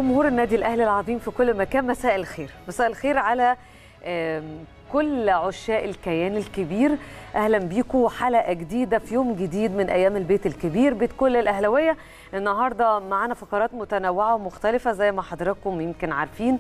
جمهور النادي الاهلي العظيم في كل مكان مساء الخير مساء الخير على كل عشاق الكيان الكبير اهلا بيكم حلقه جديده في يوم جديد من ايام البيت الكبير بيت كل الاهلاويه النهارده معانا فقرات متنوعه ومختلفه زي ما حضراتكم يمكن عارفين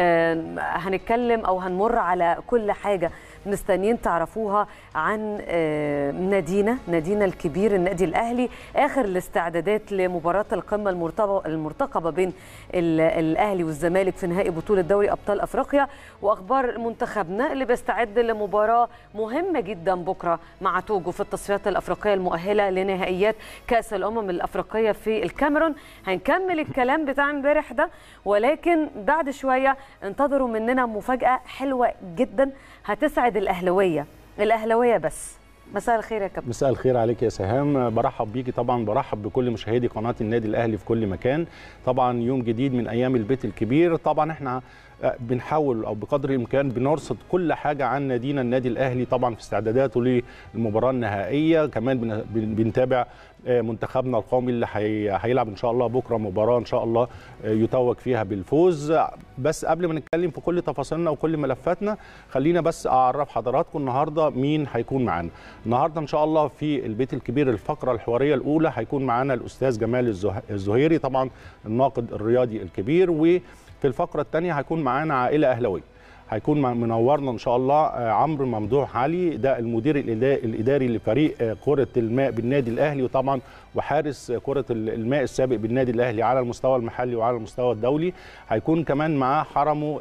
هنتكلم او هنمر على كل حاجه مستنيين تعرفوها عن نادينا نادينا الكبير النادي الاهلي اخر الاستعدادات لمباراه القمه المرتقبه بين الاهلي والزمالك في نهائي بطوله دوري ابطال افريقيا واخبار منتخبنا اللي بيستعد لمباراه مهمه جدا بكره مع توجو في التصفيات الافريقيه المؤهله لنهائيات كاس الامم الافريقيه في الكاميرون هنكمل الكلام بتاع امبارح ده ولكن بعد شويه انتظروا مننا مفاجاه حلوه جدا هتسعد الاهلاويه الاهلاويه بس مساء الخير يا كابتن مساء الخير عليك يا سهام برحب بيكي طبعا برحب بكل مشاهدي قناه النادي الاهلي في كل مكان طبعا يوم جديد من ايام البيت الكبير طبعا احنا بنحاول او بقدر الامكان بنرصد كل حاجه عن نادينا النادي الاهلي طبعا في استعداداته للمباراه النهائيه كمان بنتابع منتخبنا القومي اللي هيلعب ان شاء الله بكره مباراه ان شاء الله يتوج فيها بالفوز بس قبل ما نتكلم في كل تفاصيلنا وكل ملفاتنا خلينا بس اعرف حضراتكم النهارده مين هيكون معانا النهارده ان شاء الله في البيت الكبير الفقره الحواريه الاولى هيكون معانا الاستاذ جمال الزهيري طبعا الناقد الرياضي الكبير و في الفقرة الثانية هيكون معانا عائلة أهلاوية هيكون منورنا ان شاء الله عمرو ممدوح علي ده المدير الاداري لفريق كره الماء بالنادي الاهلي وطبعا وحارس كره الماء السابق بالنادي الاهلي على المستوى المحلي وعلى المستوى الدولي هيكون كمان معاه حرمه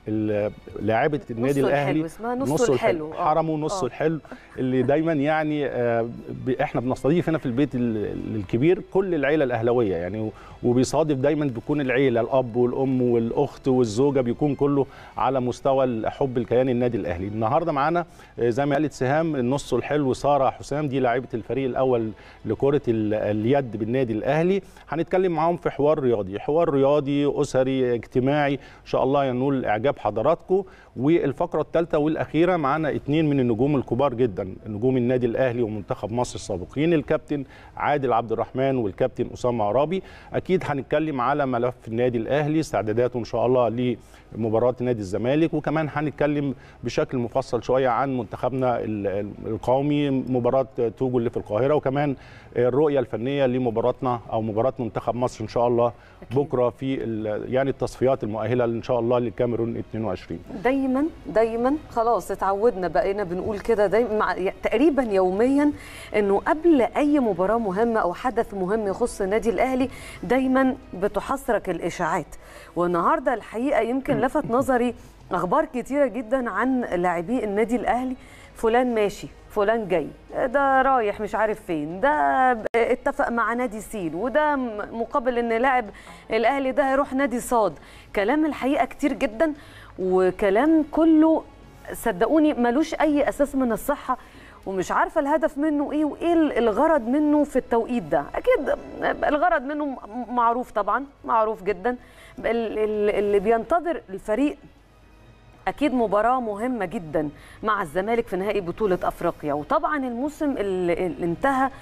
لاعبه النادي نص الاهلي الحلو اسمها نص الحلو حرمه نص الحلو اللي دايما يعني احنا بنستضيف هنا في البيت الكبير كل العيله الاهلاويه يعني وبيصادف دايما بيكون العيله الاب والام والاخت والزوجه بيكون كله على مستوى حب الكيان النادي الاهلي النهارده معانا زي ما قالت سهام النص الحلو ساره حسام دي لاعيبه الفريق الاول لكره اليد بالنادي الاهلي هنتكلم معاهم في حوار رياضي حوار رياضي اسري اجتماعي ان شاء الله ينول اعجاب حضراتكم والفقره الثالثه والاخيره معانا اثنين من النجوم الكبار جدا نجوم النادي الاهلي ومنتخب مصر السابقين الكابتن عادل عبد الرحمن والكابتن اسامه عرابي اكيد هنتكلم على ملف النادي الاهلي استعداداته ان شاء الله لمباراه نادي الزمالك وكمان هنتكلم بشكل مفصل شويه عن منتخبنا القومي مباراه توجو اللي في القاهره وكمان الرؤيه الفنيه لمباراتنا او مباراه منتخب مصر ان شاء الله أكيد. بكره في يعني التصفيات المؤهله ان شاء الله للكاميرون 22 دايما دايما خلاص اتعودنا بقينا بنقول كده دايما تقريبا يوميا انه قبل اي مباراه مهمه او حدث مهم يخص النادي الاهلي دايما بتحصرك الاشاعات والنهارده الحقيقه يمكن لفت نظري اخبار كتيره جدا عن لاعبي النادي الاهلي فلان ماشي فلان جاي ده رايح مش عارف فين ده اتفق مع نادي سين وده مقابل ان لاعب الاهلي ده هيروح نادي صاد كلام الحقيقه كتير جدا وكلام كله صدقوني ملوش اي اساس من الصحه ومش عارفه الهدف منه ايه وايه الغرض منه في التوقيت ده اكيد الغرض منه معروف طبعا معروف جدا اللي بينتظر الفريق اكيد مباراه مهمه جدا مع الزمالك في نهائي بطوله افريقيا وطبعا الموسم اللي انتهى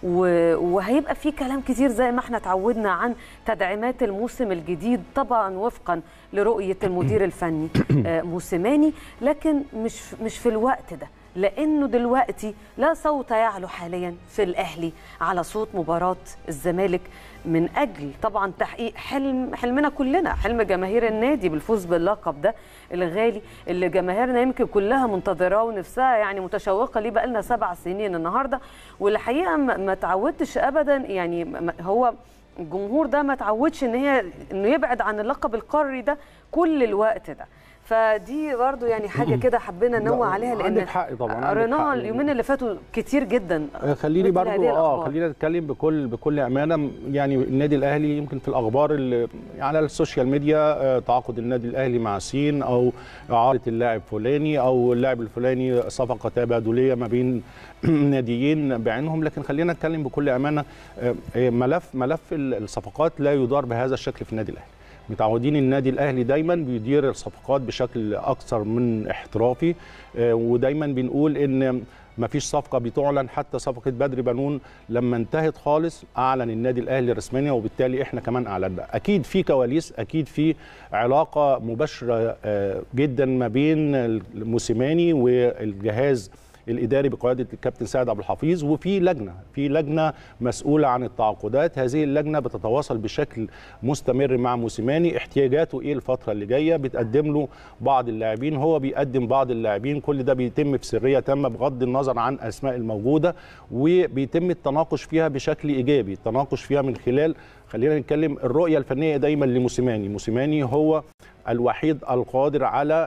وهيبقى في كلام كتير زي ما احنا اتعودنا عن تدعيمات الموسم الجديد طبعا وفقا لرؤيه المدير الفني موسيماني لكن مش مش في الوقت ده لانه دلوقتي لا صوت يعلو حاليا في الاهلي على صوت مباراه الزمالك من اجل طبعا تحقيق حلم حلمنا كلنا حلم جماهير النادي بالفوز باللقب ده الغالي اللي جماهيرنا يمكن كلها منتظراه ونفسها يعني متشوقه ليه بقى لنا سبع سنين النهارده والحقيقه ما تعودتش ابدا يعني هو الجمهور ده ما تعودش ان هي انه يبعد عن اللقب القاري ده كل الوقت ده فدي برضو يعني حاجه كده حبينا ننوه عليها لان عندك حق طبعا قريناها اليومين اللي فاتوا كتير جدا خليني برضو اه خلينا نتكلم بكل بكل امانه يعني النادي الاهلي يمكن في الاخبار اللي على السوشيال ميديا تعاقد النادي الاهلي مع سين او اعاره اللاعب فلاني او اللاعب الفلاني صفقه تبادليه ما بين ناديين بعينهم لكن خلينا نتكلم بكل امانه ملف ملف الصفقات لا يدار بهذا الشكل في النادي الاهلي متعودين النادي الاهلي دايما بيدير الصفقات بشكل اكثر من احترافي ودايما بنقول ان ما فيش صفقه بتعلن حتى صفقه بدر بنون لما انتهت خالص اعلن النادي الاهلي رسميا وبالتالي احنا كمان اعلنا اكيد في كواليس اكيد في علاقه مباشره جدا ما بين موسيماني والجهاز الاداري بقياده الكابتن سعد عبد الحفيظ وفي لجنه في لجنه مسؤوله عن التعاقدات هذه اللجنه بتتواصل بشكل مستمر مع موسيماني احتياجاته ايه الفتره اللي جايه بتقدم له بعض اللاعبين هو بيقدم بعض اللاعبين كل ده بيتم في سريه تامه بغض النظر عن اسماء الموجوده وبيتم التناقش فيها بشكل ايجابي التناقش فيها من خلال خلينا نتكلم الرؤيه الفنيه دايما لموسيماني موسيماني هو الوحيد القادر على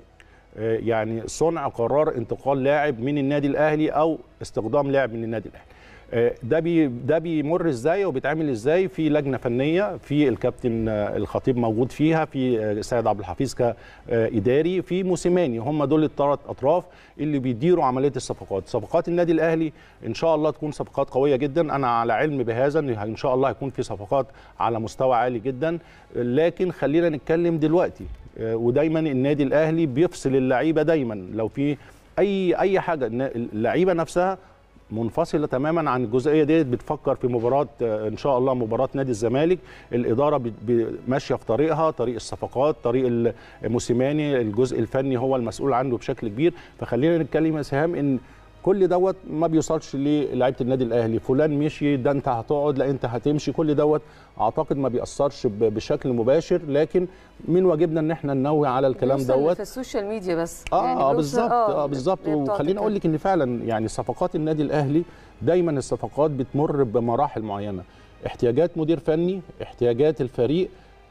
يعني صنع قرار انتقال لاعب من النادي الاهلي او استخدام لاعب من النادي الاهلي ده بي ده بيمر ازاي وبيتعمل ازاي في لجنه فنيه في الكابتن الخطيب موجود فيها في سيد عبد الحفيظ كاداري في موسيماني هم دول الثلاث اطراف اللي بيديروا عمليه الصفقات صفقات النادي الاهلي ان شاء الله تكون صفقات قويه جدا انا على علم بهذا ان ان شاء الله هيكون في صفقات على مستوى عالي جدا لكن خلينا نتكلم دلوقتي ودايما النادي الاهلي بيفصل اللعيبه دايما لو في اي اي حاجه اللعيبه نفسها منفصله تماما عن الجزئيه ديت بتفكر في مباراه ان شاء الله مباراه نادي الزمالك الاداره ماشيه في طريقها طريق الصفقات طريق موسيماني الجزء الفني هو المسؤول عنه بشكل كبير فخلينا نتكلم يا سهام ان كل دوت ما بيوصلش للعيبه النادي الاهلي فلان مشي ده انت هتقعد لا انت هتمشي كل دوت اعتقد ما بيأثرش بشكل مباشر لكن من واجبنا ان احنا ننوه على الكلام دوت في السوشيال ميديا بس اه يعني اه بالظبط اه بالظبط وخليني اقول لك ان فعلا يعني صفقات النادي الاهلي دايما الصفقات بتمر بمراحل معينه احتياجات مدير فني احتياجات الفريق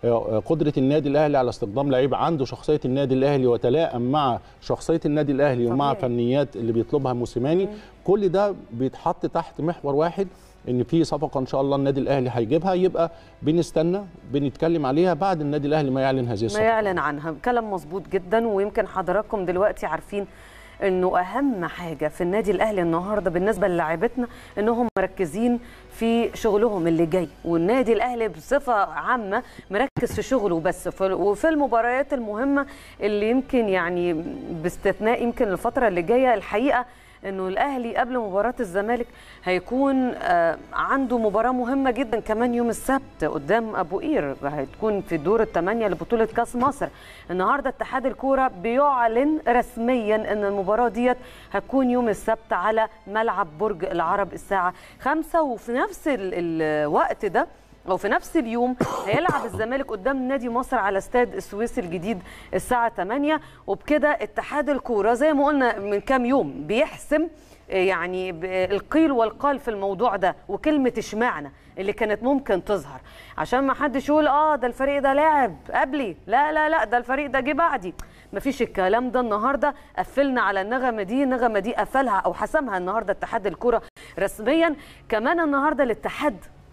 قدره النادي الاهلي على استخدام لعيب عنده شخصيه النادي الاهلي وتلائم مع شخصيه النادي الاهلي طبيعي. ومع فنيات اللي بيطلبها موسيماني كل ده بيتحط تحت محور واحد ان في صفقه ان شاء الله النادي الاهلي هيجيبها يبقى بنستنى بنتكلم عليها بعد النادي الاهلي ما يعلن هذه الصفقه ما يعلن عنها كلام مظبوط جدا ويمكن حضراتكم دلوقتي عارفين انه اهم حاجه في النادي الاهلي النهارده بالنسبه للاعيبتنا انهم مركزين في شغلهم اللي جاي والنادي الاهلي بصفه عامه مركز في شغله بس وفي المباريات المهمه اللي يمكن يعني باستثناء يمكن الفتره اللي جايه الحقيقه انه الاهلي قبل مباراه الزمالك هيكون عنده مباراه مهمه جدا كمان يوم السبت قدام ابو قير هتكون في دور الثمانيه لبطوله كاس مصر النهارده اتحاد الكوره بيعلن رسميا ان المباراه ديت هتكون يوم السبت على ملعب برج العرب الساعه 5 وفي نفس الوقت ده او في نفس اليوم هيلعب الزمالك قدام نادي مصر على استاد السويس الجديد الساعه 8 وبكده اتحاد الكوره زي ما قلنا من كام يوم بيحسم يعني القيل والقال في الموضوع ده وكلمه اشمعنى اللي كانت ممكن تظهر عشان ما حدش يقول اه ده الفريق ده لاعب قبلي لا لا لا ده الفريق ده جه بعدي مفيش الكلام ده النهارده قفلنا على النغمه دي النغمه دي قفلها او حسمها النهارده اتحاد الكوره رسميا كمان النهارده الاتحاد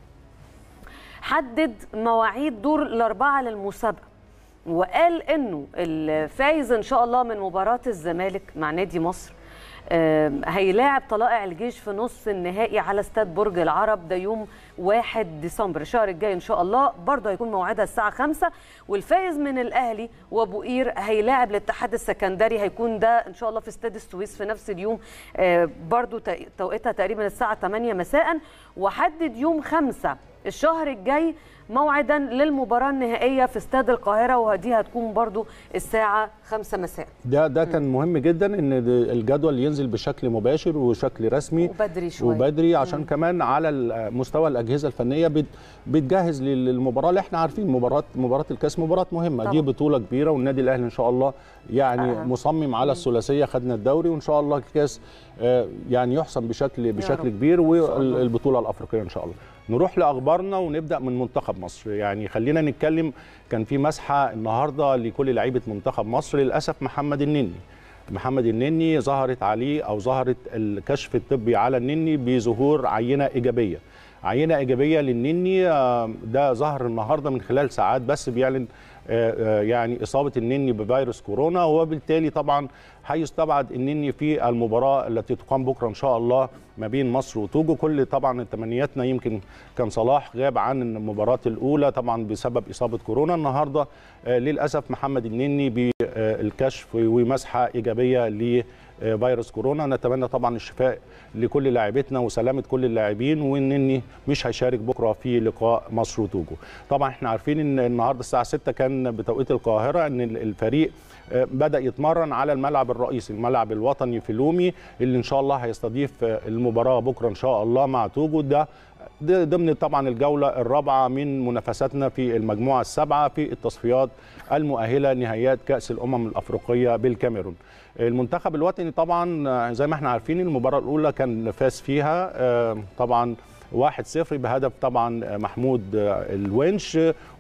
حدد مواعيد دور الاربعه للمسابقه وقال انه الفايز ان شاء الله من مباراه الزمالك مع نادي مصر هيلاعب طلائع الجيش في نص النهائي على استاد برج العرب ده يوم 1 ديسمبر الشهر الجاي ان شاء الله برضه هيكون موعدها الساعه 5 والفايز من الاهلي وابو قير هيلاعب الاتحاد السكندري هيكون ده ان شاء الله في استاد السويس في نفس اليوم برضه توقيتها تقريبا الساعه 8 مساء وحدد يوم 5 الشهر الجاي موعدا للمباراه النهائيه في استاد القاهره ودي هتكون برضو الساعه 5 مساء ده ده كان مهم جدا ان الجدول ينزل بشكل مباشر وشكل رسمي وبدري شويه وبدري عشان مم. كمان على مستوى الاجهزه الفنيه بت بتجهز للمباراه اللي احنا عارفين مباراه مباراه الكاس مباراه مهمه طبعا. دي بطوله كبيره والنادي الاهلي ان شاء الله يعني آه. مصمم على الثلاثيه خدنا الدوري وان شاء الله الكاس يعني يحسم بشكل بشكل كبير والبطوله الافريقيه ان شاء الله نروح لاخبارنا ونبدا من منتخب مصر يعني خلينا نتكلم كان في مسحه النهارده لكل لعيبه منتخب مصر للاسف محمد النني محمد النني ظهرت عليه او ظهرت الكشف الطبي على النني بظهور عينه ايجابيه عينه ايجابيه للنني ده ظهر النهارده من خلال ساعات بس بيعلن يعني اصابه النني بفيروس كورونا وبالتالي طبعا هيستبعد النني في المباراه التي تقام بكره ان شاء الله ما بين مصر وتوجو كل طبعا تمنياتنا يمكن كان صلاح غاب عن المباراه الاولى طبعا بسبب اصابه كورونا النهارده للاسف محمد النني بالكشف ومسحه ايجابيه لفيروس كورونا نتمنى طبعا الشفاء لكل لاعبتنا وسلامه كل اللاعبين والنني مش هيشارك بكره في لقاء مصر وتوجو طبعا احنا عارفين ان النهارده الساعه 6 كان بتوقيت القاهره ان الفريق بدا يتمرن على الملعب الرئيسي الملعب الوطني في لومي اللي ان شاء الله هيستضيف المباراه بكره ان شاء الله مع توجو ده ضمن طبعا الجوله الرابعه من منافساتنا في المجموعه السابعه في التصفيات المؤهله نهائيات كاس الامم الافريقيه بالكاميرون المنتخب الوطني طبعا زي ما احنا عارفين المباراه الاولى كان فاز فيها طبعا 1-0 بهدف طبعا محمود الونش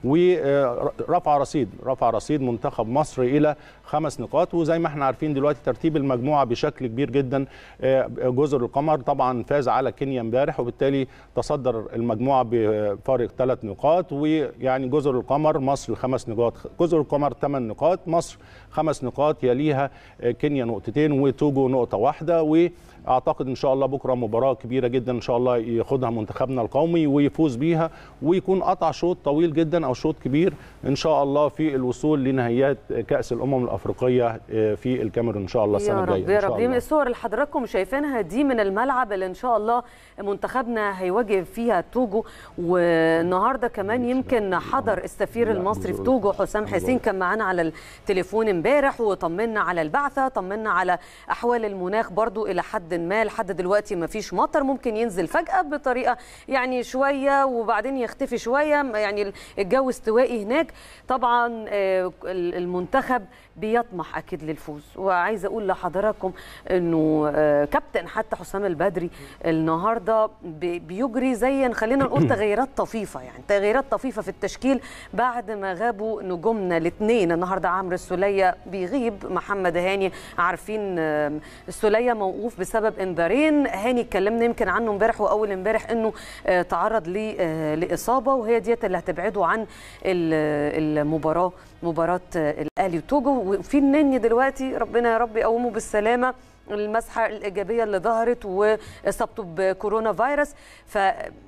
ورفع رصيد رفع رصيد منتخب مصر الى خمس نقاط وزي ما احنا عارفين دلوقتي ترتيب المجموعه بشكل كبير جدا جزر القمر طبعا فاز على كينيا امبارح وبالتالي تصدر المجموعه بفارق ثلاث نقاط ويعني جزر القمر مصر خمس نقاط جزر القمر ثمان نقاط مصر خمس نقاط يليها كينيا نقطتين وتوجو نقطه واحده و اعتقد ان شاء الله بكره مباراه كبيره جدا ان شاء الله ياخدها منتخبنا القومي ويفوز بيها ويكون قطع شوط طويل جدا او شوط كبير ان شاء الله في الوصول لنهائيات كاس الامم الافريقيه في الكاميرون ان شاء الله السنه الجايه يا رب يا رب دي الصور اللي حضراتكم شايفينها دي من الملعب اللي ان شاء الله منتخبنا هيواجه فيها توجو والنهارده كمان يمكن حضر السفير المصري في توجو حسام حسين كان معانا على التليفون امبارح وطمنا على البعثه طمنا على احوال المناخ برضو الى حد ما لحد دلوقتي ما فيش مطر ممكن ينزل فجاه بطريقه يعني شويه وبعدين يختفي شويه يعني الجو استوائي هناك طبعا المنتخب بيطمح اكيد للفوز وعايزه اقول لحضراتكم انه كابتن حتى حسام البدري النهارده بيجري زي خلينا نقول تغييرات طفيفه يعني تغييرات طفيفه في التشكيل بعد ما غابوا نجومنا الاثنين النهارده عمرو السوليه بيغيب محمد هاني عارفين السوليه موقوف بسبب انذارين هاني اتكلمنا يمكن عنه امبارح واول امبارح انه تعرض لاصابه وهي ديت اللي هتبعده عن المباراه مباراه الاهلي وتوجو وفي النني دلوقتي ربنا يا رب يقومه بالسلامه المسحه الايجابيه اللي ظهرت واصابته بكورونا فيروس ف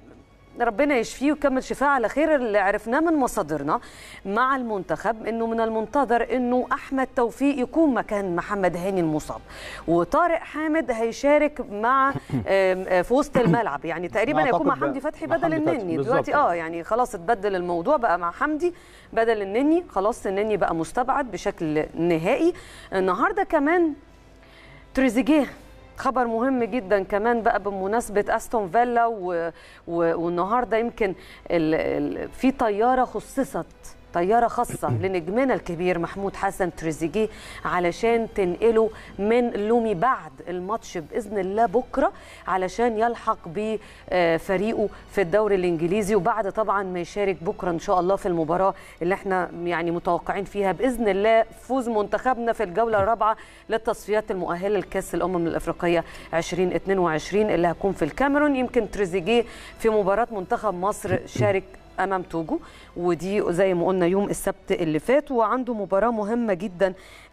ربنا يشفيه ويكمل شفاء على خير اللي عرفناه من مصادرنا مع المنتخب انه من المنتظر انه احمد توفيق يكون مكان محمد هاني المصاب وطارق حامد هيشارك مع في وسط الملعب يعني تقريبا هيكون مع حمدي فتحي بدل النني دلوقتي اه يعني خلاص اتبدل الموضوع بقى مع حمدي بدل النني خلاص النني بقى مستبعد بشكل نهائي النهارده كمان تريزيجيه خبر مهم جدا كمان بقى بمناسبه استون فيلا و... و... والنهارده يمكن ال... ال... في طياره خصصت طيارة خاصة لنجمنا الكبير محمود حسن تريزيجيه علشان تنقله من لومي بعد الماتش بإذن الله بكرة علشان يلحق بفريقه في الدوري الإنجليزي وبعد طبعا ما يشارك بكرة إن شاء الله في المباراة اللي احنا يعني متوقعين فيها بإذن الله فوز منتخبنا في الجولة الرابعة للتصفيات المؤهلة لكأس الأمم الأفريقية 2022 اللي هتكون في الكاميرون يمكن تريزيجيه في مباراة منتخب مصر شارك امام توجو ودي زي ما قلنا يوم السبت اللي فات وعنده مباراه مهمه جدا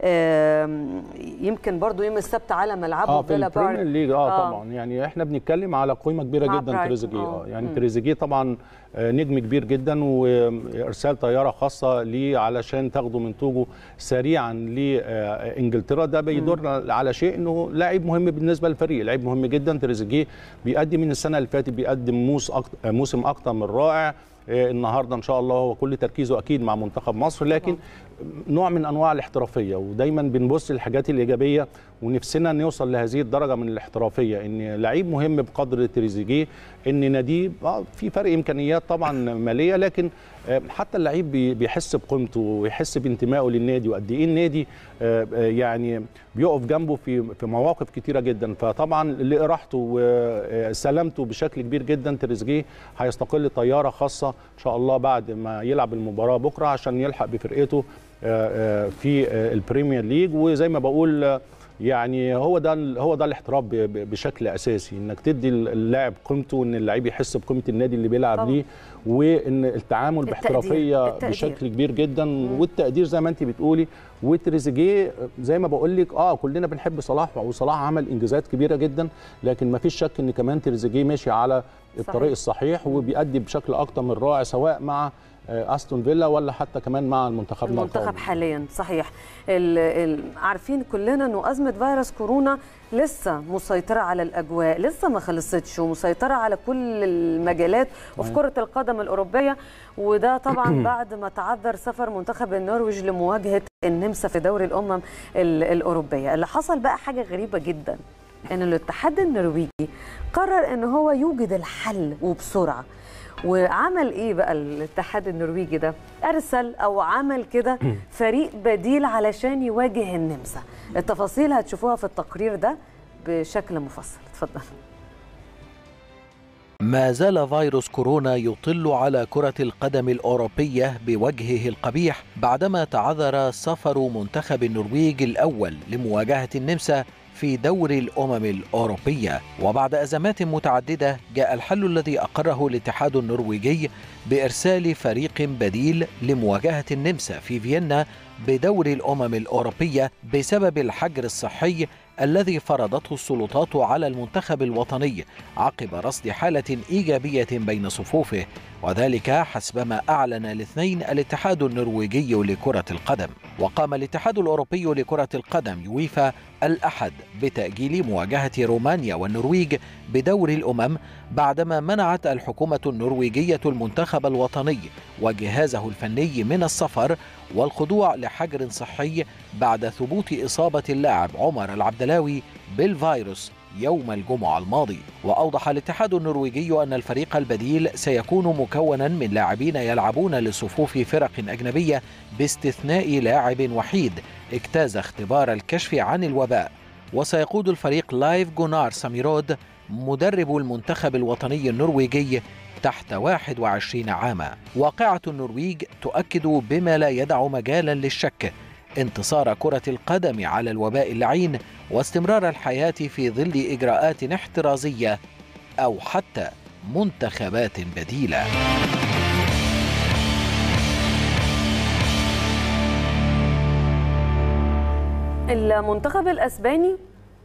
يمكن برضو يوم السبت على ملعبه اه في البريمير ليج آه, اه طبعا يعني احنا بنتكلم على قيمه كبيره جدا تريزيجيه اه يعني تريزيجيه طبعا نجم كبير جدا وارسال طياره خاصه ليه علشان تاخده من توجو سريعا لانجلترا ده بيدل على شيء انه لاعب مهم بالنسبه للفريق لاعب مهم جدا تريزيجيه بيقدم من السنه اللي فاتت بيقدم موس أكتر موسم اكتر من رائع النهارده ان شاء الله هو كل تركيزه اكيد مع منتخب مصر لكن نوع من انواع الاحترافيه ودايما بنبص للحاجات الايجابيه ونفسنا نوصل لهذه الدرجه من الاحترافيه ان لعيب مهم بقدر تريزيجيه ان ناديه في فرق امكانيات طبعا ماليه لكن حتى اللعيب بيحس بقيمته ويحس بانتمائه للنادي وقد ايه النادي يعني بيقف جنبه في في مواقف كتيره جدا فطبعا لاراحته وسلامته بشكل كبير جدا تريزيجيه هيستقل طياره خاصه ان شاء الله بعد ما يلعب المباراه بكره عشان يلحق بفرقته في البريمير ليج وزي ما بقول يعني هو ده هو ده الاحتراف ب- ب- بشكل اساسي انك تدي اللاعب قيمته وان اللعيب يحس بقيمه النادي اللي بيلعب طبعا. ليه وان التعامل التقدير، باحترافيه التقدير. بشكل كبير جدا والتقدير زي ما انت بتقولي وتريزيجيه زي ما بقول لك اه كلنا بنحب صلاح وصلاح عمل انجازات كبيره جدا لكن ما فيش شك ان كمان تريزيجيه ماشي على الطريق صحيح. الصحيح وبيأدي بشكل اكتر من رائع سواء مع آه، استون فيلا ولا حتى كمان مع المنتخب المنتخب حاليا صحيح ال ال عارفين كلنا انه ازمه فيروس كورونا لسه مسيطره على الاجواء لسه ما خلصتش ومسيطره على كل المجالات وفي كره القدم الاوروبيه وده طبعا بعد ما تعذر سفر منتخب النرويج لمواجهه النمسا في دوري الامم ال- الاوروبيه اللي حصل بقى حاجه غريبه جدا ان الاتحاد النرويجي قرر ان هو يوجد الحل وبسرعه وعمل ايه بقى الاتحاد النرويجي ده ارسل او عمل كده فريق بديل علشان يواجه النمسا التفاصيل هتشوفوها في التقرير ده بشكل مفصل اتفضل ما زال فيروس كورونا يطل على كرة القدم الأوروبية بوجهه القبيح بعدما تعذر سفر منتخب النرويج الأول لمواجهة النمسا في دور الأمم الأوروبية وبعد أزمات متعددة جاء الحل الذي أقره الاتحاد النرويجي بإرسال فريق بديل لمواجهة النمسا في فيينا بدور الأمم الأوروبية بسبب الحجر الصحي الذي فرضته السلطات على المنتخب الوطني عقب رصد حالة إيجابية بين صفوفه وذلك حسبما أعلن الاثنين الاتحاد النرويجي لكرة القدم وقام الاتحاد الأوروبي لكرة القدم يويفا الأحد بتأجيل مواجهة رومانيا والنرويج بدور الأمم بعدما منعت الحكومة النرويجية المنتخب الوطني وجهازه الفني من السفر والخضوع لحجر صحي بعد ثبوت إصابة اللاعب عمر العبدلاوي بالفيروس يوم الجمعة الماضي وأوضح الاتحاد النرويجي أن الفريق البديل سيكون مكونا من لاعبين يلعبون لصفوف فرق أجنبية باستثناء لاعب وحيد اجتاز اختبار الكشف عن الوباء وسيقود الفريق لايف جونار ساميرود مدرب المنتخب الوطني النرويجي تحت 21 عاما واقعة النرويج تؤكد بما لا يدع مجالا للشك انتصار كرة القدم على الوباء اللعين واستمرار الحياة في ظل إجراءات احترازية أو حتى منتخبات بديلة المنتخب الاسباني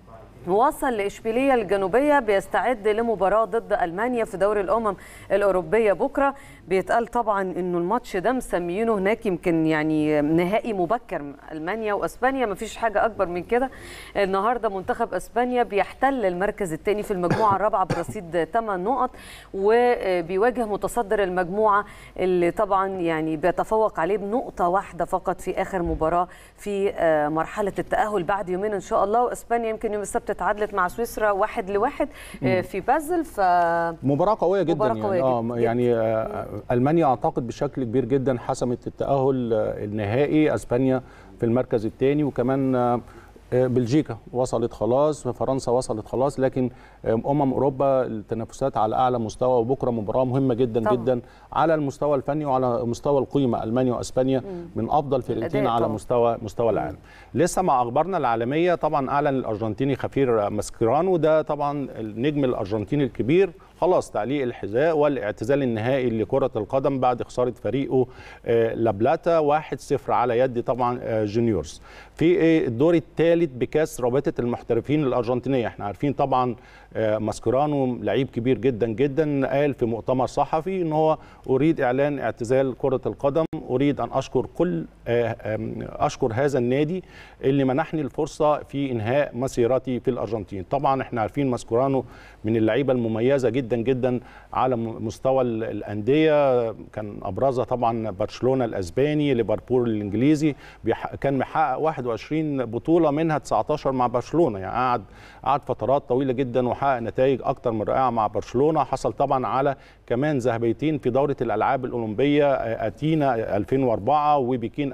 وصل لاشبيليه الجنوبيه بيستعد لمباراه ضد المانيا في دوري الامم الاوروبيه بكره بيتقال طبعا انه الماتش ده مسميينه هناك يمكن يعني نهائي مبكر المانيا واسبانيا ما فيش حاجه اكبر من كده النهارده منتخب اسبانيا بيحتل المركز الثاني في المجموعه الرابعه برصيد 8 نقط وبيواجه متصدر المجموعه اللي طبعا يعني بيتفوق عليه بنقطه واحده فقط في اخر مباراه في مرحله التاهل بعد يومين ان شاء الله واسبانيا يمكن يوم السبت اتعادلت مع سويسرا واحد لواحد في بازل ف مباراه قويه جدا مباراة قوية يعني جداً. اه يعني آه المانيا اعتقد بشكل كبير جدا حسمت التاهل آه، النهائي اسبانيا في المركز الثاني وكمان آه، آه، بلجيكا وصلت خلاص فرنسا وصلت خلاص لكن آه، امم اوروبا التنافسات على اعلى مستوى وبكره مباراه مهمه جدا طبعاً. طبعا. جدا على المستوى الفني وعلى مستوى القيمه المانيا واسبانيا من افضل فرقتين الأداء على طبعاً. مستوى مستوى العالم لسه مع اخبارنا العالميه طبعا اعلن الارجنتيني خفير ماسكيرانو ده طبعا النجم الارجنتيني الكبير خلاص تعليق الحذاء والاعتزال النهائي لكره القدم بعد خساره فريقه آه، لابلاتا 1-0 على يد طبعا آه، جونيورز في آه، الدور الثالث بكاس رابطه المحترفين الارجنتينيه احنا عارفين طبعا آه، ماسكيرانو لعيب كبير جدا جدا قال في مؤتمر صحفي ان هو اريد اعلان اعتزال كره القدم اريد ان اشكر كل آه، آم، اشكر هذا النادي اللي منحني الفرصه في انهاء مسيرتي في الارجنتين طبعا احنا عارفين ماسكورانو من اللعيبه المميزه جدا جدا على م- مستوى ال- الانديه كان ابرزها طبعا برشلونه الاسباني ليفربول الانجليزي بيح- كان محقق 21 بطوله منها 19 مع برشلونه يعني قعد قعد فترات طويله جدا وحقق نتائج اكتر من رائعه مع برشلونه حصل طبعا على كمان ذهبيتين في دوره الالعاب الاولمبيه آه، اتينا 2004 وبكين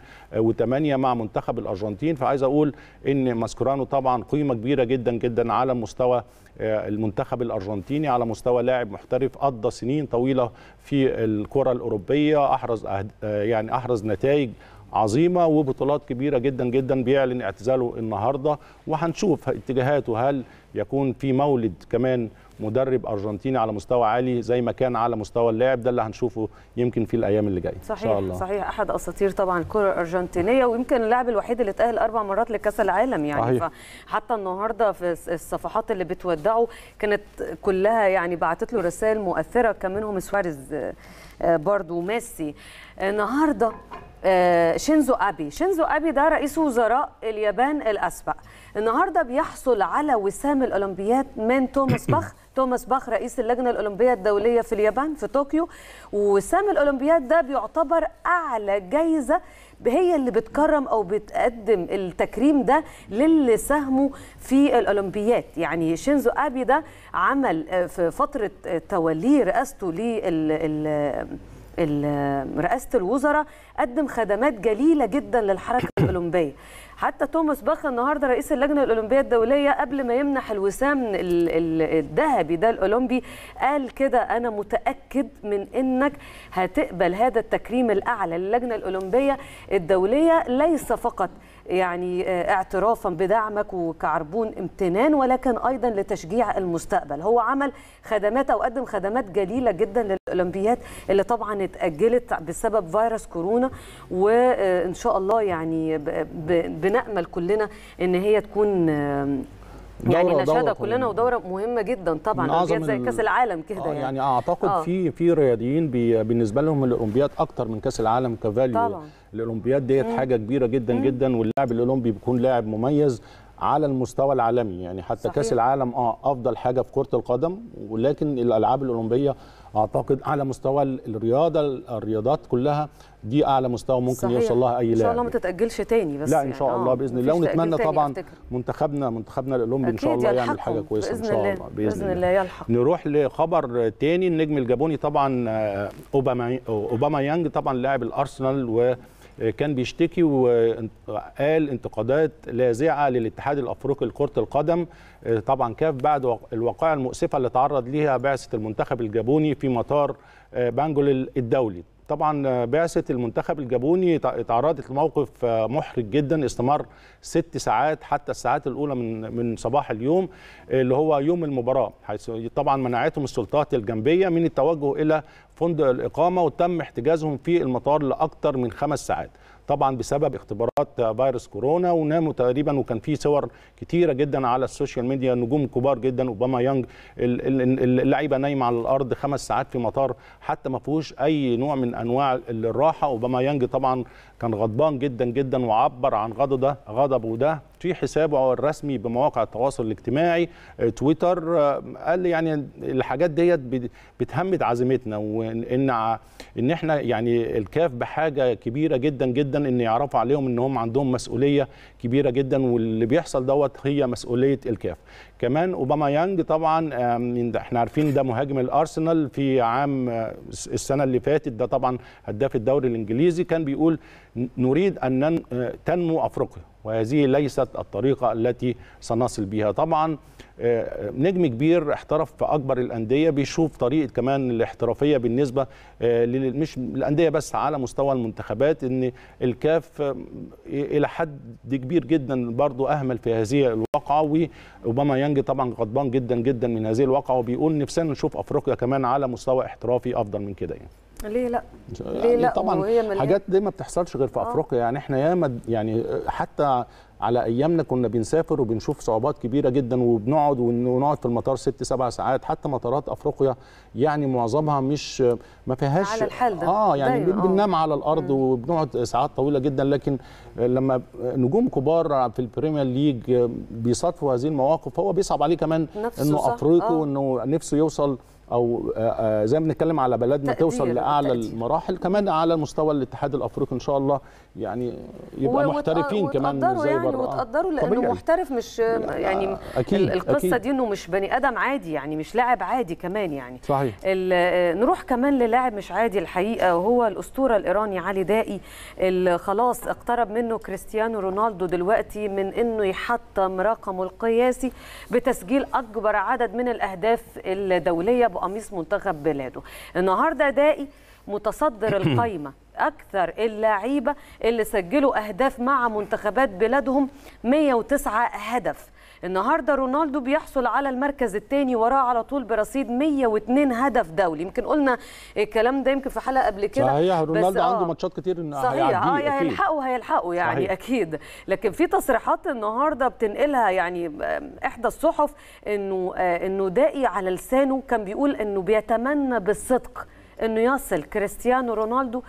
2008 مع منتخب الارجنتين فعايز اقول ان ماسكورانو طبعا قيمه كبيره جدا جدا على مستوى آه، المنتخب الارجنتيني على مستوى لاعب محترف قضى سنين طويله في الكره الاوروبيه احرز أهد- آه، يعني احرز نتائج عظيمه وبطولات كبيره جدا جدا بيعلن اعتزاله النهارده وهنشوف اتجاهاته هل يكون في مولد كمان مدرب ارجنتيني على مستوى عالي زي ما كان على مستوى اللاعب ده اللي هنشوفه يمكن في الايام اللي جايه صحيح إن شاء الله. صحيح احد اساطير طبعا الكره الارجنتينيه ويمكن اللاعب الوحيد اللي اتاهل اربع مرات لكاس العالم يعني صحيح. فحتى النهارده في الصفحات اللي بتودعه كانت كلها يعني بعتت له رسائل مؤثره كان منهم سواريز برضو ميسي النهارده شينزو ابي شينزو ابي ده رئيس وزراء اليابان الاسبق النهارده بيحصل على وسام الاولمبياد من توماس باخ توماس باخ رئيس اللجنه الاولمبيه الدوليه في اليابان في طوكيو ووسام الاولمبياد ده بيعتبر اعلى جايزه هي اللي بتكرم او بتقدم التكريم ده للي ساهموا في الاولمبياد يعني شينزو ابي ده عمل في فتره توليه رئاسته لل رئاسه الوزراء قدم خدمات جليله جدا للحركه الاولمبيه حتى توماس باخ النهارده رئيس اللجنه الاولمبيه الدوليه قبل ما يمنح الوسام الذهبي ده الاولمبي قال كده انا متاكد من انك هتقبل هذا التكريم الاعلى للجنه الاولمبيه الدوليه ليس فقط يعني اعترافا بدعمك وكعربون امتنان ولكن ايضا لتشجيع المستقبل هو عمل خدمات او قدم خدمات جليله جدا للاولمبياد اللي طبعا اتاجلت بسبب فيروس كورونا وان شاء الله يعني بنامل كلنا ان هي تكون يعني نشهدها كلنا ودوره مهمه جدا طبعا اولمبياد زي كاس العالم كده يعني. يعني اعتقد آه. في في رياضيين بي بالنسبه لهم الاولمبياد اكتر من كاس العالم كفاليو طبعا الاولمبياد ديت حاجه كبيره جدا مم. جدا واللاعب الاولمبي بيكون لاعب مميز على المستوى العالمي يعني حتى صحيح. كاس العالم اه افضل حاجه في كره القدم ولكن الالعاب الاولمبيه اعتقد على مستوى الرياضه الرياضات كلها دي اعلى مستوى ممكن صحيح. يوصل لها اي لاعب ان شاء الله ما تتاجلش تاني بس لا ان شاء الله باذن الله ونتمنى طبعا أفتكر. منتخبنا منتخبنا الاولمبي ان شاء الله يعمل حاجه كويسه ان شاء الله باذن, بإذن الله يلحق نروح لخبر تاني النجم الجابوني طبعا اوباما اوباما يانج طبعا لاعب الارسنال و كان بيشتكي وقال انتقادات لاذعه للاتحاد الافريقي لكره القدم طبعا كاف بعد الوقائع المؤسفه اللي تعرض ليها بعثه المنتخب الجابوني في مطار بانجول الدولي طبعا بعثه المنتخب الجابوني تعرضت لموقف محرج جدا استمر ست ساعات حتى الساعات الاولى من من صباح اليوم اللي هو يوم المباراه حيث طبعا منعتهم السلطات الجنبيه من التوجه الى فندق الاقامه وتم احتجازهم في المطار لاكثر من خمس ساعات طبعا بسبب اختبارات فيروس كورونا وناموا تقريبا وكان في صور كتيره جدا على السوشيال ميديا نجوم كبار جدا اوباما يانج اللعيبه نايمه على الارض خمس ساعات في مطار حتى ما فيهوش اي نوع من انواع الراحه اوباما يانج طبعا كان غضبان جدا جدا وعبر عن غضبه غضبه ده في حسابه الرسمي بمواقع التواصل الاجتماعي تويتر قال يعني الحاجات ديت بتهمد عزيمتنا وان ان احنا يعني الكاف بحاجه كبيره جدا جدا ان يعرفوا عليهم ان هم عندهم مسؤوليه كبيره جدا واللي بيحصل دوت هي مسؤوليه الكاف كمان اوباما يانج طبعا احنا عارفين ده مهاجم الارسنال في عام السنه اللي فاتت ده طبعا هداف الدوري الانجليزي كان بيقول نريد ان تنمو افريقيا وهذه ليست الطريقه التي سنصل بها طبعا نجم كبير احترف في اكبر الانديه بيشوف طريقه كمان الاحترافيه بالنسبه مش الانديه بس على مستوى المنتخبات ان الكاف الى حد كبير جدا برضو اهمل في هذه الواقعه واوباما يانج طبعا غضبان جدا جدا من هذه الواقعه وبيقول نفسنا نشوف افريقيا كمان على مستوى احترافي افضل من كده يعني ليه لا؟ ليه يعني لا؟ طبعا حاجات دي ما بتحصلش غير في آه. افريقيا يعني احنا ياما يعني حتى على ايامنا كنا بنسافر وبنشوف صعوبات كبيره جدا وبنقعد ونقعد في المطار ست سبع ساعات حتى مطارات افريقيا يعني معظمها مش ما فيهاش على الحال ده اه يعني بننام على الارض مم. وبنقعد ساعات طويله جدا لكن لما نجوم كبار في البريمير ليج بيصادفوا هذه المواقف هو بيصعب عليه كمان انه افريقي آه. وانه نفسه يوصل او زي ما بنتكلم على بلدنا توصل لاعلى تقدير. المراحل كمان على مستوى الاتحاد الافريقي ان شاء الله يعني يبقى محترفين كمان زي يعني بره وتقدروا لانه طبيعي. محترف مش يعني أكيد القصه أكيد. دي انه مش بني ادم عادي يعني مش لاعب عادي كمان يعني صحيح نروح كمان للاعب مش عادي الحقيقه وهو الاسطوره الايراني علي دائي اللي خلاص اقترب منه كريستيانو رونالدو دلوقتي من انه يحطم رقمه القياسي بتسجيل اكبر عدد من الاهداف الدوليه بقميص منتخب بلاده النهارده دائي متصدر القائمه اكثر اللعيبه اللي سجلوا اهداف مع منتخبات بلادهم 109 هدف النهارده رونالدو بيحصل على المركز الثاني وراه على طول برصيد 102 هدف دولي يمكن قلنا الكلام ده يمكن في حلقه قبل كده صحيح بس رونالدو آه. عنده ماتشات كتير إن صحيح اه هيعديه يا أكيد. هيلحقوا هيلحقوا يعني صحيح. صحيح. اكيد لكن في تصريحات النهارده بتنقلها يعني آم، احدى الصحف انه آه، انه دائي على لسانه كان بيقول انه بيتمنى بالصدق انه يصل كريستيانو رونالدو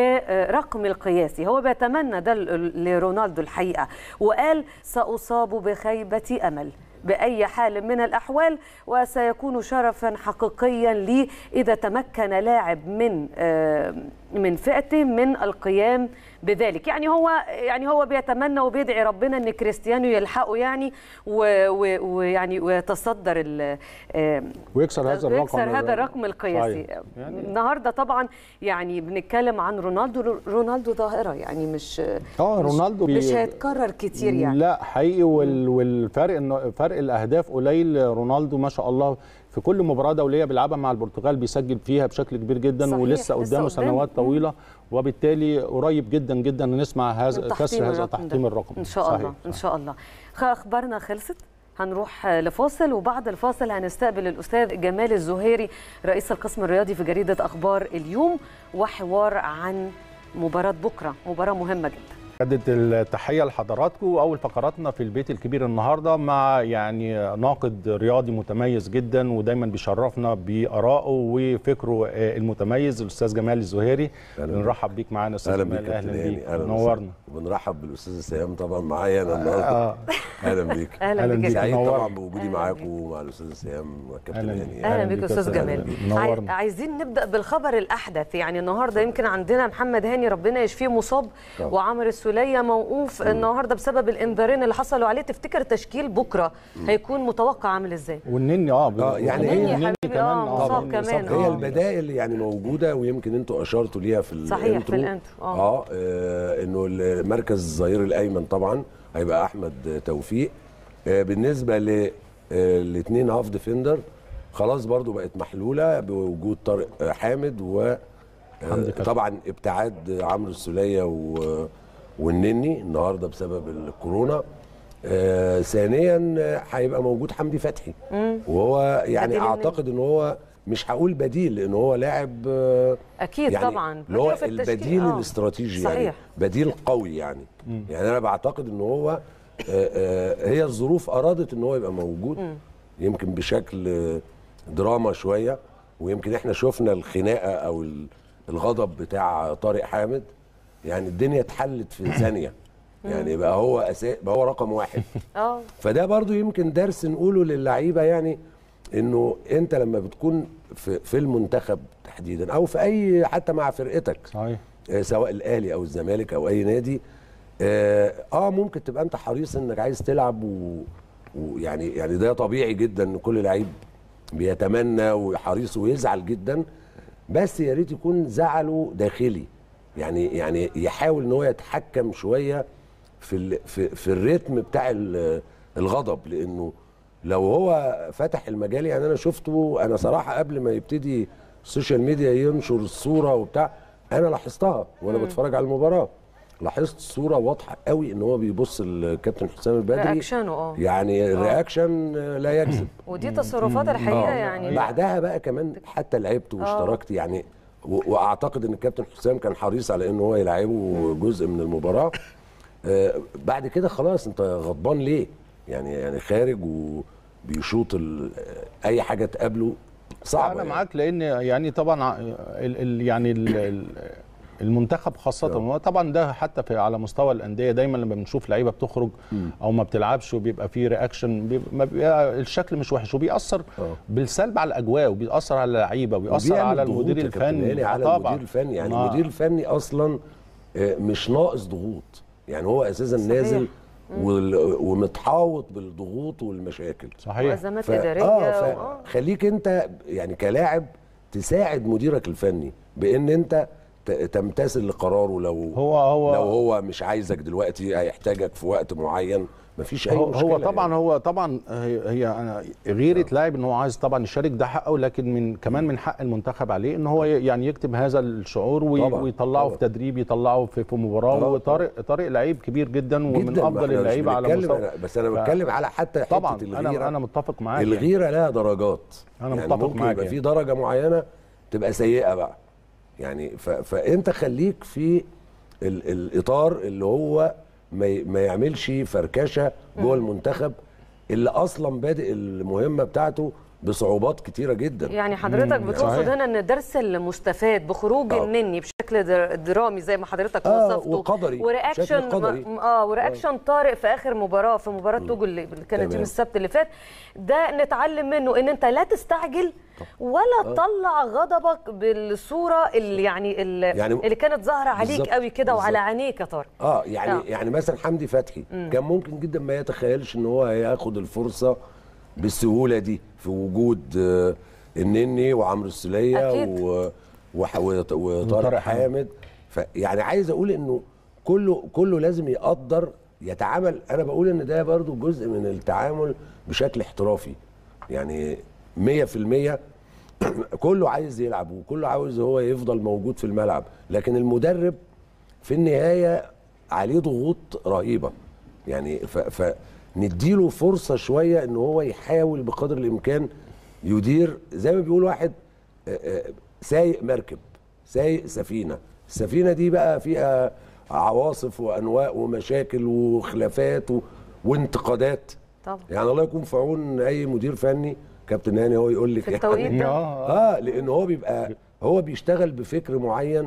لرقم القياسي هو بيتمنى ده ل- لرونالدو الحقيقه وقال ساصاب بخيبه امل باي حال من الاحوال وسيكون شرفا حقيقيا لي اذا تمكن لاعب من آه، من فئته من القيام بذلك يعني هو يعني هو بيتمنى وبيدعي ربنا ان كريستيانو يلحقه يعني و- و- ويعني ويتصدر ال- آه، ويكسر هذا الرقم يكسر هذا الرقم القياسي صحيح. يعني النهارده طبعا يعني بنتكلم عن رونالدو رونالدو ظاهره يعني مش اه مش- رونالدو بي- مش هيتكرر كتير يعني لا حقيقي وال... والفرق انه فرق الاهداف قليل رونالدو ما شاء الله في كل مباراه دوليه بيلعبها مع البرتغال بيسجل فيها بشكل كبير جدا صحيح، ولسه لسه قدامه قدام. سنوات مم. طويله وبالتالي قريب جدا جدا نسمع هذا تحطيم كسر هذا الرقم تحطيم ده. الرقم ان شاء صحيح. الله ان شاء الله خ- اخبارنا خلصت هنروح لفاصل وبعد الفاصل هنستقبل الاستاذ جمال الزهيري رئيس القسم الرياضي في جريده اخبار اليوم وحوار عن مباراه بكره مباراه مهمه جدا خدت التحية لحضراتكم أول فقراتنا في البيت الكبير النهاردة مع يعني ناقد رياضي متميز جدا ودايما بيشرفنا بآرائه وفكره آه، المتميز الأستاذ جمال الزهيري أهلا بنرحب بيك معانا أستاذ اهلا جمال بيك كابتن أهلا هاني بيك اهلا نورنا وبنرحب بالاستاذ سهام طبعا معايا انا النهارده آه. اهلا بيك اهلا أهلاً بك بيك. يا سعيد جمال. نورنا. طبعا بوجودي أهلاً معاكم ومع الاستاذ سهام والكابتن أهلاً هاني بيك. اهلا أهلاً بك بك استاذ أستاذ جمال جمال. عاي- نورنا. عايزين نبدا بالخبر الاحدث يعني النهارده يمكن عندنا محمد هاني ربنا يشفيه مصاب طبعا. وعمرو السوليه موقوف النهارده بسبب الانذارين اللي حصلوا عليه تفتكر تشكيل بكره هيكون متوقع عامل ازاي والنني اه آه، يعني والنني هي- يا النني حبيبي كمان اه مصاب النني كمان إصابته. هي اه البدائل يعني موجوده ويمكن انتوا اشرتوا ليها في صحيح، في الانترو الانترو، آه. اه آه، انه المركز الظهير الايمن طبعا هيبقى احمد توفيق آه، بالنسبه للاثنين هاف ديفندر خلاص برضو بقت محلوله بوجود طارق آه، حامد و حمدي فتحي. طبعا ابتعاد عمرو السوليه و- والنني النهارده بسبب الكورونا آه ثانيا آه، هيبقى موجود حمدي فتحي وهو يعني بديل النني. اعتقد ان هو مش هقول بديل لان هو لاعب آه، اكيد يعني طبعا اللي هو بديله في التشكيل، البديل آه. الاستراتيجي يعني صحيح بديل قوي يعني يعني انا بعتقد ان هو آه، آه، هي الظروف ارادت ان هو يبقى موجود يمكن بشكل آه، دراما شويه ويمكن احنا شفنا الخناقه او ال- الغضب بتاع طارق حامد يعني الدنيا اتحلت في ثانيه يعني بقى هو أسا... بقى هو رقم واحد اه فده برضو يمكن درس نقوله للعيبه يعني انه انت لما بتكون في, في المنتخب تحديدا او في اي حتى مع فرقتك صحيح آه، سواء الاهلي او الزمالك او اي نادي اه آه، ممكن تبقى انت حريص انك عايز تلعب و- ويعني يعني ده طبيعي جدا ان كل لعيب بيتمنى وحريص ويزعل جدا بس يا ريت يكون زعله داخلي يعني يعني يحاول ان هو يتحكم شويه في ال في, في الريتم بتاع ال- الغضب لانه لو هو فتح المجال يعني انا شفته انا صراحه قبل ما يبتدي السوشيال ميديا ينشر الصوره وبتاع انا لاحظتها وانا بتفرج على المباراه لاحظت الصوره واضحه قوي ان هو بيبص الكابتن حسام البدري رياكشنه اه يعني الرياكشن لا يكذب ودي تصرفات الحقيقه آه. يعني بعدها بقى كمان حتى لعبت واشتركت يعني و- واعتقد ان الكابتن حسام كان حريص على ان هو يلعبه جزء من المباراه آه، بعد كده خلاص انت غضبان ليه يعني يعني خارج وبيشوط ال- اي حاجه تقابله صعبه انا يعني. معاك لان يعني طبعا ع- ال ال يعني ال ال المنتخب خاصة طبعا ده حتى في على مستوى الأندية دايما لما بنشوف لعيبة بتخرج أو ما بتلعبش وبيبقى فيه رياكشن بيبقى ما بيبقى الشكل مش وحش وبيأثر آه. بالسلب على الأجواء وبيأثر على اللعيبة وبيأثر وبيعمل على ضغوط المدير يا كابتن الفني هاني على طبعا المدير الفني يعني ما- المدير الفني اصلا آه، مش ناقص ضغوط يعني هو اساسا صحيح. نازل وال- ومتحاوط بالضغوط والمشاكل صحيح وازمات ف... اداريه اه و- فخليك انت يعني كلاعب تساعد مديرك الفني بان انت ت- تمتثل لقراره لو هو هو لو هو مش عايزك دلوقتي هيحتاجك في وقت معين مفيش اي هو, مشكله هو طبعا يعني. هو طبعا هي, هي أنا غيره لاعب ان هو عايز طبعا يشارك ده حقه لكن من كمان من حق المنتخب عليه ان هو يعني يكتب هذا الشعور وي طبعاً، ويطلعه طبعاً. في تدريب يطلعه في, في مباراه طبعاً. وطارق طارق لعيب كبير جدا ومن جداً، ما افضل إحنا مش اللعيبه على بنتكلم مستوى أنا- بس انا ف- بتكلم على حتى حته طبعا الغيره انا انا متفق معاك يعني. الغيره لها درجات أنا يعني متفق ممكن معاك يبقى يعني. في درجه معينه تبقى سيئه بقى يعني ف... فانت خليك في ال... الاطار اللي هو ما, ي... ما يعملش فركشه جوه المنتخب اللي اصلا بادئ المهمه بتاعته بصعوبات كتيره جدا يعني حضرتك مم، بتقصد صحيح. هنا ان الدرس المستفاد بخروج آه. النني بشكل در- درامي زي ما حضرتك آه، وصفته وقدري، ورياكشن بشكل قدري. م- اه ورياكشن طارق في اخر مباراه في مباراه توجو اللي اللي كانت تمام. يوم السبت اللي فات ده نتعلم منه ان انت لا تستعجل ولا تطلع غضبك بالصوره اللي يعني اللي, يعني اللي كانت ظاهره عليك بالظبط، قوي كده وعلى بالظبط. عينيك يا طارق اه يعني آه. يعني مثلا حمدي فتحي كان ممكن جدا ما يتخيلش ان هو هياخد الفرصه بالسهوله دي في وجود آه، النني وعمرو السوليه أكيد. و- وح- وط- وطارق وطارق حامد فيعني عايز اقول انه كله كله لازم يقدر يتعامل انا بقول ان ده برضو جزء من التعامل بشكل احترافي يعني 100% كله عايز يلعب وكله عاوز هو يفضل موجود في الملعب لكن المدرب في النهايه عليه ضغوط رهيبه يعني ف, فنديله فرصه شويه ان هو يحاول بقدر الامكان يدير زي ما بيقول واحد آه، آه، سايق مركب سايق سفينه السفينه دي بقى فيها عواصف وانواء ومشاكل وخلافات و... وانتقادات طبعا يعني الله يكون في عون اي مدير فني كابتن هاني هو يقول لك في التوقيت ده اه اه لان هو بيبقى هو بيشتغل بفكر معين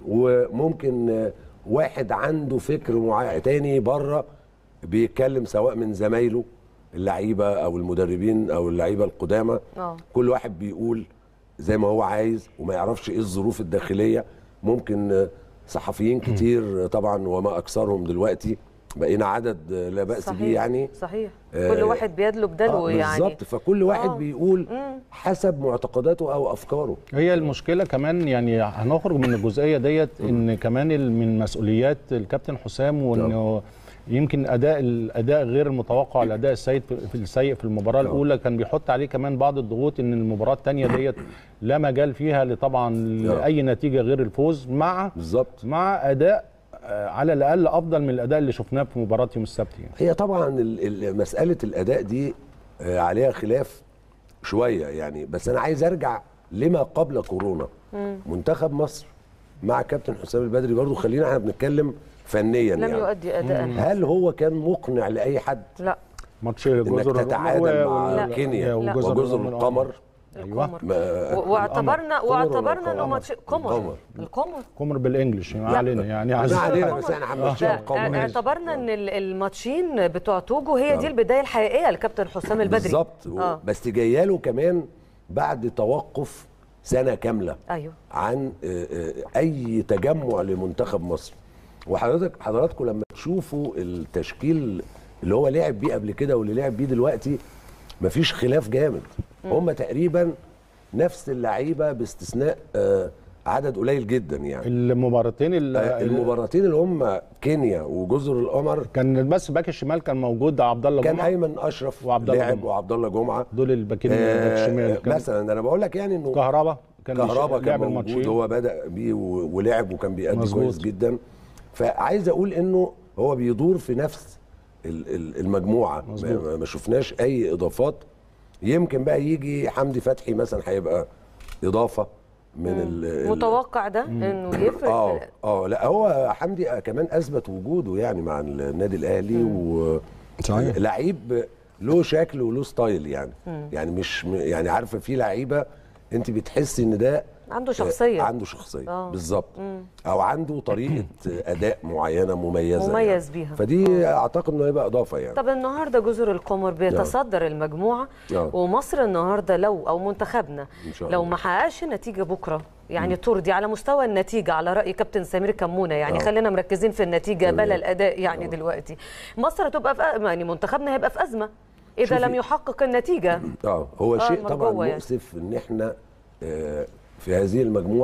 وممكن آه، واحد عنده فكر معين تاني بره بيتكلم سواء من زمايله اللعيبه او المدربين او اللعيبه القدامى اه كل واحد بيقول زي ما هو عايز وما يعرفش ايه الظروف الداخليه ممكن آه، صحفيين كتير آه، طبعا وما اكثرهم دلوقتي بقينا عدد آه، لا باس صحيح بيه يعني صحيح آه، كل واحد بيدلو بدلو آه يعني بالظبط فكل واحد آه. بيقول حسب معتقداته او افكاره هي المشكله كمان يعني هنخرج من الجزئيه ديت ان كمان ال- من مسؤوليات الكابتن حسام وانه يمكن اداء الاداء غير المتوقع الاداء السيء في في السيء في المباراه طبعا. الاولى كان بيحط عليه كمان بعض الضغوط ان المباراه الثانيه ديت لا مجال فيها لطبعا لاي نتيجه غير الفوز مع بالظبط مع اداء آه، على الاقل افضل من الاداء اللي شفناه في مباراه يوم السبت يعني هي طبعا ال- ال- مساله الاداء دي آه، عليها خلاف شويه يعني بس انا عايز ارجع لما قبل كورونا منتخب مصر مع كابتن حسام البدري برضو خلينا احنا بنتكلم فنيا لم يعني يؤدي اداء هل هو كان مقنع لاي حد لا ماتش انك جزر تتعادل مع لا. كينيا لا. وجزر القمر ايوه القمر ما- و- واعتبرنا قمر ولا واعتبرنا انه القمر؟ ماتش قمر القمر. القمر كومر بالانجلش ما علينا يعني ما عايز علينا بس احنا هنمشيها لا، القمر اعتبرنا ان ال- الماتشين بتوع توجو هي دي البدايه الحقيقيه لكابتن حسام البدري بالظبط اه بس جايه له كمان بعد توقف سنه كامله ايوه عن آه، آه، اي تجمع لمنتخب مصر وحضرتك حضراتكم لما تشوفوا التشكيل اللي هو لعب بيه قبل كده واللي لعب بيه دلوقتي مفيش خلاف جامد هم تقريبا نفس اللعيبه باستثناء آه، عدد قليل جدا يعني المباراتين آه، ال- المباراتين اللي هم كينيا وجزر القمر كان بس باك الشمال كان موجود عبد الله كان جمعه ايمن اشرف وعبد الله لعب جمعة. وعبد الله جمعه دول الباكين باك الشمال آه كان مثلا انا بقول لك يعني انه كهربا كان كهربا بيش- كان لعب موجود الماتشين هو بدا بيه و- ولعب وكان بيأدي مظبوط. كويس جدا فعايز اقول انه هو بيدور في نفس ال- ال- المجموعه ما, مظبوط. ما- ما شفناش اي اضافات يمكن بقى يجي حمدي فتحي مثلا هيبقى اضافه من ال ال- متوقع ده انه يفرق اه في- اه لا هو حمدي كمان اثبت وجوده يعني مع النادي الاهلي و صحيح. لعيب له شكل وله ستايل يعني يعني مش م- يعني عارفه في لعيبه انت بتحسي ان ده عنده شخصيه عنده شخصيه آه. بالظبط او عنده طريقه اداء معينه مميزه مميز يعني. بيها. فدي اعتقد انه هيبقى اضافه يعني طب النهارده جزر القمر بيتصدر المجموعه آه. ومصر النهارده لو او منتخبنا إن شاء لو الله. ما حققش نتيجه بكره يعني ترضي على مستوى النتيجه على راي كابتن سمير كمونه يعني آه. خلينا مركزين في النتيجه تمام. بلا الاداء يعني دلوقتي مصر هتبقى في أ- يعني منتخبنا هيبقى في ازمه اذا شوفي. لم يحقق النتيجه اه هو آه، شيء المرجوة طبعا يعني. مؤسف ان احنا آه، في هذه المجموعه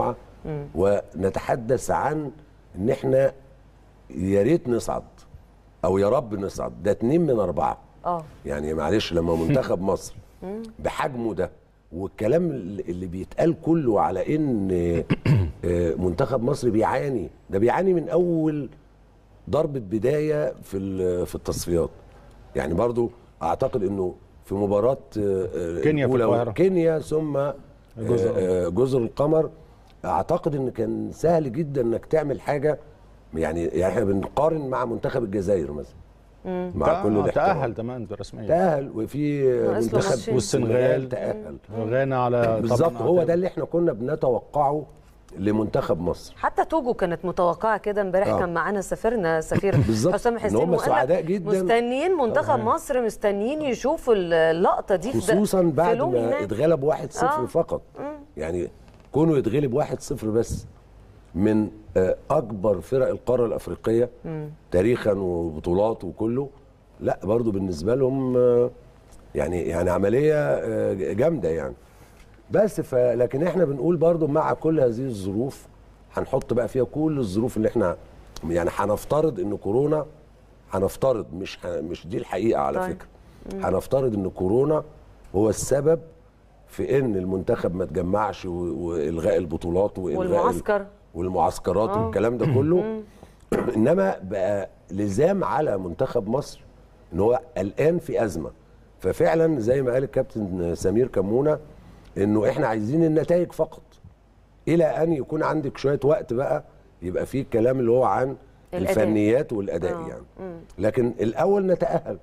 ونتحدث عن ان احنا يا ريت نصعد او يا رب نصعد ده اتنين من اربعه اه يعني معلش لما منتخب مصر بحجمه ده والكلام اللي بيتقال كله على ان آه، منتخب مصر بيعاني ده بيعاني من اول ضربه بدايه في ال- في التصفيات يعني برضو اعتقد انه في مباراه آه، آه، كينيا في الأولى القاهرة. كينيا ثم جزر. آه، آه، جزر القمر اعتقد ان كان سهل جدا انك تعمل حاجه يعني يعني احنا بنقارن مع منتخب الجزائر مثلا مع كل الاحترام تأهل كمان رسميا تأهل وفي ناقص له منتخب ماتشين. والسنغال. تأهل غانا على بالظبط طبعاً هو ده اللي احنا كنا بنتوقعه لمنتخب مصر حتى توجو كانت متوقعه كده امبارح آه. كان معانا سفيرنا سفير بالظبط. حسام إن حسين هم وقال لك سعداء جداً. مستنيين منتخب مصر مستنيين يشوفوا اللقطه دي في ده- خصوصا في بعد لون ما هناك. اتغلب 1-0 آه. فقط يعني كونه يتغلب 1-0 بس من آه، اكبر فرق القاره الافريقيه تاريخا وبطولات وكله لا برضو بالنسبه لهم آه، يعني يعني عمليه آه، جامده يعني بس ف لكن احنا بنقول برضو مع كل هذه الظروف هنحط بقى فيها كل الظروف اللي احنا يعني هنفترض ان كورونا هنفترض مش ه- مش دي الحقيقه على طيب. فكره هنفترض ان كورونا هو السبب في ان المنتخب ما تجمعش و- والغاء البطولات والغاء ال- والمعسكر. والمعسكرات والكلام ده كله انما بقى لزام على منتخب مصر ان هو الان في ازمه ففعلا زي ما قال الكابتن سمير كمونه انه احنا عايزين النتائج فقط الى ان يكون عندك شويه وقت بقى يبقى فيه الكلام اللي هو عن الأداء. الفنيات والاداء آه. يعني لكن الاول نتاهل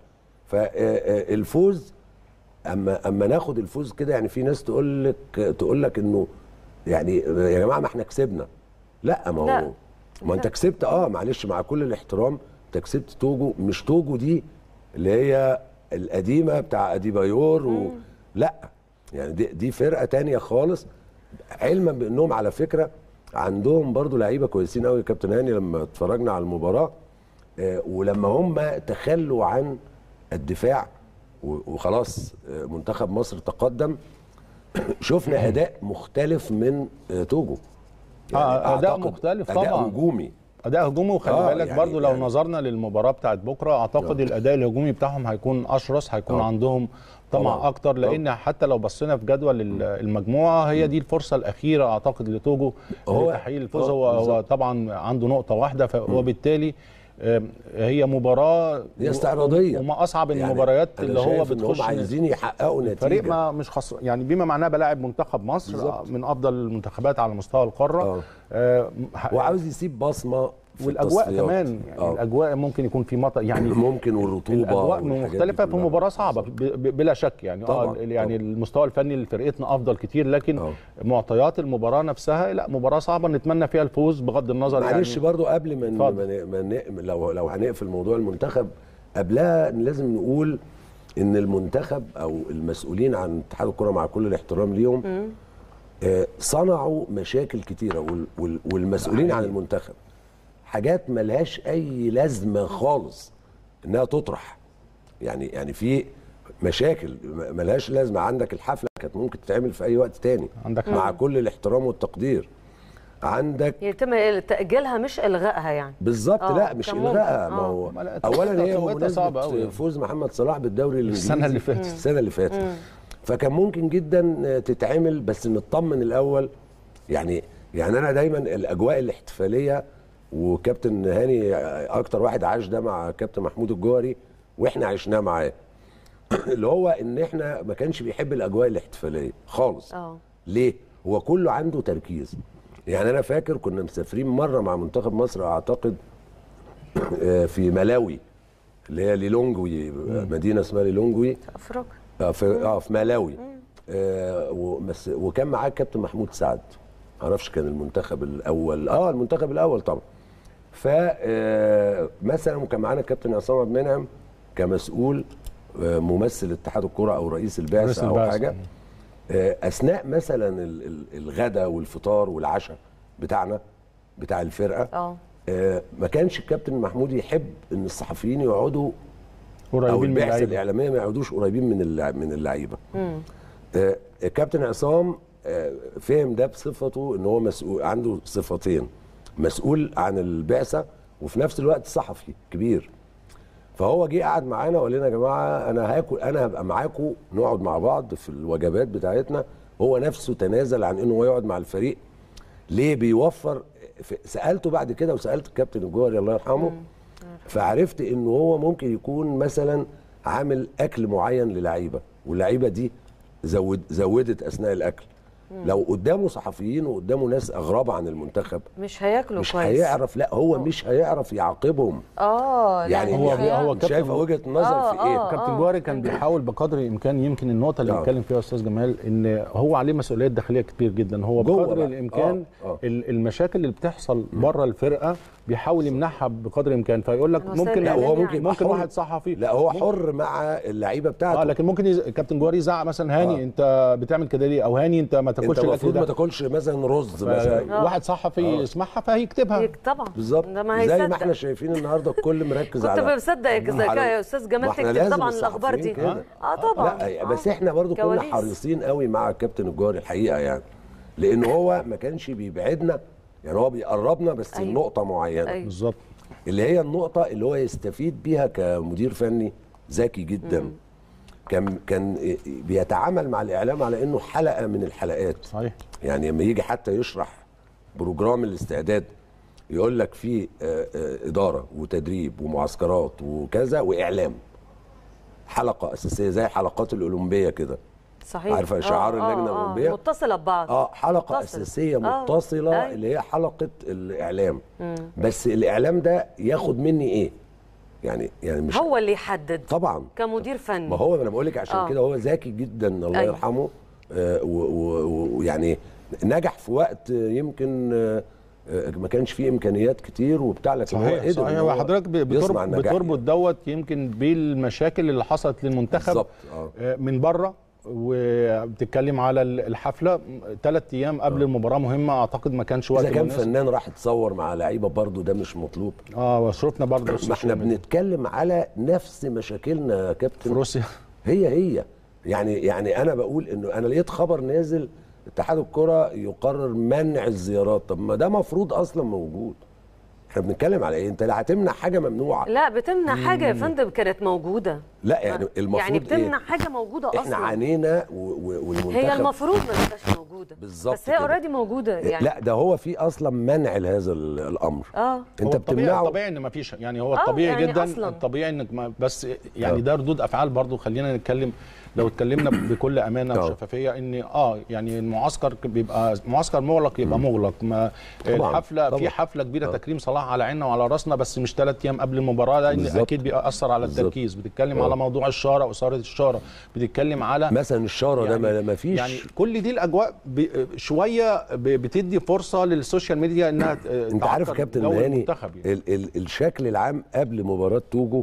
فالفوز اما اما ناخد الفوز كده يعني في ناس تقول لك تقول لك انه يعني يا جماعه ما احنا كسبنا لا ما لا. هو ما انت كسبت اه معلش مع كل الاحترام انت كسبت توجو مش توجو دي اللي هي القديمه بتاع اديبايور و... لا يعني دي, دي فرقه تانية خالص علما بانهم على فكره عندهم برضو لعيبه كويسين قوي يا كابتن هاني لما اتفرجنا على المباراه آه، ولما هم تخلوا عن الدفاع و- وخلاص آه، منتخب مصر تقدم شفنا اداء مختلف من آه، توجو آه، أداء أعتقد مختلف اداء طبعاً. هجومي اداء هجومي وخلي آه، بالك يعني- برضو لو يعني- نظرنا للمباراه بتاعت بكره اعتقد الاداء الهجومي بتاعهم هيكون اشرس هيكون آه. عندهم طمع طبعاً. اكتر لان حتى لو بصينا في جدول ال- المجموعه هي دي الفرصه الاخيره اعتقد لتوجو هو- لتحقيق الفوز آه، هو هو بالظبط. طبعا عنده نقطه واحده ف- وبالتالي آم، هي مباراه هي استعراضيه وما اصعب يعني المباريات أنا اللي هو شايف إن بتخش هم عايزين يحققوا نتيجه فريق ما مش خسر يعني بما معناه بلاعب منتخب مصر بالظبط. من افضل المنتخبات على مستوى القاره آه. آه، ح- وعاوز يسيب بصمه في والاجواء التصفيات. كمان يعني آه. الاجواء ممكن يكون في مطر يعني ممكن والرطوبه الاجواء والحاجات دي مختلفه في كلها. مباراه صعبه ب- ب- بلا شك يعني طبعاً، اه يعني طبعاً. المستوى الفني لفرقتنا افضل كتير لكن آه. معطيات المباراه نفسها لا مباراه صعبه نتمنى فيها الفوز بغض النظر معلش يعني برضو قبل ما ن- اتفضل. ما ن- ما ن- لو لو هنقفل موضوع المنتخب قبلها لازم نقول ان المنتخب او المسؤولين عن اتحاد الكره مع كل الاحترام ليهم آه، صنعوا مشاكل كتيره وال- وال- والمسؤولين عن المنتخب حاجات ملهاش اي لازمه خالص انها تطرح يعني يعني في مشاكل م- ملهاش لازمه عندك الحفله كانت ممكن تتعمل في اي وقت تاني عندك حق. مع كل الاحترام والتقدير عندك يتم تاجيلها مش الغائها يعني بالظبط آه، لا مش كان ممكن. الغائها ما آه. هو ما لا، اولا هي توقيتها صعبة أوي. بمناسبه فوز محمد صلاح بالدوري الانجليزي السنة اللي فاتت. السنه اللي فاتت فكان ممكن جدا تتعمل بس نطمن الاول يعني يعني انا دايما الاجواء الاحتفاليه وكابتن هاني اكتر واحد عاش ده مع كابتن محمود الجوهري واحنا عشناه معاه اللي هو ان احنا ما كانش بيحب الاجواء الاحتفاليه خالص اه ليه؟ هو كله عنده تركيز يعني انا فاكر كنا مسافرين مره مع منتخب مصر اعتقد آه، في ملاوي اللي هي ليلونجوي مدينه اسمها ليلونجوي افريقيا آه، في اه في ملاوي آه ومس وكان معاه الكابتن محمود سعد معرفش كان المنتخب الاول اه المنتخب الاول طبعا ف آه، مثلا كان معانا الكابتن عصام عبد المنعم كمسؤول آه، ممثل اتحاد الكره او رئيس رئيس البعثه او البعثة. حاجه آه، اثناء مثلا ال- ال- الغداء والفطار والعشاء بتاعنا بتاع الفرقه اه آه، ما كانش الكابتن محمود يحب ان الصحفيين يقعدوا او قريبين من البعثه اللعيبه الاعلاميه ما يقعدوش قريبين من اللع- من اللعيبه آه، الكابتن عصام آه، فهم ده بصفته ان هو مسؤول عنده صفتين مسؤول عن البعثه وفي نفس الوقت صحفي كبير فهو جه قعد معانا وقال لنا يا جماعه انا هاكل انا هبقى معاكم نقعد مع بعض في الوجبات بتاعتنا هو نفسه تنازل عن انه هو يقعد مع الفريق ليه بيوفر ف- سالته بعد كده وسالت الكابتن الجوهري الله يرحمه فعرفت ان هو ممكن يكون مثلا عامل اكل معين للعيبه واللعيبه دي زود زودت اثناء الاكل لو قدامه صحفيين وقدامه ناس اغراب عن المنتخب مش هياكلوا مش كويس هيعرف لا هو مش هيعرف يعاقبهم اه يعني هو- مش هي- هو كابتن- شايف وجهه النظر آه، في ايه آه. كابتن جوهري كان بيحاول بقدر الامكان يمكن النقطه اللي آه. بيتكلم فيها استاذ جمال ان هو عليه مسؤوليات داخليه كتير جدا هو جوه بقدر بقى. الامكان آه، آه. ال- المشاكل اللي بتحصل بره الفرقه بيحاول يمنعها بقدر الامكان فيقول لك هو ممكن سيد لا إعلامي هو يعني. ممكن يبقى ممكن حر. واحد صحفي لا هو حر مع اللعيبه بتاعته اه لكن ممكن يز... كابتن جوهري يزعق مثلا هاني آه. انت بتعمل كده ليه او هاني انت ما انت تاكلش الاكل المفروض ما ده تاكلش مثلا رز مثلا واحد صحفي يسمعها فهيكتبها هيك طبعا بالظبط ده ما زي ما هيصدق. احنا شايفين النهارده الكل مركز كنت على بصدق على- يا استاذ ما جمال احنا تكتب لازم طبعا الاخبار دي الصحفيين كده. اه طبعا لا بس آه. احنا برضو كنا كواليس. حريصين قوي مع الكابتن الجوهري الحقيقه يعني لان هو ما كانش بيبعدنا يعني هو بيقربنا بس أيوة. أيوة. نقطه معينه أيوة. بالظبط اللي هي النقطه اللي هو يستفيد بيها كمدير فني ذكي جدا كان كان بيتعامل مع الاعلام على انه حلقه من الحلقات صحيح يعني لما يجي حتى يشرح بروجرام الاستعداد يقول لك في آه، آه، اداره وتدريب ومعسكرات وكذا واعلام حلقه اساسيه زي حلقات الاولمبيه كده صحيح عارفة شعار اللجنة الأولمبية؟ متصله ببعض اه حلقه متصلة. اساسيه آه، متصله أيوة. اللي هي حلقه الاعلام بس الاعلام ده ياخد مني ايه يعني يعني مش هو اللي يحدد طبعا كمدير فني ما هو انا بقول لك عشان آه. كده هو ذكي جدا الله أيوة. يرحمه آه، و- و- ويعني نجح في وقت آه، يمكن آه، آه، ما كانش فيه امكانيات كتير وبتاع لكن هو صحيح قدر صحيح إن هو وحضرتك ب- يصنع بتربط, النجاح بتربط دوت يمكن بالمشاكل اللي حصلت للمنتخب بالظبط، آه. آه، من بره وبتتكلم على ال- الحفله ثلاث ايام قبل المباراه مهمه اعتقد ما كانش وقت اذا كان مناسب. فنان راح يتصور مع لعيبه برضه ده مش مطلوب اه وشرفنا برضه ما احنا السوشيال ميديا. بنتكلم على نفس مشاكلنا يا في كابتن روسيا هي هي يعني يعني انا بقول انه انا لقيت خبر نازل اتحاد الكره يقرر منع الزيارات طب ما ده مفروض اصلا موجود احنا بنتكلم على ايه انت لا هتمنع حاجه ممنوعه لا بتمنع حاجه يا فندم كانت موجوده لا يعني المفروض يعني بتمنع إيه؟ حاجه موجوده احنا اصلا عانينا و- و- والمنتخب هي المفروض ما تبقاش موجوده بالظبط بس هي كده. اوريدي موجوده يعني لا ده هو في اصلا منع لهذا ال- الامر اه هو انت الطبيعي بتمنعه الطبيعي ان ما فيش يعني هو آه، الطبيعي يعني جدا أصلاً. الطبيعي انك ما بس يعني آه. ده ردود افعال برضو خلينا نتكلم لو اتكلمنا بكل امانه آه. وشفافيه ان اه يعني المعسكر بيبقى معسكر مغلق يبقى مغلق ما طبعاً، الحفله طبعاً. في حفله كبيره آه. تكريم صلاح على عيننا وعلى راسنا بس مش ثلاث ايام قبل المباراه لان بالظبط. اكيد بيأثر على بالظبط. التركيز بتتكلم آه. على موضوع الشاره واثاره الشاره بتتكلم على مثلا الشاره ده ما- ما فيش يعني كل دي الاجواء ب- شويه ب- بتدي فرصه للسوشيال ميديا انها ت- انت عارف تعكر كابتن جو هاني المنتخب يعني. ال ال الشكل العام قبل مباراه توجو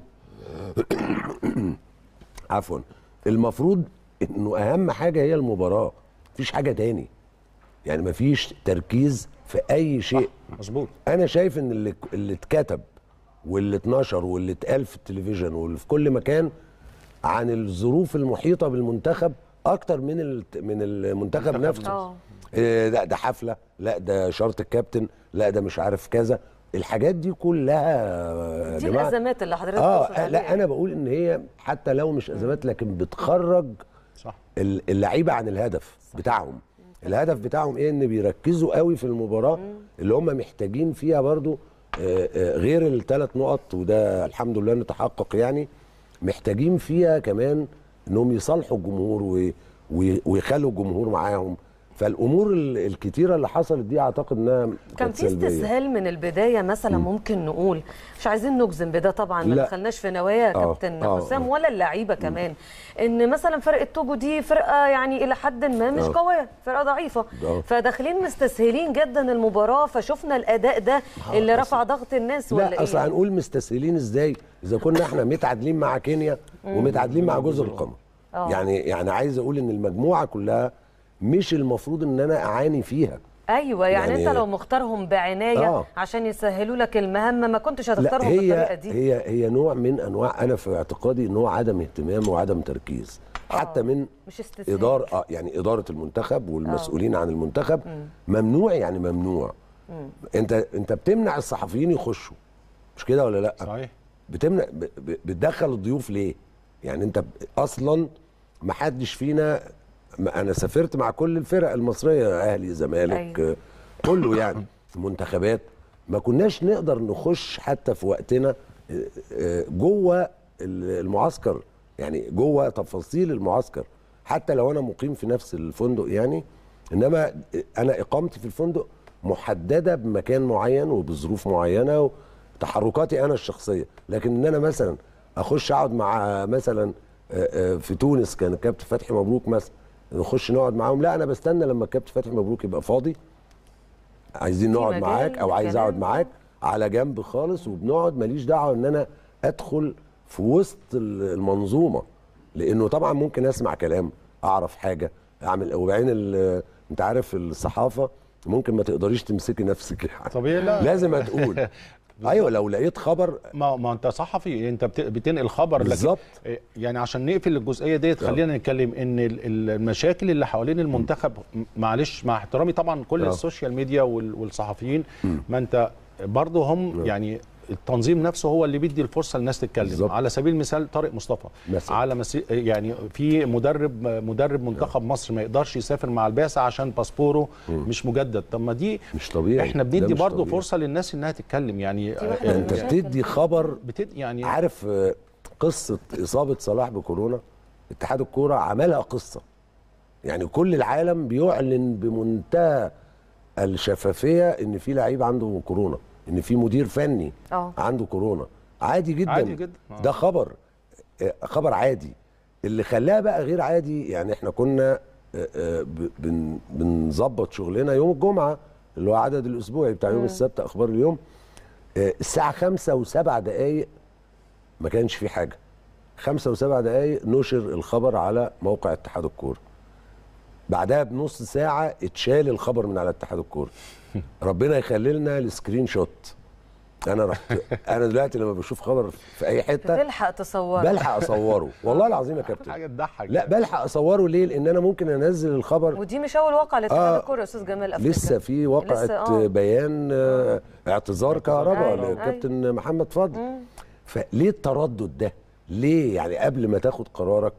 عفوا المفروض انه اهم حاجه هي المباراه مفيش حاجه تاني يعني مفيش تركيز في اي شيء مظبوط انا شايف ان اللي اللي اتكتب واللي اتنشر واللي اتقال في التلفزيون واللي في كل مكان عن الظروف المحيطه بالمنتخب اكتر من ال- من المنتخب نفسه اه إيه ده ده حفله لا ده شرط الكابتن لا ده مش عارف كذا الحاجات دي كلها يا دي جماعه الازمات اللي حضرتك اه تقصد عليها. لا انا بقول ان هي حتى لو مش ازمات لكن بتخرج صح ال- اللعيبه عن الهدف بتاعهم الهدف بتاعهم ايه ان بيركزوا قوي في المباراه اللي هم محتاجين فيها برضو آه، آه، غير الثلاث نقط وده الحمد لله نتحقق يعني محتاجين فيها كمان انهم يصالحوا الجمهور و- و- ويخلوا الجمهور معاهم فالامور ال- الكتيره اللي حصلت دي اعتقد انها كان كانت في سلبية. استسهال من البدايه مثلا ممكن نقول مش عايزين نجزم بده طبعا ما لا. دخلناش في نوايا آه، كابتن آه، حسام آه. ولا اللعيبه كمان ان مثلا فرقه توجو دي فرقه يعني الى حد ما مش آه. قويه فرقه ضعيفه آه. فداخلين مستسهلين جدا المباراه فشفنا الاداء ده اللي رفع ضغط الناس ولا لا اصل ايه هنقول مستسهلين ازاي اذا كنا احنا متعادلين مع كينيا ومتعادلين مع جزر القمر آه. يعني يعني عايز اقول ان المجموعه كلها مش المفروض ان انا اعاني فيها ايوه يعني, يعني- انت لو مختارهم بعنايه آه. عشان يسهلوا لك المهمه ما كنتش لا هتختارهم بالطريقه هي دي هي هي نوع من انواع انا في اعتقادي ان هو عدم اهتمام وعدم تركيز حتى من مش استثناء اداره اه يعني اداره المنتخب والمسؤولين عن المنتخب ممنوع يعني ممنوع انت انت بتمنع الصحفيين يخشوا مش كده ولا لا صحيح بتمنع ب- ب- بتدخل الضيوف ليه يعني انت ب- اصلا ما حدش فينا ما انا سافرت مع كل الفرق المصريه اهلي زمالك أيوة. آه، كله يعني منتخبات ما كناش نقدر نخش حتى في وقتنا آه، آه، جوه ال- المعسكر يعني جوه تفاصيل المعسكر حتى لو انا مقيم في نفس الفندق يعني انما انا اقامتي في الفندق محدده بمكان معين وبظروف معينه وتحركاتي انا الشخصيه لكن ان انا مثلا اخش اقعد مع مثلا آه، آه، في تونس كان الكابتن فتحي مبروك مثلا نخش نقعد معاهم لا انا بستنى لما الكابتن فتحي مبروك يبقى فاضي عايزين في نقعد مجال معاك او عايز للكلام. اقعد معاك على جنب خالص وبنقعد ماليش دعوه ان انا ادخل في وسط ال- المنظومه لانه طبعا ممكن اسمع كلام اعرف حاجه اعمل وبعدين ال- انت عارف الصحافه ممكن ما تقدريش تمسكي نفسك يعني طبيعي لا لازم هتقول ايوه لو لقيت خبر ما ما انت صحفي انت بت- بتنقل خبر لكن بالظبط. يعني عشان نقفل الجزئيه ديت آه. خلينا نتكلم ان ال- ال- المشاكل اللي حوالين المنتخب م- معلش مع احترامي طبعا كل آه. السوشيال ميديا وال- والصحفيين ما انت برضه هم يعني التنظيم نفسه هو اللي بيدي الفرصه للناس تتكلم بالظبط. على سبيل المثال طارق مصطفى مثلا. على مسي... يعني في مدرب مدرب منتخب مصر ما يقدرش يسافر مع البعثه عشان باسبوره مش مجدد طب ما دي مش طبيعي احنا ده بندي مش برضه طبيعي. فرصه للناس انها تتكلم يعني دي واحدة انت من بتدي خبر بتد... يعني عارف آه، قصه اصابه صلاح بكورونا اتحاد الكوره عملها قصه يعني كل العالم بيعلن بمنتهى الشفافيه ان في لعيب عنده كورونا ان في مدير فني اه عنده كورونا عادي جدا عادي جدا. آه. ده خبر آه، خبر عادي اللي خلاها بقى غير عادي يعني احنا كنا آه، آه، ب- بن- بنظبط شغلنا يوم الجمعه اللي هو عدد الاسبوعي بتاع يوم السبت اخبار اليوم آه، الساعه خمسة وسبع دقايق ما كانش في حاجه خمسة وسبع دقايق نشر الخبر على موقع اتحاد الكوره بعدها بنص ساعه اتشال الخبر من على اتحاد الكوره ربنا يخلي لنا السكرين شوت انا رحت انا دلوقتي لما بشوف خبر في اي حته بتلحق تصور بلحق اصوره والله العظيم يا كابتن حاجه تضحك لا بلحق اصوره ليه لان انا ممكن انزل الخبر ودي مش اول واقعه لاتحاد آه، الكوره يا استاذ جمال أفتكر. لسه في وقعه لسه، آه. بيان آه، اعتذار كهرباء أيوة، للكابتن محمد فضل فليه التردد ده ليه يعني قبل ما تاخد قرارك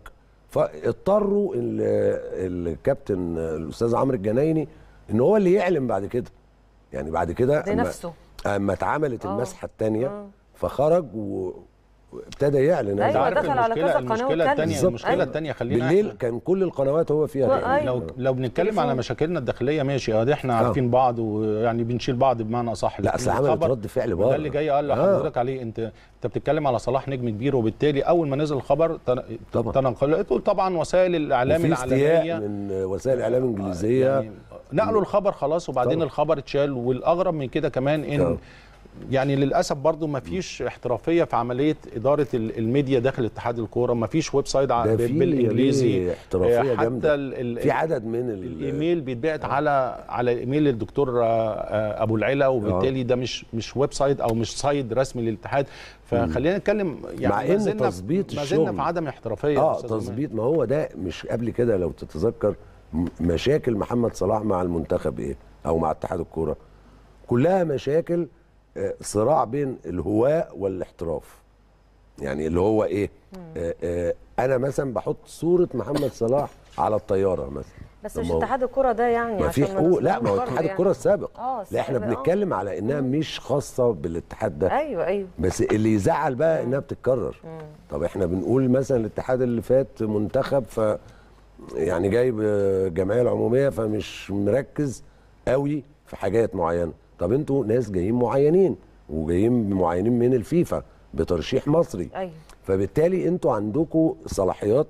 فاضطروا ال- الكابتن الاستاذ عمرو الجنايني ان هو اللي يعلن بعد كده يعني بعد كده ده أما- نفسه. اما اتعملت آه. المسحه الثانيه آه. فخرج و- وابتدى يعلن أيوة، انت هذا. عارف دخل على المشكله كذا قناة المشكله واتكلم. الثانيه بالظبط. المشكله أيوة. الثانيه خلينا بالليل كان كل القنوات هو فيها أيوة. تقريباً. لو لو بنتكلم تليفون. على مشاكلنا الداخليه ماشي اه دي احنا عارفين بعض ويعني بنشيل بعض بمعنى اصح لا لكن اصل عملت الخبر- رد فعل ده بره اللي جاي قال لحضرتك عليه انت انت بتتكلم على صلاح نجم كبير وبالتالي اول ما نزل الخبر تن- طبعا. تنقلته طبعا وسائل الاعلام وفي استياء العالميه من وسائل الاعلام الانجليزيه يعني نقلوا الخبر خلاص وبعدين طبعا. الخبر اتشال والاغرب من كده كمان ان طبعا. يعني للاسف برضو ما فيش احترافيه في عمليه اداره ال- الميديا داخل اتحاد الكوره ما فيش ويب سايت ع- ده بال- في بالانجليزي ليه احترافيه آه، حتى جامده ال- ال- في عدد من ال- الايميل بيتبعت على على ايميل الدكتور آه، آه، ابو العلا وبالتالي ده مش مش ويب سايت او مش سايت رسمي للاتحاد فخلينا نتكلم يعني مع ما إن زلنا- تظبيط ما زلنا الشغل. في عدم احترافيه يا اه أستاذ جمال. تظبيط ما هو ده مش قبل كده لو تتذكر م- مشاكل محمد صلاح مع المنتخب ايه او مع اتحاد الكوره كلها مشاكل آه، صراع بين الهواء والاحتراف يعني اللي هو ايه آه آه انا مثلا بحط صوره محمد صلاح على الطياره مثلا بس طب مش ما هو- اتحاد الكوره ده يعني ما في عشان حقوق لا ما هو برضه اتحاد يعني. الكوره السابق اه لا احنا السابق، آه. بنتكلم على انها مش خاصه بالاتحاد ده ايوه ايوه بس اللي يزعل بقى انها بتتكرر طب احنا بنقول مثلا الاتحاد اللي فات منتخب ف يعني جايب الجمعيه العموميه فمش مركز قوي في حاجات معينه طب انتوا ناس جايين معينين وجايين معينين من الفيفا بترشيح مصري ايوه فبالتالي انتوا عندكم صلاحيات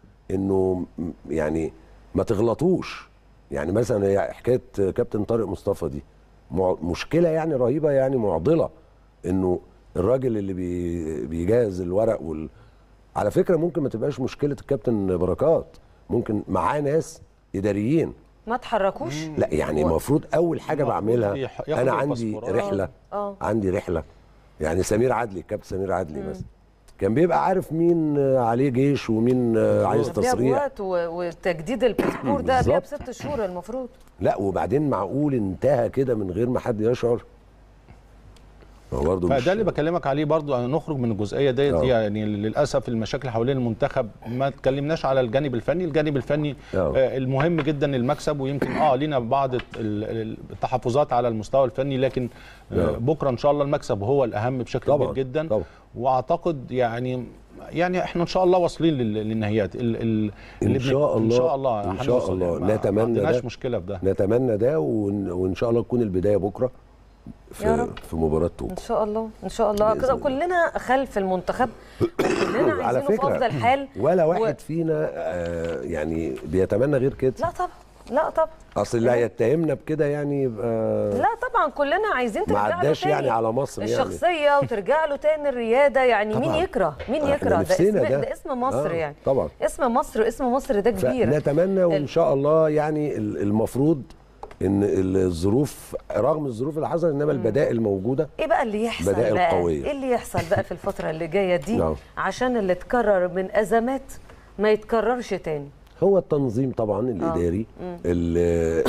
انه م- يعني ما تغلطوش يعني مثلا هي حكايه كابتن طارق مصطفى دي مع- مشكله يعني رهيبه يعني معضله انه الراجل اللي بي بيجهز الورق وال على فكره ممكن ما تبقاش مشكله الكابتن بركات ممكن معاه ناس اداريين ما تحركوش لا يعني هو- المفروض اول حاجه المفروض بعملها يح- ياخد انا عندي الباسبورات. رحله اه عندي رحله يعني سمير عدلي كابتن سمير عدلي مثلا كان بيبقى عارف مين آه، عليه جيش ومين آه، عايز قبلها تصريح بوقت و- وتجديد الباسبور ده قبلها بالظبط. بست شهور المفروض لا وبعدين معقول انتهى كده من غير ما حد يشعر ما هو برضه مش فده اللي بكلمك عليه برضو أن نخرج من الجزئيه ديت آه. يعني للاسف المشاكل حوالين المنتخب ما اتكلمناش على الجانب الفني الجانب الفني آه. آه المهم جدا المكسب ويمكن اه لينا بعض ال- ال- التحفظات على المستوى الفني لكن آه آه. بكره ان شاء الله المكسب هو الاهم بشكل طبعاً، كبير جدا طبعاً. واعتقد يعني يعني احنا ان شاء الله واصلين لل- للنهايات ال- ال- إن اللي بن- شاء ان الله- شاء الله إن شاء هنوصل الله. يعني ما- نتمنى ما عندناش ده. مشكله في ده نتمنى ده وإن, وان شاء الله تكون البدايه بكره في يا رب. في مباراه توب ان شاء الله ان شاء الله بإذن كده الله. كلنا خلف المنتخب كلنا على عايزينه في فكرة، افضل حال ولا و- واحد فينا آه يعني بيتمنى غير كده لا طبعا لا طبعا اصل اللي هيتهمنا بكده يعني يبقى لا طبعا كلنا عايزين ما ترجع له عداش تاني يعني على مصر يعني. الشخصيه وترجع له تاني الرياده يعني مين طبعاً. يكره مين إحنا يكره ده نفسنا اسم ده. ده اسم مصر آه، يعني طبعاً. اسم مصر اسم مصر ده كبير فنتمنى وان ال- شاء الله يعني ال- المفروض ان الظروف رغم الظروف اللي حصلت انما البدائل موجوده ايه بقى اللي يحصل بدائل بقى قوية. ايه اللي يحصل بقى في الفتره اللي جايه دي نعم. عشان اللي اتكرر من ازمات ما يتكررش تاني هو التنظيم طبعا الاداري ال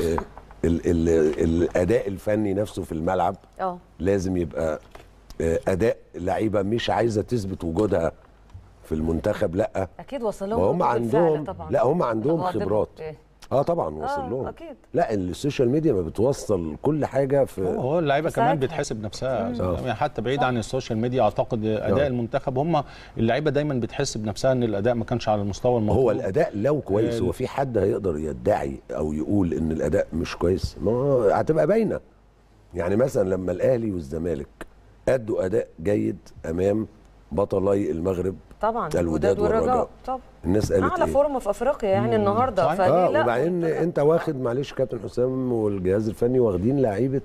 ال ال الاداء الفني نفسه في الملعب اه لازم يبقى آه، اداء لعيبه مش عايزه تثبت وجودها في المنتخب لا اكيد وصل ما لهم هم ردود الفعل عندهم طبعا لا هم عندهم طب هو خبرات إيه؟ اه طبعا وصل آه، لهم أكيد. لا السوشيال ميديا ما بتوصل كل حاجه في هو اللعيبه تساعدها. كمان بتحسب نفسها آه. يعني حتى بعيد عن السوشيال ميديا اعتقد اداء آه. المنتخب هم اللعيبه دايما بتحس بنفسها ان الاداء ما كانش على المستوى المطلوب هو الاداء لو كويس ال- هو في حد هيقدر يدعي او يقول ان الاداء مش كويس ما هو هتبقى باينه يعني مثلا لما الاهلي والزمالك ادوا اداء جيد امام بطلي المغرب طبعا الوداد الوداد والرجاء والرجاء. طبعا الناس قالت اعلى ايه فورمه في افريقيا يعني النهارده صحيح. فليه اه لا وبعدين انت واخد معلش كابتن حسام والجهاز الفني واخدين لعيبه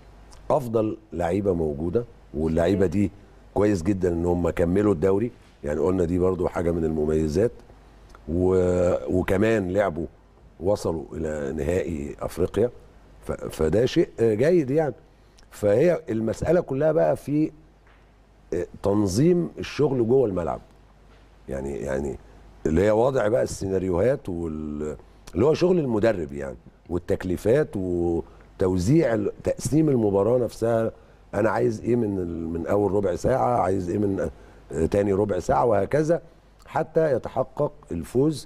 افضل لعيبه موجوده واللعيبه دي كويس جدا ان هم كملوا الدوري يعني قلنا دي برضو حاجه من المميزات و... وكمان لعبوا وصلوا الى نهائي افريقيا ف... فده شيء جيد يعني فهي المساله كلها بقى في تنظيم الشغل جوه الملعب يعني يعني اللي هي وضع بقى السيناريوهات وال اللي هو شغل المدرب يعني والتكليفات وتوزيع ال- تقسيم المباراه نفسها انا عايز ايه من ال- من اول ربع ساعه عايز ايه من آه، تاني ربع ساعه وهكذا حتى يتحقق الفوز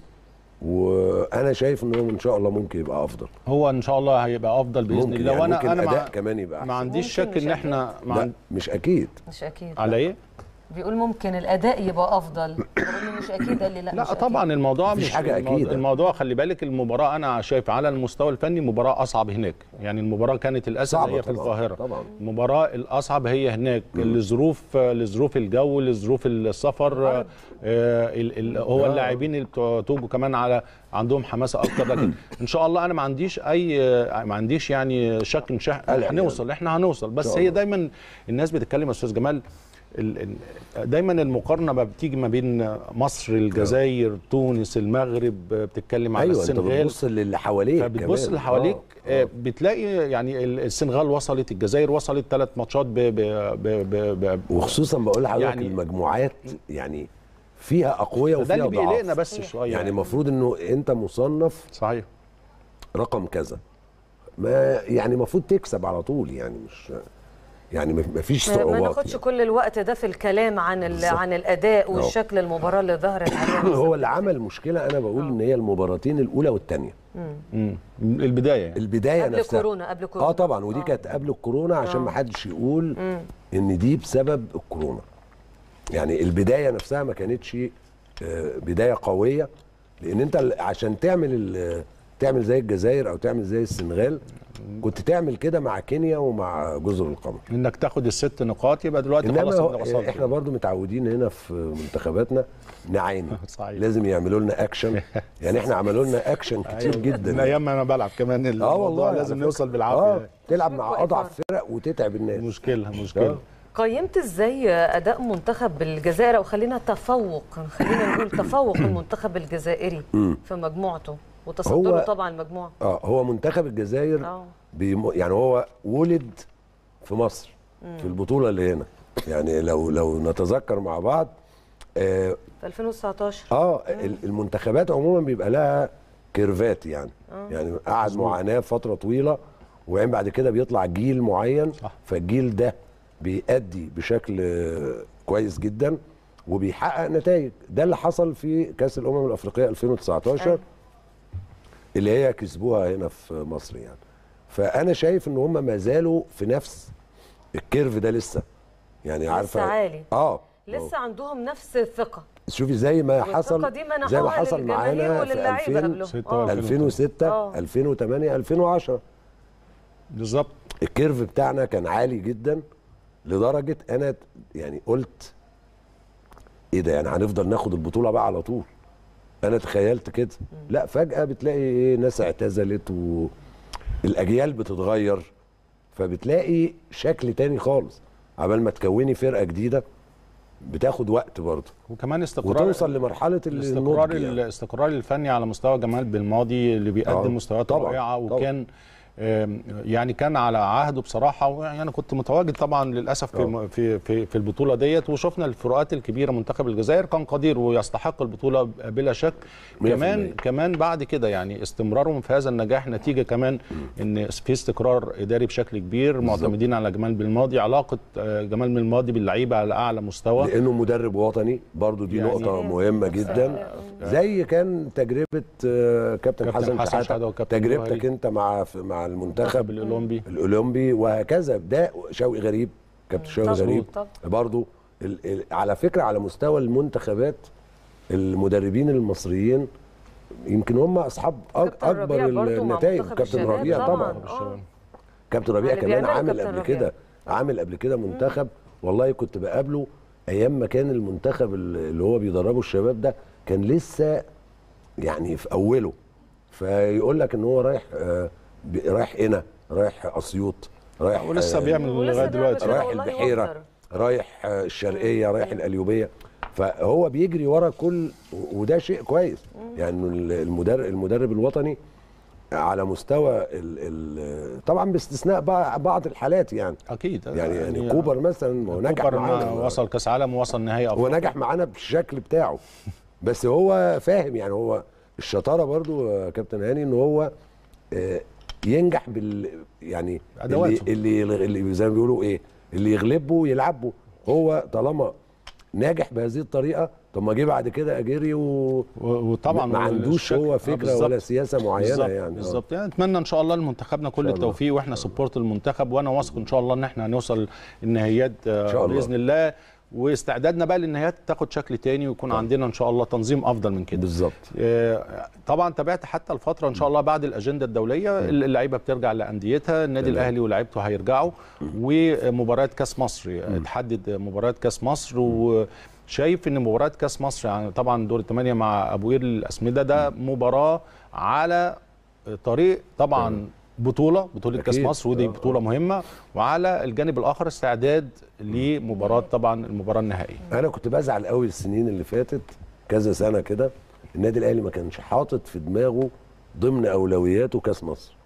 وانا شايف ان هو ان شاء الله ممكن يبقى افضل هو ان شاء الله هيبقى افضل باذن ممكن الله يعني وانا ممكن انا اداء مع كمان يبقى ما أحسن. عنديش ممكن شك مش ان احنا مع لا مش اكيد مش اكيد على ايه بيقول ممكن الاداء يبقى افضل بقول له مش اكيد قال لي لا مش لا أكيد. طبعا الموضوع مفيش مش حاجة الموضوع, أكيدة. الموضوع خلي بالك المباراه انا شايف على المستوى الفني مباراه اصعب هناك يعني المباراه كانت الاسد صعبة هي في طبعاً، القاهره طبعاً. المباراه الاصعب هي هناك لظروف لظروف الجو لظروف السفر آه ال ال هو اللاعبين اللي بتوع توجو كمان على عندهم حماسه اكتر لكن ان شاء الله انا ما عنديش اي ما عنديش يعني شك ان شاء قلق هنوصل احنا هنوصل بس شاء هي الله. دايما الناس بتتكلم يا استاذ جمال ال- ال- دايما المقارنه ما بتيجي ما بين مصر الجزائر تونس المغرب بتتكلم على ايوه انت السنغال بتبص للي حواليك فبتبص كمان. اللي حواليك آه، آه. آه، بتلاقي يعني ال- السنغال وصلت الجزائر وصلت ثلاث ماتشات ب ب ب ب ب وخصوصا بقول لحضرتك يعني- يعني المجموعات يعني فيها اقوياء ده وفيها اللي بيقلقنا ضعاف بس شويه يعني المفروض انه انت مصنف صحيح رقم كذا ما يعني المفروض تكسب على طول يعني مش يعني ما ما فيش ما صعوبات ناخدش يعني. كل الوقت ده في الكلام عن ال- بالظبط. عن الاداء والشكل المباراه اللي ظهرت عليها هو اللي عمل مشكله انا بقول ان هي المباراتين الاولى والثانيه مم. البدايه يعني. البدايه قبل نفسها كورونا قبل كورونا اه طبعا ودي كانت قبل الكورونا عشان ما حدش يقول ان دي بسبب الكورونا يعني البدايه نفسها ما كانتش آه، بدايه قويه لان انت ال- عشان تعمل ال- تعمل زي الجزائر او تعمل زي السنغال كنت تعمل كده مع كينيا ومع جزر القمر انك تاخد الست نقاط يبقى دلوقتي انما خلاص هو انت وصلت احنا برضو متعودين هنا في منتخباتنا نعاني صحيح. لازم يعملوا لنا اكشن يعني احنا عملوا لنا اكشن كتير جدا من ايام ما انا بلعب كمان اه الموضوع والله لازم على نوصل فكرة. بالعافيه اه تلعب مع واقف اضعف فرق وتتعب الناس مشكله مشكله آه. قيمت ازاي اداء منتخب الجزائر او خلينا تفوق خلينا نقول تفوق المنتخب الجزائري في مجموعته وتصدره هو- طبعا المجموعه اه هو منتخب الجزائر اه بيم... يعني هو ولد في مصر في البطوله اللي هنا يعني لو لو نتذكر مع بعض آه في 2019 اه ال- المنتخبات عموما بيبقى لها كيرفات يعني يعني قعد معاناه فتره طويله وبعدين بعد كده بيطلع جيل معين صح. فالجيل ده بيأدي بشكل آه، كويس جدا وبيحقق نتائج ده اللي حصل في كاس الامم الافريقيه 2019 أيوة. اللي هي كسبوها هنا في مصر يعني فانا شايف ان هم ما زالوا في نفس الكيرف ده لسه يعني عارفه عالي. اه لسه عندهم نفس الثقه شوفي زي ما والثقة حصل دي منحوها زي ما حصل للجماهير معانا في وللاعيبة 2000 قبلهم. ستة آه. وألفين. 2006 آه. 2008 2010 بالظبط الكيرف بتاعنا كان عالي جدا لدرجه انا يعني قلت ايه ده يعني هنفضل ناخد البطوله بقى على طول انا تخيلت كده لا فجاه بتلاقي ايه ناس اعتزلت والاجيال بتتغير فبتلاقي شكل تاني خالص عبال ما تكوني فرقه جديده بتاخد وقت برضه وكمان استقرار وتوصل لمرحله الاستقرار النضج يعني. الاستقرار الفني على مستوى جمال بالماضي اللي بيقدم آه، مستويات طبعاً، رائعه طبعاً. وكان آم، يعني كان على عهده بصراحه ويعني انا كنت متواجد طبعا للاسف في آه. م- في في, في البطوله ديت وشفنا الفروقات الكبيره منتخب الجزائر كان قدير ويستحق البطوله بلا شك مية في كمان المية. كمان بعد كده يعني استمرارهم في هذا النجاح نتيجه كمان ان في استقرار اداري بشكل كبير معتمدين على جمال بالماضي علاقه آه، جمال بالماضي باللعيبه على اعلى مستوى لانه مدرب وطني برضو دي يعني- نقطه مهمه جدا زي كان تجربه آه، كابتن كابتن حسن حسن شحاته شحاتة وكابتن تجربتك جوهري. انت مع في- مع المنتخب الاولمبي الاولمبي وهكذا ده شوقي غريب كابتن شوقي طبعاً، غريب طبعاً. برضو ال ال على فكره على مستوى المنتخبات المدربين المصريين يمكن هم اصحاب أك- كابتن اكبر ربيع برضو مع النتائج منتخب كابتن الشباب ربيع طبعا آه. كابتن ربيع اللي كمان بيعمله عامل كابتن قبل ربيع. كده عامل قبل كده منتخب والله كنت بقابله ايام ما كان المنتخب اللي هو بيدربه الشباب ده كان لسه يعني في اوله فيقول لك ان هو رايح آه، ب- رايح هنا رايح اسيوط رايح ولسه آه، بيعمل ولسه لغايه بيعمل دلوقتي كده. رايح والله البحيره يقدر. رايح آه، الشرقيه رايح القليوبيه فهو بيجري ورا كل وده شيء كويس يعني إنه المدرب المدرب الوطني على مستوى ال ال طبعا باستثناء بع- بعض الحالات يعني اكيد يعني يعني كوبر مثلا هو نجح كوبر معانا ما وصل كاس عالم ووصل نهائي هو افريقيا نجح معانا بالشكل بتاعه بس هو فاهم يعني هو الشطاره برضو يا كابتن هاني ان هو آه، ينجح بال يعني اللي, أدواته. اللي اللي زي ما بيقولوا ايه اللي يغلبه يلعبه هو طالما ناجح بهذه الطريقه طب ما جه بعد كده اجيري و... و- وطبعا ما هو عندوش الشكل- هو آه، فكره بالظبط. ولا سياسه معينه بالظبط يعني آه. بالظبط يعني اتمنى ان شاء الله لمنتخبنا كل شاء الله. التوفيق واحنا سبورت المنتخب وانا واثق ان شاء الله ان احنا هنوصل النهائيات آه، شاء الله. باذن الله واستعدادنا بقى للنهائيات تاخد شكل تاني ويكون عندنا ان شاء الله تنظيم افضل من كده بالظبط آه، طبعا تابعت حتى الفتره ان شاء الله بعد الاجنده الدوليه اللعيبه بترجع لانديتها النادي تمام. الاهلي ولاعيبته هيرجعوا ومباراه كاس مصر تحدد مباراه كاس مصر وشايف ان مباراه كاس مصر يعني طبعا دور الثمانيه مع ابو قير الاسمده ده مباراه على طريق طبعا بطوله بطوله كاس أكيد. مصر ودي آه، بطوله مهمه وعلى الجانب الاخر استعداد لمباراه طبعا المباراه النهائيه انا كنت بزعل قوي السنين اللي فاتت كذا سنه كده النادي الاهلي ما كانش حاطط في دماغه ضمن اولوياته كاس مصر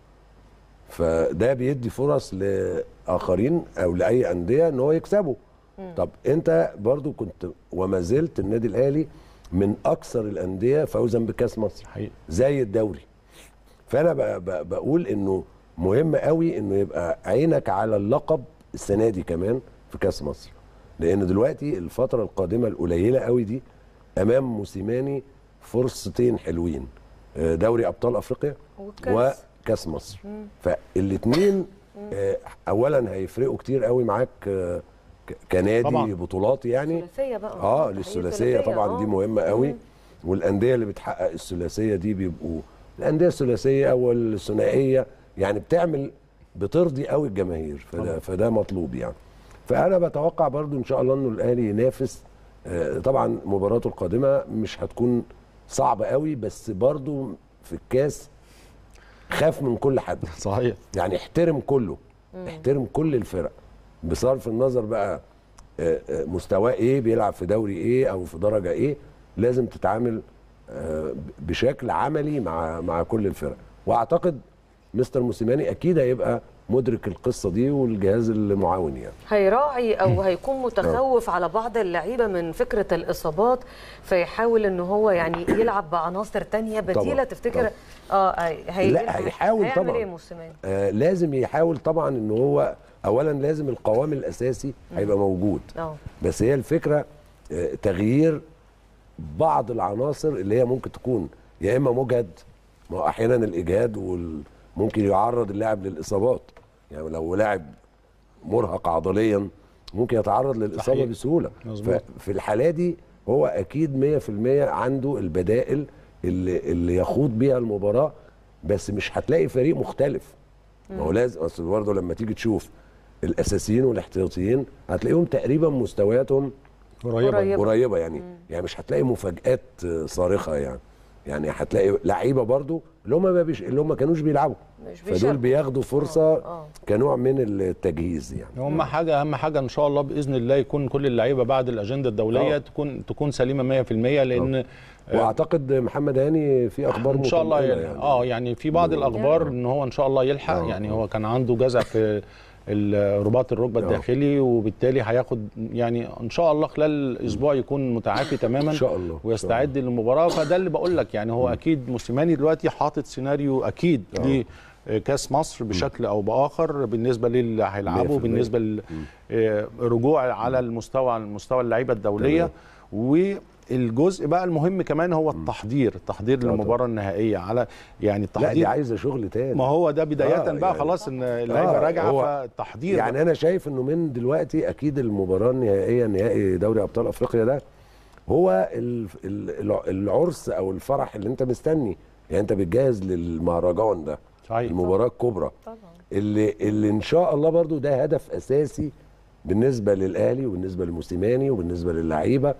فده بيدي فرص لاخرين او لاي انديه ان هو يكسبوا طب انت برضو كنت وما زلت النادي الاهلي من اكثر الانديه فوزا بكاس مصر حقيقي زي الدوري فانا ب- ب- بقول انه مهم قوي انه يبقى عينك على اللقب السنه دي كمان في كاس مصر لان دلوقتي الفتره القادمه القليله قوي دي امام موسيماني فرصتين حلوين آه، دوري ابطال افريقيا والكاس. وكاس مصر فالاثنين اولا هيفرقوا كتير قوي معاك آه، ك- كنادي طبعاً. بطولات يعني ثلاثيه بقى اه تحقيق للثلاثيه طبعا دي آه. مهمه قوي والانديه اللي بتحقق الثلاثيه دي بيبقوا الانديه الثلاثيه او الثنائيه يعني بتعمل بترضي قوي الجماهير فده فده مطلوب يعني فانا بتوقع برضو ان شاء الله انه الاهلي ينافس آه، طبعا مباراته القادمه مش هتكون صعبه قوي بس برضو في الكاس خاف من كل حد صحيح يعني احترم كله احترم كل الفرق بصرف النظر بقى آه، آه، مستواه ايه بيلعب في دوري ايه او في درجه ايه لازم تتعامل آه، بشكل عملي مع مع كل الفرق واعتقد مستر موسيماني اكيد هيبقى مدرك القصه دي والجهاز المعاون يعني هيراعي او هيكون متخوف على بعض اللعيبه من فكره الاصابات فيحاول ان هو يعني يلعب بعناصر تانية بديله طبعاً، تفتكر طبعاً. اه هي لا، هيحاول هيعمل طبعاً. ايه موسيماني آه لازم يحاول طبعا ان هو اولا لازم القوام الاساسي هيبقى موجود اه بس هي الفكره آه، تغيير بعض العناصر اللي هي ممكن تكون يا اما مجهد ما هو احيانا الاجهاد وال- ممكن يعرض اللاعب للاصابات يعني لو لاعب مرهق عضليا ممكن يتعرض للاصابه صحيح. بسهوله مظبوط. ففي الحاله دي هو اكيد 100% عنده البدائل اللي اللي يخوض بيها المباراه بس مش هتلاقي فريق مختلف ما هو لازم اصل برضه لما تيجي تشوف الاساسيين والاحتياطيين هتلاقيهم تقريبا مستوياتهم قريبه قريبة. قريبه يعني يعني مش هتلاقي مفاجات آه، صارخه يعني يعني هتلاقي لعيبه برضو اللي هم ما بيش اللي هم ما كانوش بيلعبوا مش فدول بيشاركوا. بياخدوا فرصه آه. كنوع من التجهيز يعني اهم حاجه اهم حاجه ان شاء الله باذن الله يكون كل اللعيبه بعد الاجنده الدوليه آه. تكون تكون سليمه 100% لان آه، واعتقد محمد هاني في اخبار ان شاء الله مطمئنة يعني اه يعني في بعض الاخبار ان هو ان شاء الله يلحق آه، يعني آه. هو كان عنده جزع في ال- رباط الركبه آه. الداخلي وبالتالي هياخد يعني ان شاء الله خلال اسبوع يكون متعافي تماما ان شاء الله إن شاء ويستعد للمباراه فده اللي بقول لك يعني هو اكيد موسيماني دلوقتي حاطط سيناريو اكيد آه. لكاس مصر بشكل او باخر بالنسبه للي هيلعبوا 100%. بالنسبه للرجوع على المستوى على مستوى اللعيبه الدوليه والجزء بقى المهم كمان هو التحضير التحضير طبعا. للمباراه النهائيه على يعني لا دي التحضير عايزه شغل تاني ما هو ده بدايه آه، بقى يعني- خلاص ان اللعيبه آه، راجعه هو- فالتحضير يعني انا شايف انه من دلوقتي اكيد المباراه النهائيه نهائي دوري ابطال افريقيا ده هو ال- ال- العرس او الفرح اللي انت مستني يعني انت بتجهز للمهرجان ده صحيح المباراه الكبرى طبعا اللي اللي ان شاء الله برضو ده هدف اساسي بالنسبه للاهلي وبالنسبه للموسيماني وبالنسبه للعيبه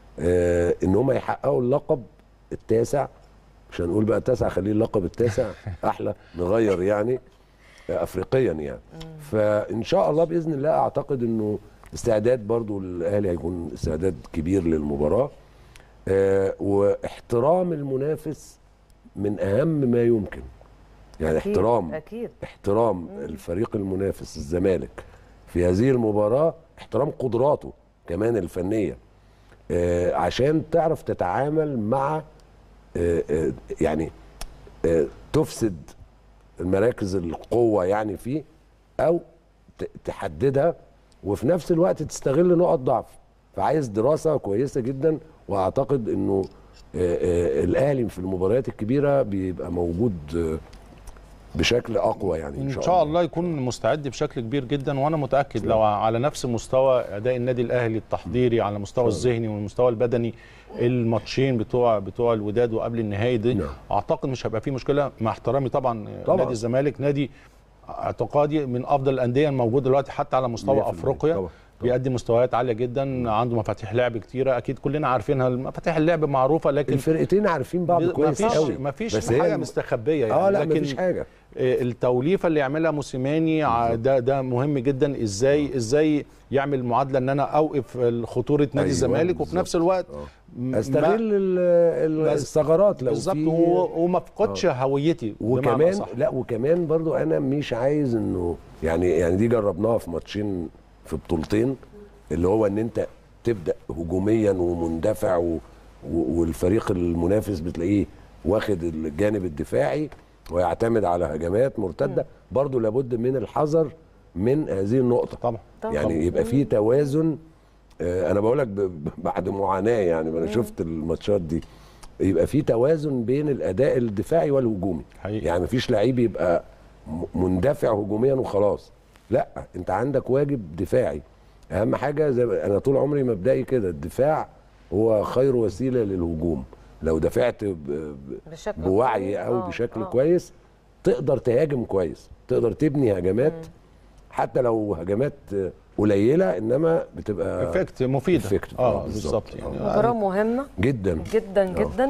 آه ان هم يحققوا اللقب التاسع مش هنقول بقى التاسع خليه اللقب التاسع احلى نغير يعني آه، افريقيا يعني فان شاء الله باذن الله اعتقد انه استعداد برضو الاهلي هيكون استعداد كبير للمباراه آه واحترام المنافس من اهم ما يمكن يعني أكيد، احترام اكيد احترام الفريق المنافس الزمالك في هذه المباراة احترام قدراته كمان الفنية آه عشان تعرف تتعامل مع آه آه يعني آه تفسد المراكز القوة يعني فيه أو ت- تحددها وفي نفس الوقت تستغل نقط ضعف فعايز دراسة كويسة جدا وأعتقد أنه آه آه الأهلي في المباريات الكبيرة بيبقى موجود آه بشكل أقوى يعني ان شاء الله يكون مستعد بشكل كبير جدا وانا متاكد لو على نفس مستوى اداء النادي الاهلي التحضيري على المستوى الذهني والمستوى البدني الماتشين بتوع بتوع الوداد وقبل النهائي دي نعم. اعتقد مش هيبقى فيه مشكله مع احترامي طبعا, طبعاً. نادي الزمالك نادي اعتقادي من افضل الانديه الموجوده دلوقتي حتى على مستوى 100% افريقيا طبعاً. بيقدم مستويات عاليه جدا عنده مفاتيح لعب كتيره اكيد كلنا عارفينها مفاتيح اللعب معروفه لكن الفرقتين عارفين بعض ما كويس فيش قوي ما فيش بس هي حاجه الم- مستخبيه يعني اه لا لكن مفيش حاجه آه، التوليفه اللي يعملها موسيماني ع- ده ده مهم جدا ازاي ازاي يعمل معادله ان انا اوقف خطوره نادي أيوة، الزمالك وفي بالظبط. نفس الوقت آه. م- استغل ما- ال- ال- بس- الثغرات لو بالظبط في و- وما افقدش هويتي بمعنى وكمان أصح. لا وكمان برضو انا مش عايز انه يعني يعني دي جربناها في ماتشين في بطولتين اللي هو ان انت تبدا هجوميا ومندفع و و- والفريق المنافس بتلاقيه واخد الجانب الدفاعي ويعتمد على هجمات مرتده برضو لابد من الحذر من هذه النقطه طبعا طبعاً. يعني يبقى في توازن آه، انا بقول لك ب- ب- بعد معاناه يعني ما انا شفت الماتشات دي يبقى في توازن بين الاداء الدفاعي والهجومي حقيقي. يعني مفيش لعيب يبقى م- مندفع هجوميا وخلاص لا انت عندك واجب دفاعي اهم حاجه زي ما- انا طول عمري مبدئي كده الدفاع هو خير وسيله للهجوم لو دفعت ب- ب- بشكل بوعي كويس. او آه، بشكل آه. كويس تقدر تهاجم كويس تقدر تبني هجمات حتى لو هجمات قليله انما بتبقى افكت مفيده effective. اه آه، بالظبط بالظبط. يعني مباراه مهمه جدا جدا آه. جدا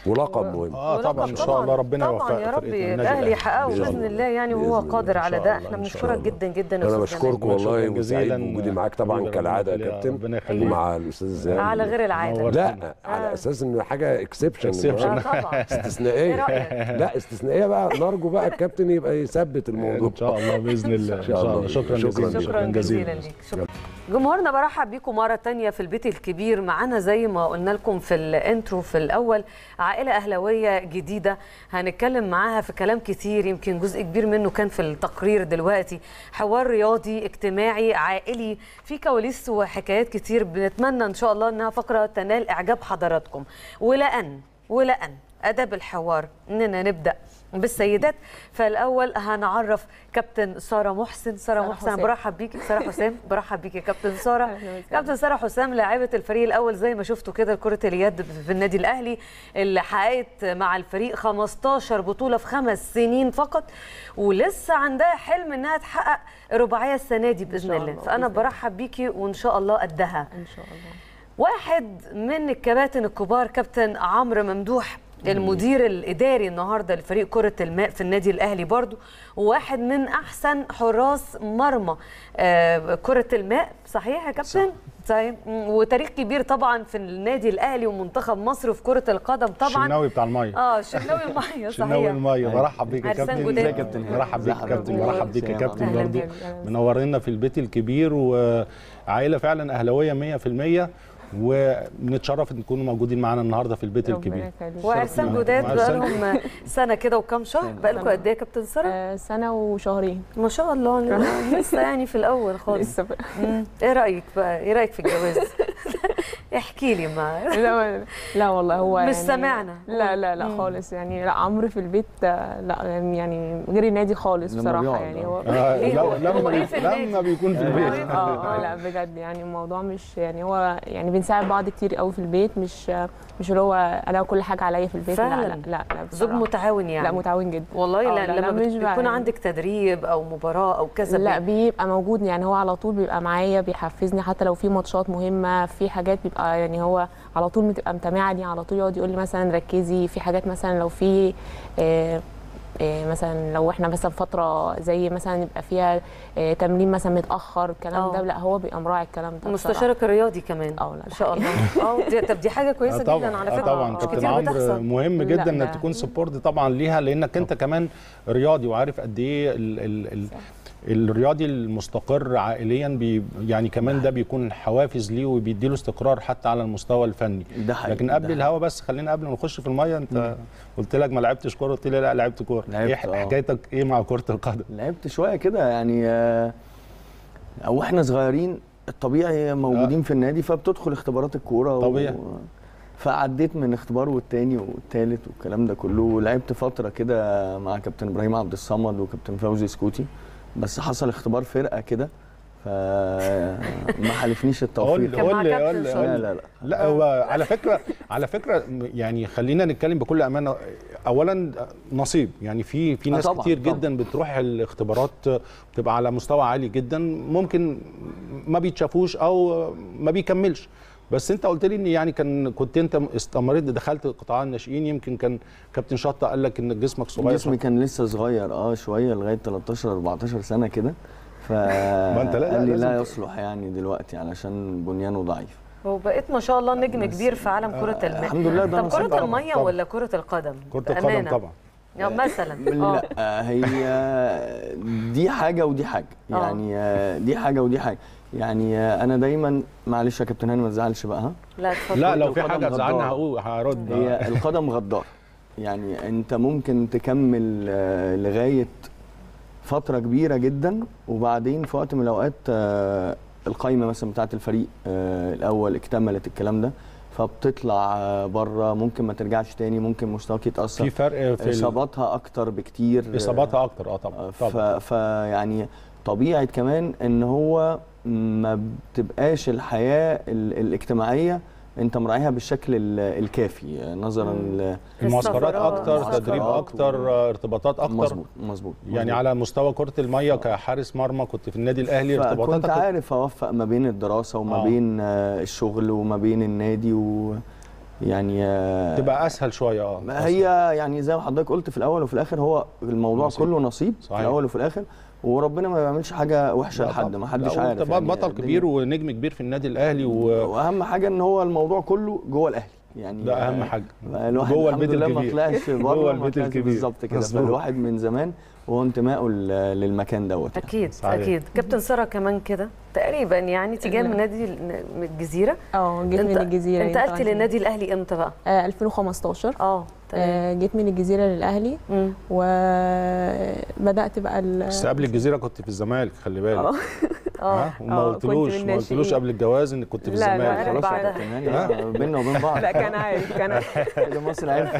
ولقب مهم اه طبعا ان شاء الله ربنا طبعا يوفق يا رب فرقتنا النادي الاهلي يحققه بإذن باذن الله. الله يعني وهو بإذن الله. قادر على إن ده شاء احنا الله، إن بنشكرك شاء الله. جدا جدا يا انا أستاذ بشكركم جمال. والله شكراً وسعيد جزيلاً. بوجودي معاك طبعا حبيبي كالعاده يا ربنا كابتن ربنا يخليك. ومع الاستاذ زياد على غير العاده نورت. لا آه. على اساس انه حاجه اكسبشن Exception. اه طبعا ايه استثنائيه رايك لا استثنائيه بقى نرجو بقى الكابتن يبقى يثبت الموضوع ان شاء الله باذن الله ان شاء الله شكرا شكراً جزيلا شكرا جزيلا ليك شكرا جمهورنا برحب بيكم مرة تانية في البيت الكبير معانا زي ما قلنا لكم في الانترو في الأول عائلة أهلوية جديدة هنتكلم معاها في كلام كتير يمكن جزء كبير منه كان في التقرير دلوقتي حوار رياضي اجتماعي عائلي في كواليس وحكايات كتير بنتمنى إن شاء الله إنها فقرة تنال إعجاب حضراتكم ولأن ولأن أداب الحوار إننا نبدأ بالسيدات فالاول هنعرف كابتن ساره محسن ساره سارة محسن حسام. برحب بيكي ساره حسام برحب بيكي يا كابتن ساره أهلا وسهلا. كابتن ساره حسام لاعبه الفريق الاول زي ما شفتوا كده كره اليد في النادي الاهلي اللي حققت مع الفريق 15 بطوله في خمس سنين فقط ولسه عندها حلم انها تحقق رباعيه السنه دي باذن شاء الله الله، فانا بإذن الله. برحب بيكي وان شاء الله قدها ان شاء الله واحد من الكباتن الكبار كابتن عمرو ممدوح المدير الاداري النهارده لفريق كره الماء في النادي الاهلي برضو وواحد من احسن حراس مرمى آه، كره الماء صحيح يا كابتن صحيح مم، وتاريخ كبير طبعا في النادي الاهلي ومنتخب مصر في كره القدم طبعا الشناوي بتاع الميه اه شناوي الميه شناوي صحيح الميه برحب بيك يا عرسان كابتن جداد. ازيك يا كابتن برحب بيك يا كابتن برحب بيك يا كابتن أهلاً برضه بيك. أهلاً. منورنا في البيت الكبير وعائله فعلا اهلاويه 100% وبنتشرف ان تكونوا موجودين معانا النهارده في البيت ربنا الكبير يخليك. وعرسان جداد وعرسان. بقالهم سنه كده وكام شهر بقالكم قد ايه يا كابتن ساره آه، سنه وشهرين ما شاء الله لسه يعني في الاول خالص لسه ف- مم. ايه رايك بقى ايه رايك في الجواز احكي لي ما لا لا والله هو مش يعني سامعنا. لا لا لا مم. خالص يعني لا عمرو في البيت آه، لا يعني غير النادي خالص لما بصراحه بيقعد، يعني آه. هو آه، ليه؟ لو- هو لما إيه في النادي؟ لما بيكون في البيت اه آه، لا بجد يعني الموضوع مش يعني هو يعني بنساعد بعض كتير قوي في البيت مش مش اللي هو انا كل حاجه عليا في البيت فعلاً. لا لا لا, لا زوج بصراحة. متعاون يعني لا متعاون جدا والله آه، لا, لا، لما لا، بت- مش بقى بيكون يعني. عندك تدريب او مباراه او كذا لا بي- بيبقى موجود يعني هو على طول بيبقى معايا بيحفزني حتى لو في ماتشات مهمه في حاجات بيبقى يعني هو على طول بتبقى متابعني على طول يقعد يقول لي مثلا ركزي في حاجات مثلا لو في آه، آه، مثلا لو احنا مثلا فتره زي مثلا يبقى فيها آه، تمرين مثلا متاخر الكلام آه. ده لا هو بيبقى مراعي الكلام ده بصراحة. مستشارك الرياضي كمان اه لا ان شاء الله اه دي- طب دي حاجه كويسه آه جدا على آه فكره طبعا مش كابتن كتير عمرو بتحصل مهم لا، جدا لا. انك تكون سبورت طبعا ليها لانك انت كمان رياضي وعارف قد ايه ال ال ال الرياضي المستقر عائليا بي يعني كمان ده بيكون حوافز ليه وبيديله استقرار حتى على المستوى الفني ده حقيقي لكن ده قبل حقيقي. الهوا بس خلينا قبل ما نخش في الميه انت قلت لك ما لعبتش كوره قلت لي لا لعبت كوره لعبت، ايه آه. حكايتك ايه مع كره القدم لعبت شويه كده يعني آه، او احنا صغيرين الطبيعي موجودين في النادي فبتدخل اختبارات الكوره و- طبيعي. فعديت من اختبار والتاني والتالت والكلام ده كله ولعبت فتره كده مع كابتن ابراهيم عبد الصمد وكابتن فوزي سكوتي بس حصل اختبار فرقه كده فما حلفنيش التوفيق كان مع قول لي كابتن قول لي شوقي. لا قول لي لا لا لا هو على فكره على فكره يعني خلينا نتكلم بكل امانه اولا نصيب يعني في في آه ناس طبعاً، كتير طبعاً. جدا بتروح الاختبارات بتبقى على مستوى عالي جدا ممكن ما بيتشافوش او ما بيكملش بس انت قلت لي ان يعني كان كنت انت استمريت دخلت قطاع الناشئين يمكن كان كابتن شطه قال لك ان جسمك صغير جسمي كان لسه صغير اه شويه لغايه 13 14 سنه كده ف أنت لا- قال لي لازم لا ت- يصلح يعني دلوقتي علشان بنيانه ضعيف وبقيت ما شاء الله نجم كبير في عالم كره الماء الحمد لله ده طب نصيب كره طبعاً، الميه طبعاً. ولا كره القدم كره القدم بأمانة. طبعا اه مثلا اه لا هي دي حاجه ودي حاجه آه. يعني آه، دي حاجه ودي حاجه يعني آه، انا دايما معلش يا كابتن هاني ما تزعلش بقى ها لا اتفضل لا كرة لو في القدم حاجه تزعلنا غدارة. هقول هرد هي القدم غدار يعني انت ممكن تكمل آه، لغايه فتره كبيره جدا وبعدين في وقت من الاوقات آه، القايمه مثلا بتاعه الفريق آه، الاول اكتملت الكلام ده فبتطلع آه، بره ممكن ما ترجعش تاني ممكن مستواك يتاثر في فرق في ال- اصاباتها اكتر بكتير اصاباتها اكتر اه طبعا طبعا ف... فيعني طبيعه كمان ان هو ما بتبقاش الحياه ال... الاجتماعيه انت مراعيها بالشكل ال... الكافي نظرا ل... المعسكرات السفرات، اكتر المعسكرات تدريب و- اكتر آه، ارتباطات اكتر مظبوط مظبوط يعني مظبوط. على مستوى كره الميه كحارس مرمى كنت في النادي الاهلي فكنت ارتباطاتك عارف اوفق ما بين الدراسه وما آه. بين آه، الشغل وما بين النادي و... يعني آه، تبقى اسهل شويه اه ما هي يعني زي ما حضرتك قلت في الاول وفي الاخر هو الموضوع نصيب. كله نصيب صحيح. في الاول وفي الاخر وربنا ما بيعملش حاجه وحشه لحد ما حدش لا، عارف وأنت يعني بطل الدنيا- كبير ونجم كبير في النادي الاهلي و... واهم حاجه ان هو الموضوع كله جوه الاهلي يعني ده اهم آه، حاجه الواحد جوه الحمد البيت لله الكبير. ما طلعش بره جوه ما البيت طلعش الكبير. بالظبط كده مظبوط. فالواحد من زمان وهو انتمائه لل- للمكان دوت يعني. اكيد صحيح. اكيد كابتن ساره كمان كده تقريبا يعني تجاه من نادي ال- من الجزيره اه جيت من الجزيره انت يعني قلت طبعاً. للنادي الاهلي امتى بقى آه 2015 اه تمام آه جيت من الجزيره للاهلي مم. وبدات بقى ال- بس قبل الجزيره كنت في الزمالك خلي بالك اه اه ها وما آه، كنت قلتلوش من ما قلتلوش الناشئين. قبل الجواز انك كنت في لا، لا، الزمالك عارف خلاص بعدها. يا كمان يعني بيننا وبين بعض لا كان عارف كان عارف كده مصر عرفت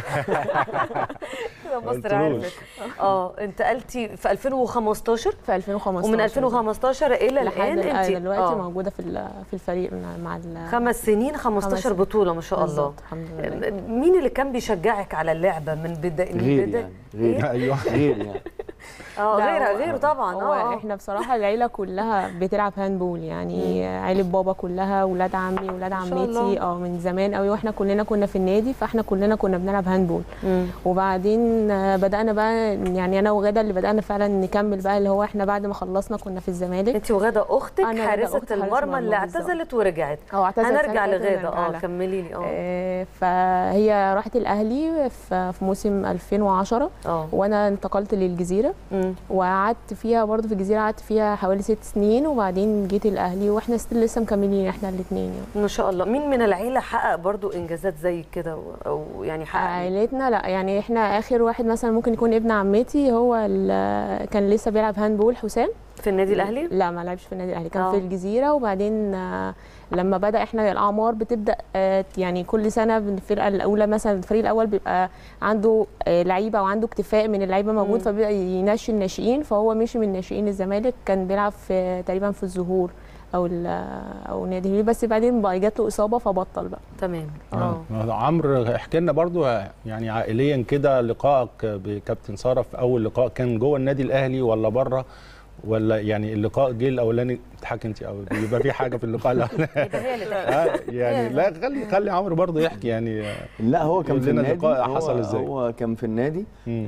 كده مصر قلتلوش. عرفت اه انتقلتي في 2015 في 2015 ومن 2015 الى لحد الان الآن انت دلوقتي آه. موجوده في ال- في الفريق مع- مع ال- خمس سنين 15 سنين. بطوله ما شاء الله بالظبط، الحمد لله مين اللي كان بيشجعك على اللعبه من بدايه غير يعني غير ايوه غير يعني اه لا، غيرها هو- غيره طبعا هو اه آه. احنا بصراحه العيله كلها بتلعب هاندبول يعني عيله بابا كلها ولاد عمي ولاد شاء الله. عمتي اه من زمان قوي واحنا كلنا كنا في النادي فاحنا كلنا كنا بنلعب هاندبول مم. وبعدين آه، بدانا بقى يعني انا وغاده اللي بدانا فعلا نكمل بقى اللي هو احنا بعد ما خلصنا كنا في الزمالك انت وغاده اختك أنا وغادة حارسه أختي حارسة المرمى مرمى اللي بالظبط. اعتزلت ورجعت اه اعتزلت هنرجع سنة لغاده ونرجع اه لها. كملي لي اه آه، فهي راحت الاهلي في في موسم 2010 اه وانا انتقلت للجزيره مم. وقعدت فيها برضه في الجزيره قعدت فيها حوالي ست سنين وبعدين جيت الاهلي واحنا ستيل لسه مكملين احنا الاثنين يعني ما شاء الله مين من العيله حقق برضو انجازات زي كده و- او يعني حقق عائلتنا لا يعني احنا اخر واحد مثلا ممكن يكون ابن عمتي هو اللي كان لسه بيلعب هاندبول حسام في النادي الاهلي لا ما لعبش في النادي الاهلي كان آه. في الجزيره وبعدين آه، لما بدا احنا الاعمار بتبدا آه، يعني كل سنه الفرقه الاولى مثلا الفريق الاول بيبقى عنده آه، لعيبه وعنده اكتفاء من اللعيبه موجود مم. فبيبقى ينشي الناشئين فهو مشي من ناشئين الزمالك كان بيلعب في تقريبا في الزهور او ال- او نادي الهلال بس بعدين بقى جات له اصابه فبطل بقى تمام آه. عمرو احكي لنا برضو يعني عائليا كده لقائك بكابتن ساره في اول لقاء كان جوه النادي الاهلي ولا بره ولا يعني اللقاء جه الاولاني تضحك انت قوي بيبقى في حاجه في اللقاء الاولاني يبقى هي اللي تحكي. آه، يعني لا خلي خلي عمرو برضو يحكي يعني لا هو كان قول في لنا النادي اللقاء هو- حصل إزاي؟ هو كان في النادي مم.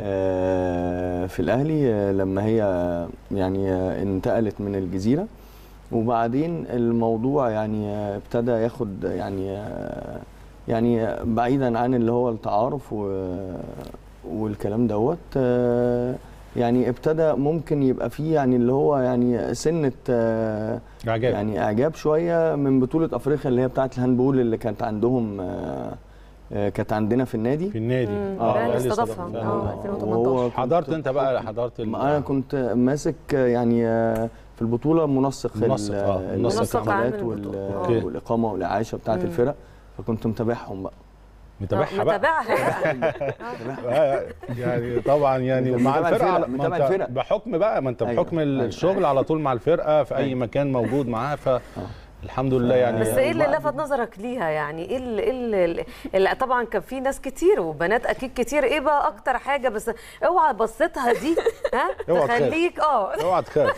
آه، في الاهلي آه، لما هي آه، يعني آه، انتقلت من الجزيره وبعدين الموضوع يعني آه، ابتدى ياخد يعني آه، يعني آه، بعيدا عن اللي هو التعارف و- والكلام دوت آه، يعني ابتدى ممكن يبقى فيه يعني اللي هو يعني سنه آه، عجاب يعني اعجاب شويه من بطوله افريقيا اللي هي بتاعه الهاندبول اللي كانت عندهم آه، آه، كانت عندنا في النادي في النادي مم. آه، الاهلي الأهلي استضافها استضافها. اه آه. 2018 وهو كنت حضرت انت بقى حضرت ال- انا كنت ماسك يعني آه، في البطوله منسق منسق، آه، ال- منسق الانتقالات عام وال- البطولة. أوكي. والاقامه والاعاشه بتاعه مم. الفرق فكنت متابعهم بقى متابعها بقى متابعها بقى آه، يعني طبعا يعني متابع مع الفرقه الفرق، على- ما متابع أنت الفرق. بحكم بقى ما انت أيوة، بحكم أيوة. الشغل على طول مع الفرقه في اي أيوة. مكان موجود معاها فالحمد لله يعني بس ايه اللي وبعد- لفت نظرك ليها يعني ايه اللي, إيه اللي, اللي طبعا كان في ناس كتير وبنات اكيد كتير ايه بقى اكتر حاجه بس اوعى بصيتها دي ها اوعى تخاف. تخليك اه اوعى تخاف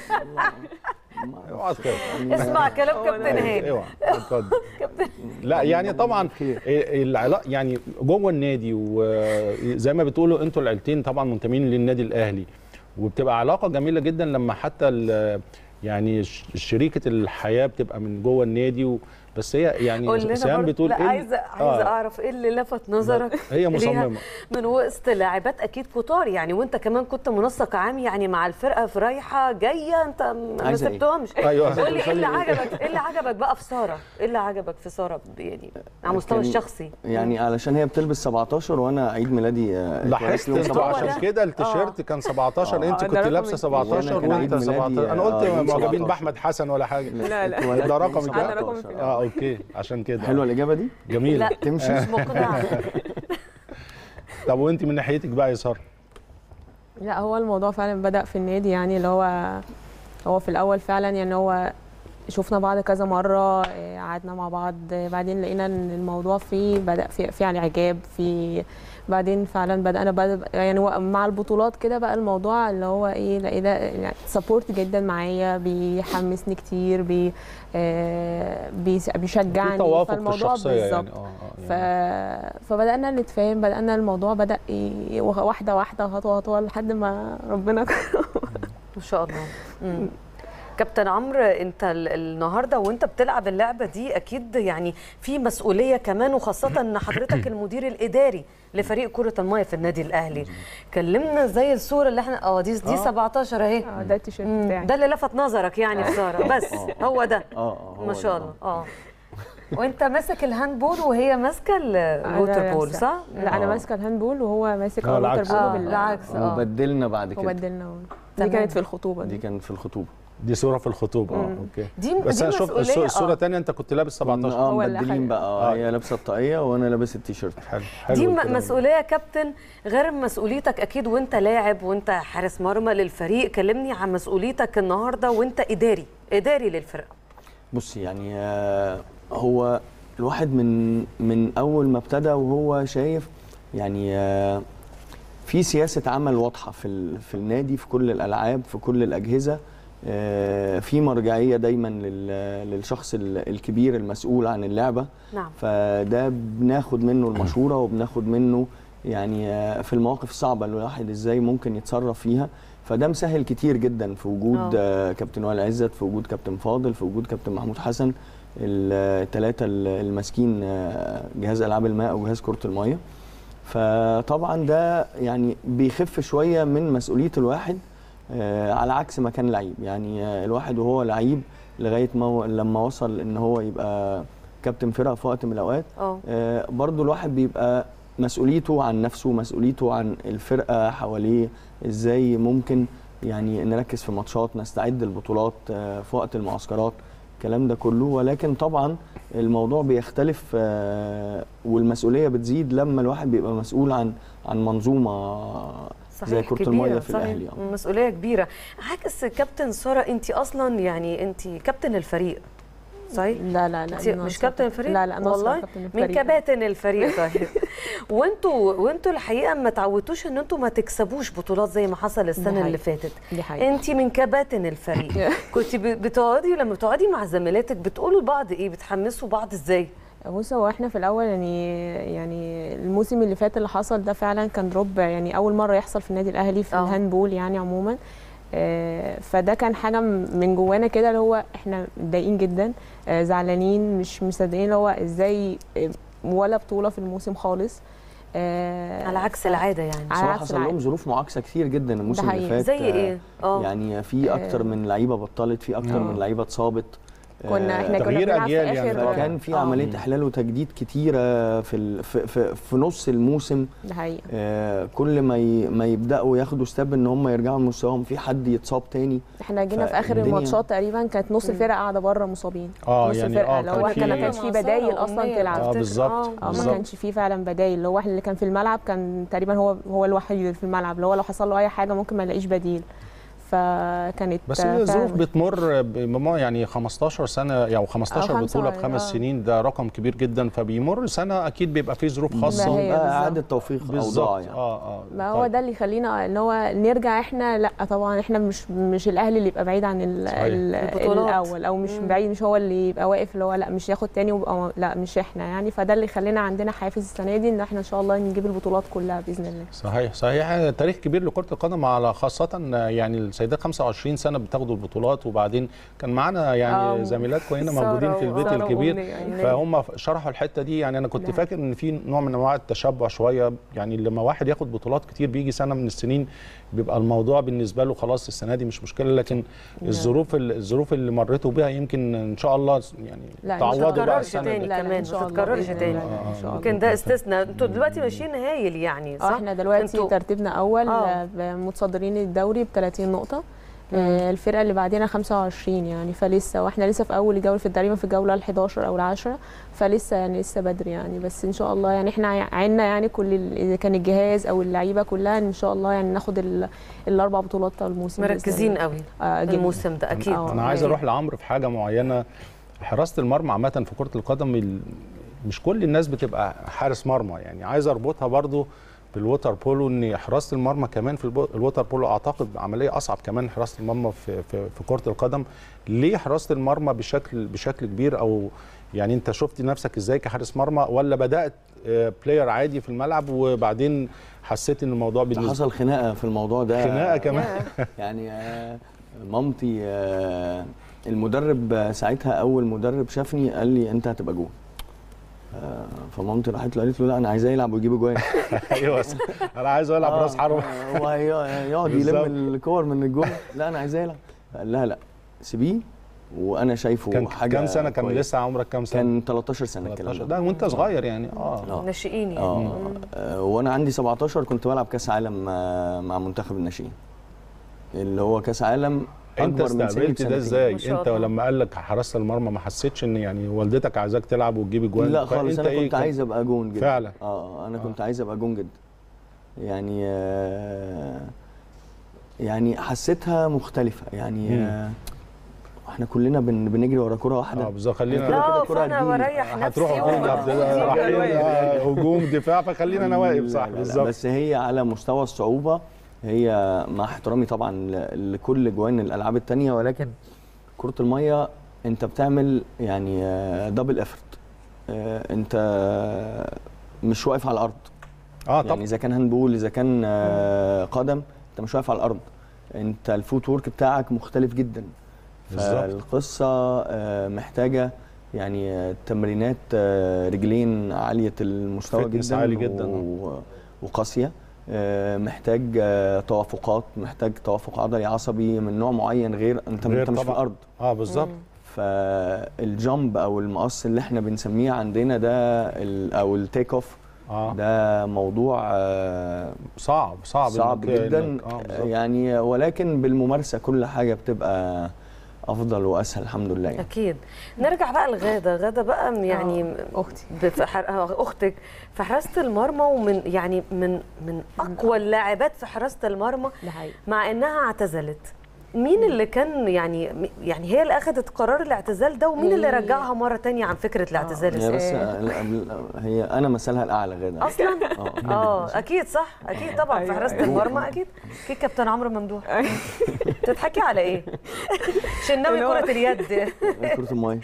اوعى تخاف اسمع كلام كابتن هاني اوعى اتفضل لا يعني طبعا العلاقه يعني جوه النادي وزي ما بتقولوا انتوا العيلتين طبعا منتمين للنادي الاهلي وبتبقى علاقه جميله جدا لما حتى ال- يعني ش- شريكه الحياه بتبقى من جوه النادي و بس هي قول يعني لنا سهام برضه بتقول لا إيه ال- عايزه عايزه آه. اعرف ايه اللي لفت نظرك هي ليها مصممه من وسط لاعبات اكيد كتار يعني وانت كمان كنت منسق عام يعني مع الفرقه في رايحه جايه انت ما عايزة إيه؟ سبتهمش أيوة. قول لي ايه اللي توصلي عجبك ايه اللي عجبك بقى في ساره ايه اللي عجبك في ساره يعني على المستوى كان- الشخصي يعني علشان هي بتلبس 17 وانا عيد ميلادي آه، اتولدت لاحظت يوم انتوا 17 عشان كده التيشيرت كان 17 آه. انت ده كنت رقم لابسه كبير. 17 وأنا كان وانت عيد 17 ميلادي، انا آه، قلت يوم معجبين 17. باحمد حسن ولا حاجه لا لا اتولدت ده يوم رقمك أنا 17. رقمي في الأول. اه اوكي عشان كده حلوه الاجابه دي جميل لا تمشي مش مقنعه طب وانت من ناحيتك بقى يا ساره لا هو الموضوع فعلا بدأ في النادي يعني اللي هو هو في الأول فعلا يعني هو شفنا بعض كذا مره آه، قعدنا مع بعض آه، بعدين لقينا ان الموضوع فيه بدا في في عليه اعجاب في بعدين فعلا بدانا بد- يعني هو مع البطولات كده بقى الموضوع اللي هو ايه لقينا يعني سبورت جدا معايا بيحمسني كتير بي آه، بيس- في بيشجعني توافق في فالموضوع الشخصيه يعني بالظبط اه ف... اه يعني فبدانا نتفاهم بدانا الموضوع بدا ي- واحده واحده خطوه خطوه لحد ما ربنا ما شاء الله مم. كابتن عمرو انت ال- النهارده وانت بتلعب اللعبه دي اكيد يعني في مسؤوليه كمان وخاصه ان حضرتك المدير الاداري لفريق كره الميه في النادي الاهلي كلمنا زي الصوره اللي احنا اه دي دي آه. 17 اهي آه، ده التيشيرت مم. بتاعي ده اللي لفت نظرك يعني يا ساره بس هو ده اه اه هو ما ده. شاء الله اه وانت ماسك الهاندبول وهي ماسكه أنا الووتر بول ماسكة- صح؟ لا انا آه. ماسكه الهاندبول وهو ماسك آه، الووتر العكس. بول آه، بال- العكس. اه وبدلنا بعد كده وبدلنا دي تمام. كانت في الخطوبه دي دي كان في الخطوبه دي صوره في الخطوبه اه مم. اوكي دي بس دي انا شوف مسؤوليه الصو- الصوره آه. الثانيه انت كنت لابس كنا 17 اه هو اللي مبدلين حاجة. بقى آه. آه. هي لابسه الطاقيه وانا لابس التيشيرت حلو حلو دي الكلام م- ده. مسؤوليه يا كابتن غير مسؤوليتك اكيد وانت لاعب وانت حارس مرمى للفريق كلمني عن مسؤوليتك النهارده وانت اداري اداري للفرقه بص يعني آه، هو الواحد من من اول ما ابتدى وهو شايف يعني آه، في سياسه عمل واضحه في ال- في النادي في كل الالعاب في كل الاجهزه آه، في مرجعيه دايما لل- للشخص ال- الكبير المسؤول عن اللعبه نعم فده بناخد منه المشوره وبناخد منه يعني آه، في المواقف الصعبه اللي الواحد ازاي ممكن يتصرف فيها فده مسهل كتير جدا في وجود آه، كابتن وائل عزت في وجود كابتن فاضل في وجود كابتن محمود حسن الثلاثه الماسكين آه، جهاز العاب الماء وجهاز كره الميه فطبعا ده يعني بيخف شويه من مسؤوليه الواحد آه، على عكس ما كان لعيب يعني آه، الواحد وهو لعيب لغايه ما هو- لما وصل ان هو يبقى كابتن فرقه في وقت من الاوقات اه آه، برضو الواحد بيبقى مسؤوليته عن نفسه مسؤوليته عن الفرقه حواليه ازاي ممكن يعني نركز في ماتشات نستعد البطولات آه، في وقت المعسكرات الكلام ده كله ولكن طبعا الموضوع بيختلف آه، والمسؤوليه بتزيد لما الواحد بيبقى مسؤول عن عن منظومه زي صحيح كرة كبيرة، المية في صحيح. الأهلي، آه. مسؤوليه كبيره عكس كابتن ساره انت اصلا يعني انت كابتن الفريق صحيح لا لا لا انت ناصر مش كابتن الفريق لا لا ناصر والله كابتن من الفريق كباتن الفريق طيب وانتوا وانتوا الحقيقه ما تعودتوش ان انتوا ما تكسبوش بطولات زي ما حصل السنه حقيقة. اللي فاتت دي حقيقة انت من كباتن الفريق كنت ب- بتقعدي لما بتقعدي مع زميلاتك بتقولوا لبعض ايه بتحمسوا بعض ازاي بص هو احنا في الاول يعني يعني الموسم اللي فات اللي حصل ده فعلا كان دروب يعني اول مره يحصل في النادي الاهلي في اه. الهاندبول يعني عموما آه، فده كان حاجه م- من جوانا كده اللي هو احنا متضايقين جدا آه، زعلانين مش مصدقين اللي هو ازاي آه، ولا بطوله في الموسم خالص آه، على عكس ف- العاده يعني على بصراحه عكس حصل لهم العادة. ظروف معاكسه كتير جدا الموسم اللي حقيقي. فات زي آه، ايه اه يعني في اكتر آه. من لعيبه بطلت في اكتر آه. من لعيبه اتصابت كنا احنا كنا تغيير بنلعب في أجيال يعني اخر طبعاً. فكان في آه. عمليه احلال وتجديد كتيره في ال... في, في, في نص الموسم ده حقيقي آه كل ما ي... ما يبداوا ياخدوا ستيب ان هم يرجعوا لمستواهم في حد يتصاب تاني احنا جينا في اخر فالدنيا- الماتشات تقريبا كانت نص الفرقه قاعده بره مصابين اه نص يعني الفرقه اه لو كان هو في- كان ما كانش في بدايل اصلا تلعب اه بالظبط اه ما بالظبط. كانش فيه فعلا بدايل اللي هو اللي كان في الملعب كان تقريبا هو هو الوحيد اللي في الملعب اللي هو لو حصل له اي حاجه ممكن ما يلاقيش بديل فكانت بس فعلاً الظروف بتمر بما يعني 15 سنه يعني 15 أو بطوله خمسة بخمس آه. سنين ده رقم كبير جدا فبيمر سنه اكيد بيبقى فيه ظروف ما خاصه هي بقى بالظبط. اعاده توفيق اوضاع بالظبط يعني اه اه ما هو طيب. ده اللي يخلينا ان هو نرجع احنا لا طبعا احنا مش مش الاهلي اللي يبقى بعيد عن ال صحيح. ال البطولات. الاول او مش مم. بعيد مش هو اللي يبقى واقف اللي هو لا مش ياخد تاني ويبقى لا مش احنا يعني فده اللي خلينا عندنا حافز السنه دي ان احنا ان شاء الله نجيب البطولات كلها باذن الله صحيح صحيح تاريخ كبير لكره القدم على خاصه يعني السيدات 25 سنه بتاخدوا البطولات وبعدين كان معانا آه، يعني زميلاتكم هنا سارة موجودين في البيت وسارة الكبير وأمنية. فهم شرحوا الحته دي يعني انا كنت نعم. فاكر ان في نوع من انواع التشبع شويه يعني لما واحد ياخد بطولات كتير بيجي سنه من السنين بيبقى الموضوع بالنسبه له خلاص السنه دي مش مشكله لكن نعم. الظروف الظروف اللي مريتوا بيها يمكن ان شاء الله يعني لا، إن شاء تعوضوا الله. بقى تتكررش السنه تاني دي لا، لا، كمان إن شاء ما الله تتكررش بإذن تاني الله، إن شاء الله. يمكن ده استثناء انتوا دلوقتي ماشيين هايل يعني صح اه احنا دلوقتي انتوا- ترتيبنا اول آه. آه، متصدرين الدوري ب 30 نقطه آه، الفرقه اللي بعدين 25 يعني فلسه واحنا لسه في اول جوله في تقريبا في الجوله ال 11 او ال 10 فلسه يعني لسه بدري يعني بس ان شاء الله يعني احنا عنا يعني كل ال- اذا كان الجهاز او اللعيبه كلها ان شاء الله يعني ناخد ال- الاربع بطولات بتاع الموسم بإذن مركزين الله. قوي آه جداً. الموسم ده اكيد آه. انا عايز يعني- اروح لعمرو في حاجه معينه حراسه المرمى عامه في كره القدم ال- مش كل الناس بتبقى حارس مرمى يعني عايز اربطها برضو بالووتر بولو ان حراسه المرمى كمان في البو- الووتر بولو اعتقد عمليه اصعب كمان من حراسه المرمى في في, في كره القدم ليه حراسه المرمى بشكل بشكل كبير او يعني انت شفت نفسك ازاي كحارس مرمى ولا بدات آه، بلاير عادي في الملعب وبعدين حسيت ان الموضوع ده بالنسبه حصل خناقه في الموضوع ده خناقه كمان يعني آه، مامتي آه، المدرب آه، ساعتها اول مدرب شافني قال لي انت هتبقى جون آه، فمامتي راحت له قالت له لا انا عايزاه يلعب ويجيب اجوان ايوه انا عايز العب راس حربه آه، هو هي- يقعد بالظبط. يلم الكور من الجون لا انا عايزاه يلعب قال لها لا سيبيه وانا شايفه كان حاجه كام سنه كان كويسة. لسه عمرك كام سنه كان 13 سنه الكلام 13 ده ده وانت صغير يعني اه آه. ناشئين يعني اه آه، وانا عندي 17 كنت بلعب كاس عالم آه، مع منتخب الناشئين اللي هو كاس عالم انت أكبر من سني استقبلت ده بسنتين. ما ازاي شاء انت الله. لما قال لك حراسه المرمى ما حسيتش ان يعني والدتك عايزاك تلعب وتجيب اجوان لا خالص فانت انا إيه كنت كان- عايز ابقى جون جدا فعلا. اه انا آه. كنت عايز ابقى جون جدا يعني آه يعني حسيتها مختلفه يعني مم. آه احنا كلنا بن بنجري ورا كره واحده اه بالظبط خلينا كده لا كده كرة فانا هتجيلي. بريح نفسي هتروح هجوم وأنا- ده رايحين آه، هجوم دفاع فخلينا انا واقف لا، صح لا، لا، بالظبط بس هي على مستوى الصعوبه هي مع احترامي طبعا ل- لكل جوان الالعاب التانية ولكن كره الميه انت بتعمل يعني دبل افورت انت مش واقف على الارض اه يعني طبعا اذا كان هاندبول اذا كان آه، قدم انت مش واقف على الارض انت الفوت وورك بتاعك مختلف جدا بالظبط. فالقصه آه، محتاجه يعني آه، تمرينات آه، رجلين عاليه المستوى فتنس جدا عالي جدا. و- وقاسيه آه، محتاج آه، توافقات محتاج توافق عضلي عصبي من نوع معين غير انت غير انت مش في طبعاً. الارض اه بالظبط فالجامب او المقص اللي احنا بنسميه عندنا ده ال- او التيك اوف اه ده موضوع آه، صعب صعب صعب إنك- جدا إنك- اه بالظبط. يعني ولكن بالممارسه كل حاجه بتبقى افضل واسهل الحمد لله يعني. اكيد نرجع بقى لغاده غاده بقى يعني اختي في حر... آه، اختك في حراسه المرمى ومن يعني من من اقوى اللاعبات في حراسه المرمى ده حقيقي مع انها اعتزلت مين اللي كان يعني يعني هي اللي اخذت قرار الاعتزال ده ومين اللي هي- رجعها مره تانية عن فكره الاعتزال هي بس آه. لا، لا، هي انا مثلها الاعلى غدا اصلا اه اه اكيد صح اكيد طبعا في أيوة، حراسه أيوة. المرمى اكيد اكيد كابتن عمرو ممدوح تضحكي على ايه شناوي اللي هو- كره اليد كره الميه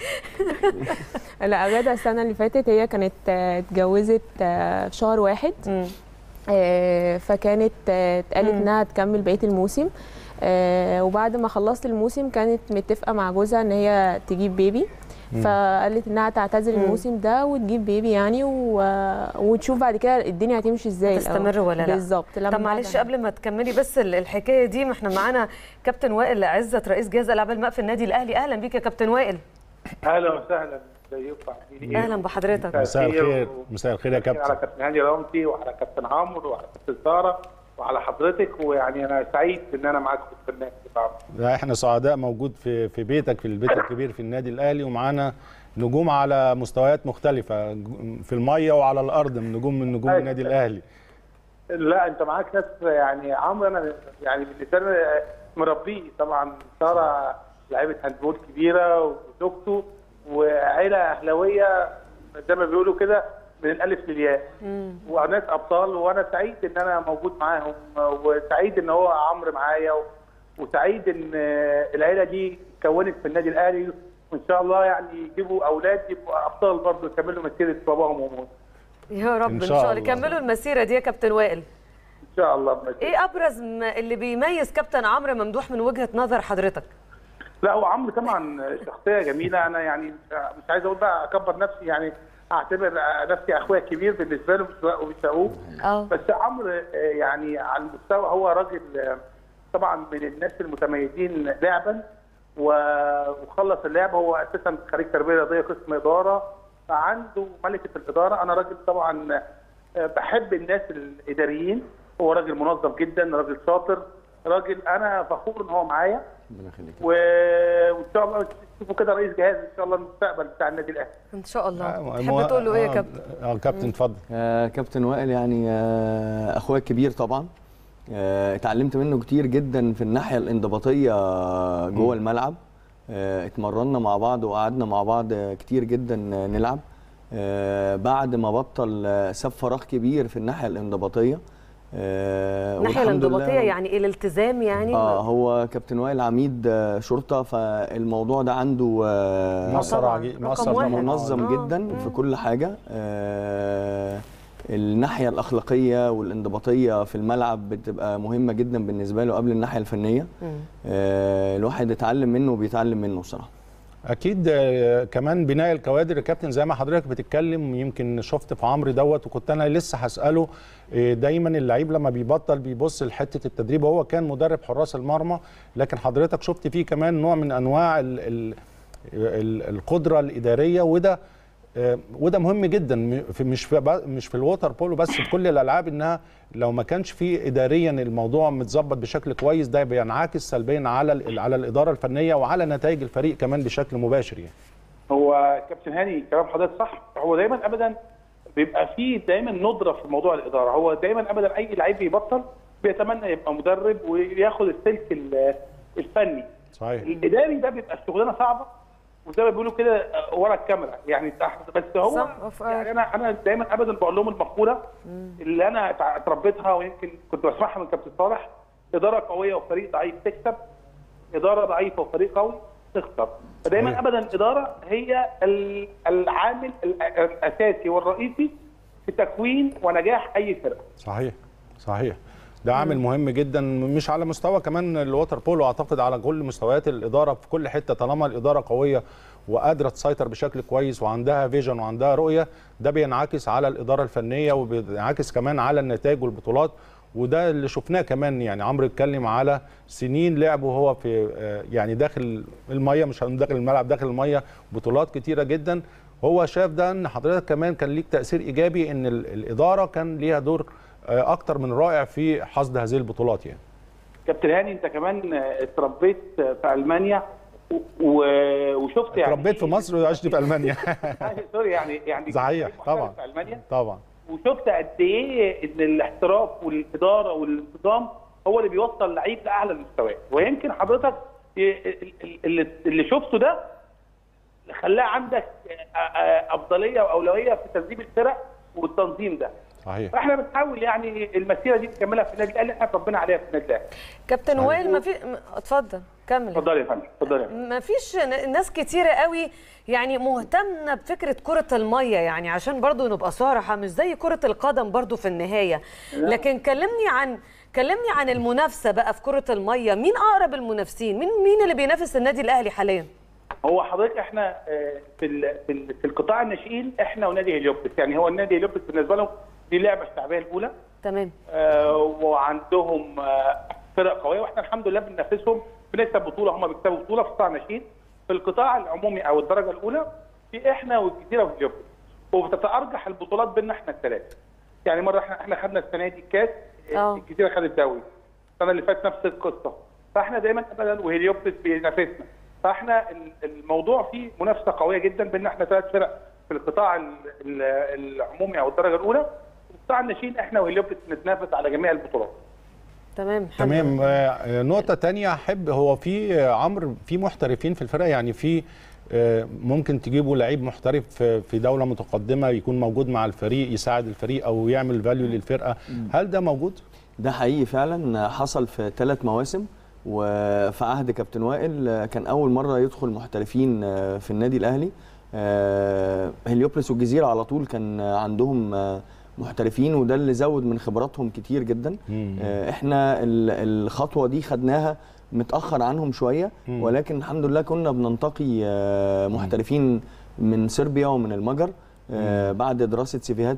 لا غادة السنة اللي فاتت هي كانت آه، اتجوزت آه، في شهر واحد مم. آه، فكانت آه، اتقالت مم. انها تكمل بقية الموسم آه، وبعد ما خلصت الموسم كانت متفقة مع جوزها ان هي تجيب بيبي فقالت انها تعتزل مم. الموسم ده وتجيب بيبي يعني و... وتشوف بعد كده الدنيا هتمشي ازاي هتستمر الأول. ولا لا؟ بالظبط لما طب معلش بعد- قبل ما تكملي بس ال- الحكايه دي ما احنا معانا كابتن وائل عزت رئيس جهاز العاب الماء في النادي الاهلي اهلا بيك يا كابتن وائل اهلا وسهلا ازيكم عاملين ايه؟ اهلا بحضرتك مساء الخير و- مساء الخير يا على كابتن كابتن هاني رامتي وعلى كابتن عمرو وعلى كابتن ساره وعلى حضرتك ويعني انا سعيد ان انا معاكم في البرنامج طبعا لا احنا سعداء موجود في في بيتك في البيت الكبير في النادي الاهلي ومعانا نجوم على مستويات مختلفه في الميه وعلى الارض من نجوم من نجوم أيوة. النادي الاهلي لا انت معاك ناس يعني عمرو انا يعني بالنسبه لي مربيه طبعا ساره لعيبه هاندبول كبيره وزوجته وعيله اهلاويه زي ما بيقولوا كده من الالف للياء وناس ابطال وانا سعيد ان انا موجود معاهم وسعيد ان هو عمرو معايا و- وسعيد ان العيله دي اتكونت في النادي الاهلي وان شاء الله يعني يجيبوا اولاد يبقوا ابطال برضه يكملوا مسيره باباهم وامهم يا رب إن ان شاء شاء الله الله. كملوا المسيره دي يا كابتن وائل ان شاء الله بمسيرة. ايه ابرز ما اللي بيميز كابتن عمرو ممدوح من وجهه نظر حضرتك لا هو عمرو طبعا شخصيه جميله انا يعني مش عايز اقول بقى اكبر نفسي يعني اعتبر نفسي اخويا كبير بالنسبه له مش مش اخوه اه بس عمرو آه، يعني على المستوى هو راجل آه، طبعا من الناس المتميزين لعبا و- وخلص اللعبه هو اساسا خريج تربيه رياضيه قسم اداره فعنده ملكه الاداره انا راجل طبعا آه، بحب الناس الاداريين هو راجل منظم جدا راجل شاطر راجل انا فخور ان هو معايا ربنا يخليك و... وان شاء الله تشوفوا كده رئيس جهاز ان شاء الله المستقبل بتاع النادي الاهلي ان شاء الله آه، تحب تقول له ايه يا آه، كابتن اه كابتن اتفضل آه كابتن وائل يعني آه اخويا الكبير طبعا آه اتعلمت منه كتير جدا في الناحيه الانضباطيه جوه الملعب آه اتمرنا مع بعض وقعدنا مع بعض آه، كتير جدا آه، نلعب آه بعد ما بطل آه، ساب فراغ كبير في الناحيه الانضباطيه آه الناحيه والحمد لله- الانضباطيه يعني ايه الالتزام يعني اه هو كابتن وائل عميد آه، شرطه فالموضوع ده عنده آه مؤثر طبعاً، عجي- رقم مؤثر واحد. طبعاً. منظم آه. جدا في كل حاجه آه الناحيه الاخلاقيه والانضباطيه في الملعب بتبقى مهمه جدا بالنسبه له قبل الناحيه الفنيه مم. آه الواحد اتعلم منه وبيتعلم منه بصراحه اكيد آه، كمان بناء الكوادر يا كابتن زي ما حضرتك بتتكلم يمكن شفت في عمرو دوت وكنت انا لسه هساله آه، دايما اللعيب لما بيبطل بيبص لحته التدريب وهو كان مدرب حراس المرمى لكن حضرتك شفت فيه كمان نوع من انواع ال ال ال القدره الاداريه وده آه، وده مهم جدا م- في مش في ب- مش في الووتر بولو بس في كل الالعاب انها لو ما كانش في اداريا الموضوع متظبط بشكل كويس ده بينعكس سلبيا على ال- على الاداره الفنيه وعلى نتائج الفريق كمان بشكل مباشر يعني هو كابتن هاني كلام حضرتك صح هو دايما ابدا بيبقى فيه دايما ندره في موضوع الاداره هو دايما ابدا اي لعيب بيبطل بيتمنى يبقى مدرب وياخد السلك ال- الفني صحيح الاداري ده بيبقى الشغلانه صعبه وزي ما بيقولوا كده آه، ورا الكاميرا يعني تحت بس هو صح، أف- يعني انا انا دايما ابدا بقول لهم المقوله اللي انا اتع- اتربيتها ويمكن كنت بسمعها من كابتن صالح اداره قويه وفريق ضعيف تكسب اداره ضعيفه وفريق قوي تخسر فدايما صحيح. ابدا الاداره هي ال- العامل ال- الاساسي والرئيسي في تكوين ونجاح اي فرقه صحيح صحيح ده عامل مهم جدا مش على مستوى كمان الووتر بولو اعتقد على كل مستويات الاداره في كل حته طالما الاداره قويه وقادره تسيطر بشكل كويس وعندها فيجن وعندها رؤيه ده بينعكس على الاداره الفنيه وبينعكس كمان على النتائج والبطولات وده اللي شفناه كمان يعني عمرو اتكلم على سنين لعبه هو في آه، يعني داخل الميه مش هنقول داخل الملعب داخل الميه بطولات كتيره جدا هو شاف ده ان حضرتك كمان كان ليك تاثير ايجابي ان ال- الاداره كان ليها دور آه، اكتر من رائع في حصد هذه البطولات يعني كابتن هاني انت كمان آه، اتربيت آه، في المانيا و- و- وشفت يعني اتربيت في مصر وعشت في المانيا سوري يعني يعني صحيح، محترف طبعا. في المانيا طبعا وشفت قد ايه ان الاحتراف والاداره والانتظام هو اللي بيوصل لعيب لاعلى المستويات ويمكن حضرتك ي- اللي اللي شفته ده خلاه عندك آه، آه، افضليه واولويه في ترتيب الفرق والتنظيم ده صحيح فاحنا بنحاول يعني المسيره دي نكملها في النادي الاهلي احنا اتربينا عليها في النادي الاهلي كابتن وائل ما في م- اتفضل كمل اتفضل يا فندم اتفضل يا فندم ما فيش ن- ناس كتيرة قوي يعني مهتمة بفكرة كرة المية يعني عشان برضو نبقى صراحة مش زي كرة القدم برضو في النهاية لكن كلمني عن كلمني عن المنافسة بقى في كرة المية مين أقرب المنافسين مين مين اللي بينافس النادي الأهلي حاليا هو حضرتك احنا آه، في ال- في ال- في القطاع الناشئين احنا ونادي هليوبلس يعني هو النادي هليوبلس بالنسبه لهم دي اللعبه الشعبيه الاولى تمام آه، وعندهم آه، فرق قويه واحنا الحمد لله بننافسهم بنكسب بطوله هم بيكسبوا بطوله في قطاع الناشئين في القطاع العمومي او الدرجه الاولى في احنا والجزيره وهليوبلس وبتتارجح البطولات بيننا احنا الثلاثه يعني مره احنا احنا خدنا السنه دي الكاس آه. الجزيره خدت الدوري السنه اللي فاتت نفس القصه فاحنا دايما ابدا وهليوبلس بينافسنا فاحنا ال- الموضوع فيه منافسه قويه جدا بين احنا ثلاث فرق في القطاع ال- ال- العمومي او الدرجه الاولى وفي قطاع الناشئين احنا وهليوبلس بنتنافس على جميع البطولات تمام حلو. تمام آه، نقطة تانية أحب هو في آه، عمرو في محترفين في الفرقة يعني في آه، ممكن تجيبوا لعيب محترف في في دولة متقدمة يكون موجود مع الفريق يساعد الفريق أو يعمل فاليو للفرقة هل ده موجود؟ ده حقيقي فعلا حصل في ثلاث مواسم وفي عهد كابتن وائل كان اول مره يدخل محترفين في النادي الاهلي آه، هليوبلس والجزيره على طول كان عندهم محترفين وده اللي زود من خبراتهم كتير جدا مم. آه، احنا ال- الخطوه دي خدناها متاخر عنهم شويه مم. ولكن الحمد لله كنا بننتقي آه، محترفين من صربيا ومن المجر آه، بعد دراسه سيفيهات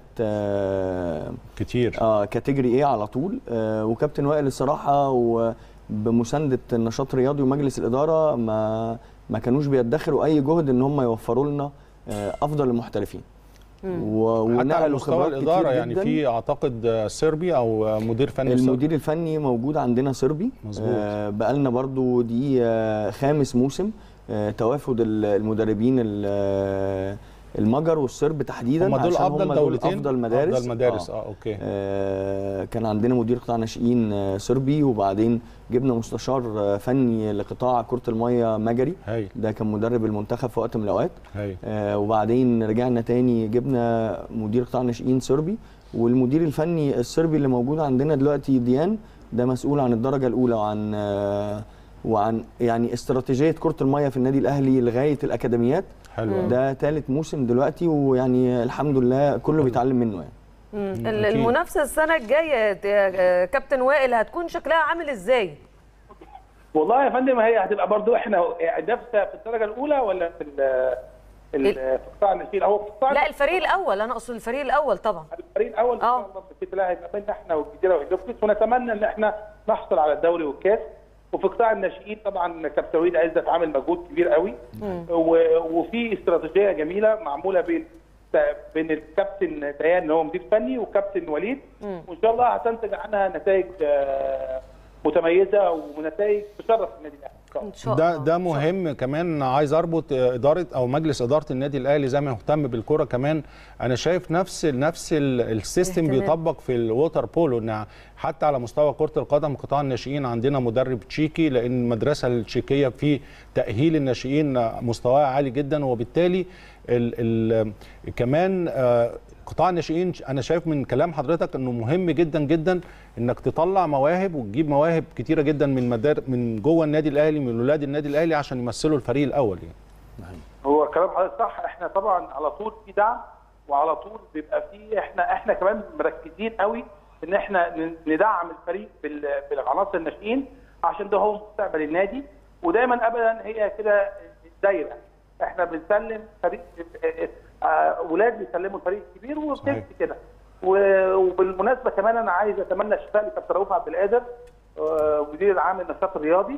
آه، كتير اه كاتيجوري ايه على طول آه وكابتن وائل الصراحه وبمسانده النشاط الرياضي ومجلس الاداره ما ما كانوش بيدخروا اي جهد ان هم يوفروا لنا آه افضل المحترفين و- حتى على ونقلوا مستوى خبرات الاداره كتير يعني جداً. في اعتقد صربي او مدير فني صربي. المدير الفني موجود عندنا صربي مظبوط. آه بقالنا برضو دي آه خامس موسم آه توافد ال- المدربين ال- آه، المجر والصرب تحديدا هم دول عشان افضل هم دولتين افضل مدارس افضل مدارس آه. اه, اوكي آه كان عندنا مدير قطاع ناشئين آه صربي وبعدين جبنا مستشار آه فني لقطاع كرة المية مجري هايل ده كان مدرب المنتخب في وقت من الاوقات هايل آه وبعدين رجعنا تاني جبنا مدير قطاع ناشئين صربي والمدير الفني الصربي اللي موجود عندنا دلوقتي ديان ده مسؤول عن الدرجه الاولى وعن آه وعن يعني استراتيجيه كره الميه في النادي الاهلي لغايه الاكاديميات حلو أوي. ده ثالث موسم دلوقتي ويعني الحمد لله كله بيتعلم منه يعني مم. أكيد. المنافسه السنه الجايه يا كابتن وائل هتكون شكلها عامل ازاي والله يا فندم هي هتبقى برضو احنا نفسه في الدرجه الاولى ولا في ال- ال- في قطاع الناشئين هو في قطاع لا الفريق الاول انا اقصد الفريق الاول طبعا الفريق الاول ان آه. شاء الله باذن الله هيبقى بيننا احنا والجزيره والاوكليس ونتمنى ان احنا نحصل على الدوري والكاس وفي قطاع الناشئين طبعا كابتن وليد عزت عامل مجهود كبير قوي و- وفي استراتيجيه جميله معموله بين بين الكابتن ديان اللي هو مدير فني وكابتن وليد وان شاء الله هتنتج عنها نتائج آه، متميزه ونتائج تشرف النادي الاهلي إن شاء الله. ان شاء ده الله ده مهم كمان عايز اربط اداره او مجلس اداره النادي الاهلي زي ما مهتم بالكره كمان انا شايف نفس نفس ال- السيستم اهتمام. بيطبق في الووتر بولو ان حتى على مستوى كره القدم قطاع الناشئين عندنا مدرب تشيكي لان المدرسه التشيكيه في تاهيل الناشئين مستواها عالي جدا وبالتالي ال ال كمان آه، قطاع الناشئين انا شايف من كلام حضرتك انه مهم جدا جدا انك تطلع مواهب وتجيب مواهب كتيره جدا من مدار من جوه النادي الاهلي من ولاد النادي الاهلي عشان يمثلوا الفريق الاول يعني هو كلام حضرتك صح احنا طبعا على طول في دعم وعلى طول بيبقى في احنا احنا كمان مركزين قوي ان احنا ن- ندعم الفريق بال- بالعناصر الناشئين عشان ده هو مستقبل النادي ودايما ابدا هي كده دايره احنا بنسلم فريق اه، اه، ولاد بيسلموا الفريق الكبير صحيح. وبتمشي كده و- وبالمناسبه كمان انا عايز اتمنى الشفاء لكابتن رؤوف عبد القادر اه، مدير العام للنشاط الرياضي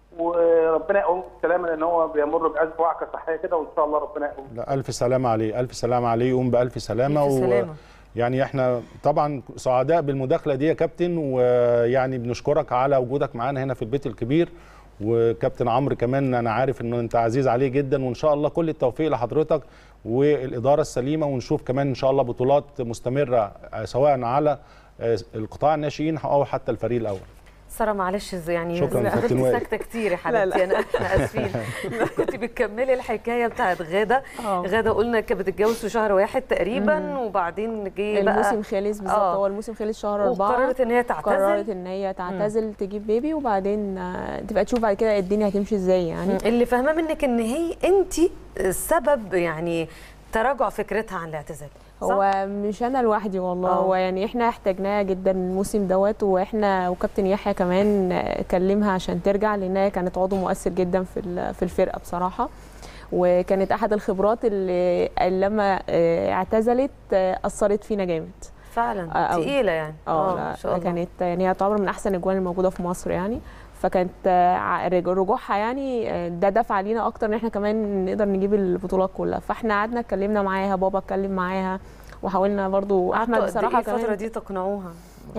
وربنا يقومه بالسلامه لان هو بيمر بازمه وعكه صحيه كده وان شاء الله ربنا يقومه لا الف سلامه عليه الف سلامه عليه يقوم بالف سلامه ألف سلامة. يعني احنا طبعا سعداء بالمداخله دي يا كابتن ويعني بنشكرك على وجودك معانا هنا في البيت الكبير وكابتن عمرو كمان انا عارف ان انت عزيز عليه جدا وان شاء الله كل التوفيق لحضرتك والاداره السليمه ونشوف كمان ان شاء الله بطولات مستمره آه، سواء على آه، القطاع الناشئين او حتى الفريق الاول ساره معلش يعني شكراً يا كنت كابتن وائل. ساكته كتير يا لا، لا. حبيبتي انا احنا اسفين كنت بتكملي الحكايه بتاعت غاده آه. غاده قلنا كانت بتتجوز في شهر واحد تقريبا وبعدين جه بقى الموسم خلص بالظبط آه. هو الموسم خلص شهر أربعة وقررت ان هي قررت تعتزل ان هي تعتزل تجيب بيبي وبعدين آه، تبقى تشوف بعد كده الدنيا هتمشي ازاي يعني اللي فاهماه منك ان هي انت السبب يعني تراجع فكرتها عن الاعتزال صح؟ هو مش انا لوحدي والله آه. هو يعني احنا احتاجناها جدا الموسم دوت واحنا وكابتن يحيى كمان آه، كلمها عشان ترجع لانها كانت عضو مؤثر جدا في ال- في الفرقه بصراحه وكانت احد الخبرات اللي اللي لما آه، اعتزلت آه، اثرت فينا جامد فعلا آه، أوي. تقيله يعني اه ما لا شاء لا الله كانت يعني هي تعتبر من احسن الاجوان الموجوده في مصر يعني فكانت آه، ع- رج- رجوعها يعني آه، ده دفع لينا اكتر ان احنا كمان نقدر نجيب البطولات كلها فاحنا قعدنا اتكلمنا معاها بابا اتكلم معاها وحاولنا برضو احمد قعدتوا قد بصراحه إيه الفتره كمان دي تقنعوها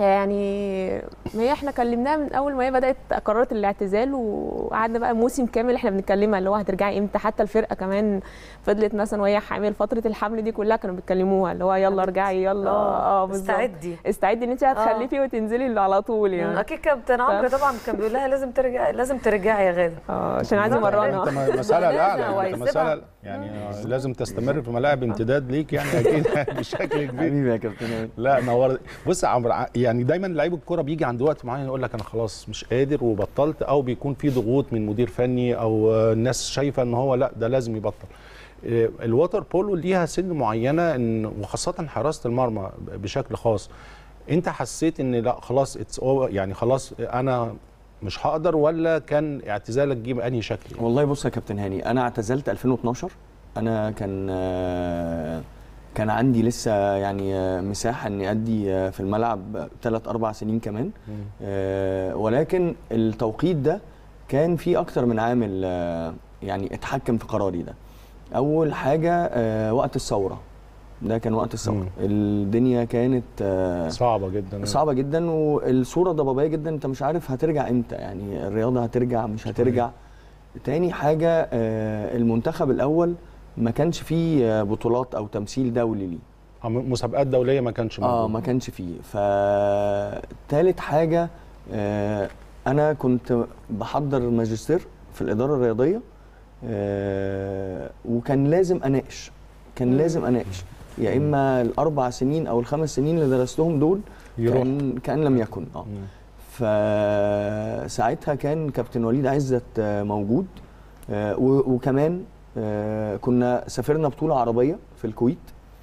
يعني ما هي احنا كلمناها من اول ما هي بدات قررت الاعتزال وقعدنا بقى موسم كامل احنا بنتكلمها اللي هو هترجعي امتى حتى الفرقه كمان فضلت مثلا وهي حامل فتره الحمل دي كلها كانوا بيتكلموها اللي هو يلا ارجعي يلا اه بالظبط استعدي استعدي ان انت هتخلفي وتنزلي على طول يعني اكيد كابتن عمرو طبعا كان بيقول لها لازم ترجع لازم ترجعي يا غاده اه عشان عايز بالظبط. امرنها انت م- مساله لازم الاعلى هو انت يسيبها. مساله يعني لازم تستمر في ملاعب امتداد ليك يعني اكيد بشكل كبير حبيبي يا كابتن لا نور بص يا عمرو ع- يعني دايما لعيب الكوره بيجي عند وقت معين يقول لك انا خلاص مش قادر وبطلت او بيكون في ضغوط من مدير فني او آه، الناس شايفه ان هو لا ده لازم يبطل آه، الووتر بولو ليها سن معينه ان وخاصه حراسه المرمى ب- بشكل خاص انت حسيت ان لا خلاص اتس يعني خلاص انا مش هقدر ولا كان اعتزالك جه بانهي شكل والله بص يا كابتن هاني انا اعتزلت 2012 انا كان آه، كان عندي لسه يعني آه، مساحه اني ادي آه، في الملعب ثلاث اربع سنين كمان آه، ولكن التوقيت ده كان في اكتر من عامل آه، يعني اتحكم في قراري ده اول حاجه آه، وقت الثوره ده كان وقت الثوره الدنيا كانت آه، صعبه جدا صعبه جدا والصوره ضبابيه جدا انت مش عارف هترجع امتى يعني الرياضه هترجع مش هترجع تاني حاجه آه، المنتخب الاول ما كانش فيه آه، بطولات او تمثيل دولي ليه آه، مسابقات دوليه ما كانش موجود اه ما كانش فيه فتالت حاجه آه انا كنت بحضر ماجستير في الاداره الرياضيه آه وكان لازم اناقش كان لازم اناقش يا اما الاربع سنين او الخمس سنين اللي درستهم دول يروح. كان كان لم يكن اه مم. فساعتها كان كابتن وليد عزت آه، موجود آه، و- وكمان آه، كنا سافرنا بطولة عربية في الكويت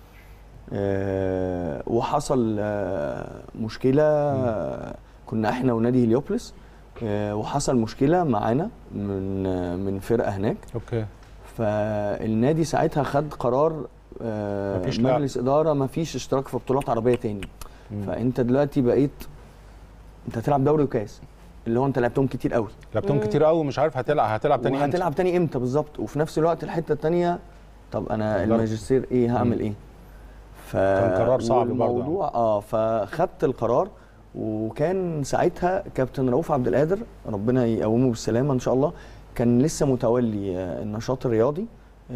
آه، وحصل آه، مشكلة آه، كنا احنا ونادي هليوبلس آه، وحصل مشكلة معانا من آه، من فرقة هناك اوكي فالنادي ساعتها خد قرار آه، مفيش لعب. مجلس إدارة مفيش اشتراك في بطولات عربية تاني مم. فانت دلوقتي بقيت انت هتلعب دوري وكاس اللي هو انت لعبتهم كتير قوي لعبتهم كتير قوي مش عارف هتلعب هتلعب تاني امتى هتلعب تاني امتى بالظبط وفي نفس الوقت الحته التانيه طب انا بالظبط. الماجستير ايه هعمل ايه ف كان قرار صعب برضه. الموضوع اه فخدت القرار وكان ساعتها كابتن رؤوف عبد القادر ربنا يقومه بالسلامه ان شاء الله كان لسه متولي آه، النشاط الرياضي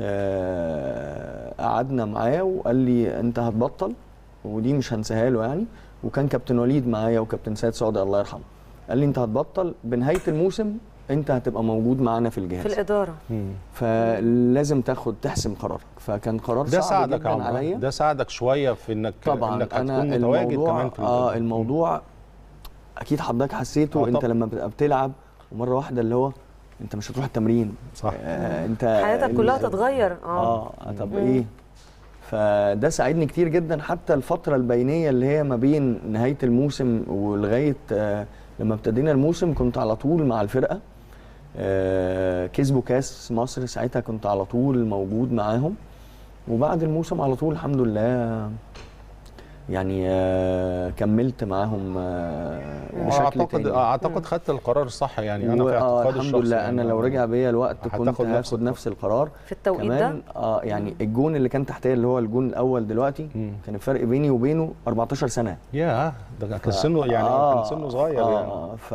آه، قعدنا معاه وقال لي انت هتبطل ودي مش هنساها له يعني وكان كابتن وليد معايا وكابتن سيد صادق الله يرحمه قال لي انت هتبطل بنهايه الموسم انت هتبقى موجود معانا في الجهاز في الاداره مم. فلازم تاخد تحسم قرارك فكان قرار ده صعب ساعدك يا جدا عمرو عليا ده ساعدك شويه في انك طبعا انك انا هتكون متواجد الموضوع كمان في اه ال- الموضوع اكيد حضرتك حسيته آه انت طبعا. لما بتبقى بتلعب ومره واحده اللي هو انت مش هتروح التمرين صح آه انت حياتك كلها ال- تتغير اه اه طب ايه فده ساعدني كتير جدا حتى الفتره البينيه اللي هي ما بين نهايه الموسم ولغايه آه لما ابتدينا الموسم كنت على طول مع الفرقه آه كسبوا كاس مصر ساعتها كنت على طول موجود معاهم وبعد الموسم على طول الحمد لله يعني آه كملت معاهم آه بشكل اعتقد تاني اعتقد خدت القرار الصح يعني انا و- في آه اعتقاد الحمد الشخصي لله يعني انا لو رجع بيا الوقت كنت هتاخد نفس هاخد نفس القرار في التوقيت ده كمان اه يعني الجون اللي كان تحتيه اللي هو الجون الاول دلوقتي مم. كان الفرق بيني وبينه 14 سنه ياه ده كان سنه يعني كان سنه صغير آه يعني آه ف...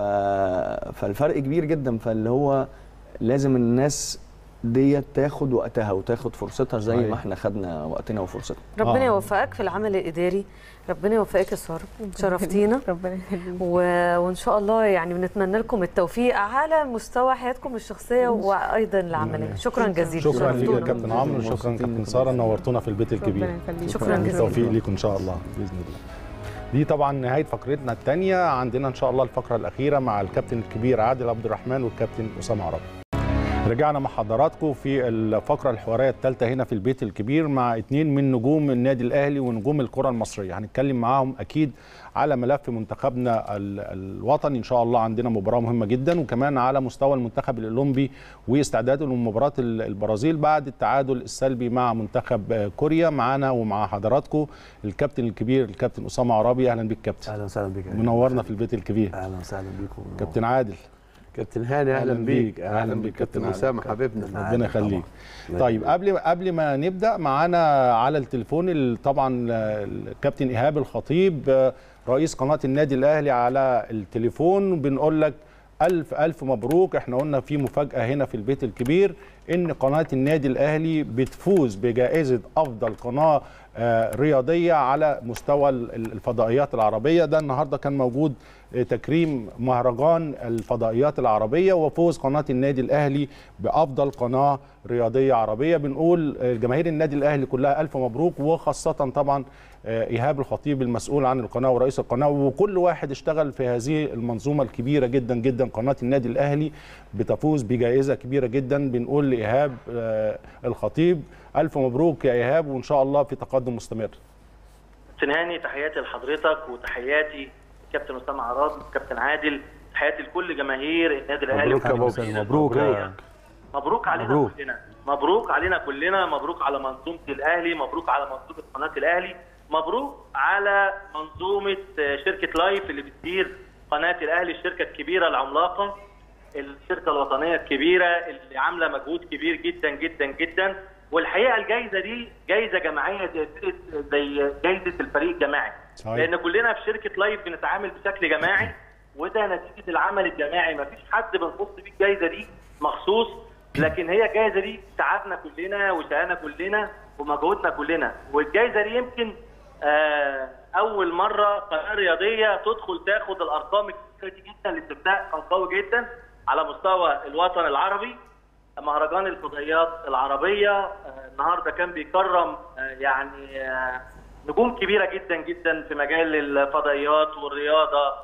فالفرق كبير جدا فاللي هو لازم الناس ديت تاخد وقتها وتاخد فرصتها زي صحيح. ما احنا خدنا وقتنا وفرصتنا ربنا آه. يوفقك في العمل الاداري ربنا يوفقك يا ساره شرفتينا ربنا يخليك و... وان شاء الله يعني بنتمنى لكم التوفيق على مستوى حياتكم الشخصيه وايضا العمليه شكرا جزيلا شكرا ليك يا شرفتونا. كابتن عمرو شكرا كابتن ساره نورتونا في البيت الكبير ربنا يخليك شكراً جزيلاً. بالتوفيق ليكم ان شاء الله باذن الله دي طبعا نهايه فقرتنا الثانيه عندنا ان شاء الله الفقره الاخيره مع الكابتن الكبير عادل عبد الرحمن والكابتن اسامه عربي رجعنا مع حضراتكم في الفقره الحواريه الثالثه هنا في البيت الكبير مع اثنين من نجوم النادي الاهلي ونجوم الكره المصريه هنتكلم معاهم اكيد على ملف منتخبنا ال- الوطني ان شاء الله عندنا مباراه مهمه جدا وكمان على مستوى المنتخب الاولمبي واستعداده لمباراه ال- البرازيل بعد التعادل السلبي مع منتخب آه، كوريا معانا ومع حضراتكم الكابتن الكبير الكابتن اسامه عرابي اهلا بك كابتن اهلا وسهلا بك منورنا في البيت الكبير اهلا وسهلا بكم كابتن عادل كابتن هاني اهلا, أهلاً بيك. بيك أهلاً بيك كابتن كابتن عادل. اسامه حبيبنا ربنا يخليك طيب قبل قبل ما نبدا معانا على التليفون ال- طبعا الكابتن ايهاب الخطيب آه، رئيس قناه النادي الاهلي على التليفون بنقول لك الف الف مبروك احنا قلنا في مفاجاه هنا في البيت الكبير ان قناه النادي الاهلي بتفوز بجائزه افضل قناه آه، رياضيه على مستوى ال- ال- الفضائيات العربيه ده النهارده كان موجود آه، تكريم مهرجان الفضائيات العربيه وفوز قناه النادي الاهلي بافضل قناه رياضيه عربيه بنقول آه، جماهير النادي الاهلي كلها الف مبروك وخاصه طبعا آه، ايهاب الخطيب المسؤول عن القناه ورئيس القناه وكل واحد اشتغل في هذه المنظومه الكبيره جدا جدا قناه النادي الاهلي بتفوز بجائزه كبيره جدا بنقول لايهاب آه، الخطيب الف مبروك يا ايهاب وان شاء الله في تقدم مستمر كابتن هاني تحياتي لحضرتك وتحياتي كابتن اسامه عراد وكابتن عادل تحياتي لكل جماهير النادي الاهلي مبروك يا وكل بابا. جماهير مبروك يا- المصرية. مبروك علينا مبروك. كلنا مبروك علينا كلنا مبروك على منظومه الاهلي مبروك على منظومه قناه الاهلي مبروك على منظومه آه، شركه لايف اللي بتدير قناه الاهلي الشركه الكبيره العملاقه الشركه الوطنيه الكبيره اللي عامله مجهود كبير جدا جدا جدا والحقيقه الجائزه دي جائزه جماعيه زي زي جائزه الفريق الجماعي صحيح. لان كلنا في شركه لايف بنتعامل بشكل جماعي وده نتيجه العمل الجماعي ما فيش حد بنخص بيه الجائزه دي مخصوص لكن هي الجائزه دي تعبنا كلنا وشقانا كلنا ومجهودنا كلنا والجائزه دي يمكن آه اول مره قناه رياضيه تدخل تاخد الارقام الكبيره دي جدا الاستفتاء كان قوي جدا على مستوى الوطن العربي مهرجان الفضائيات العربيه آه النهارده كان بيكرم آه يعني آه نجوم كبيره جدا جدا في مجال الفضائيات والرياضه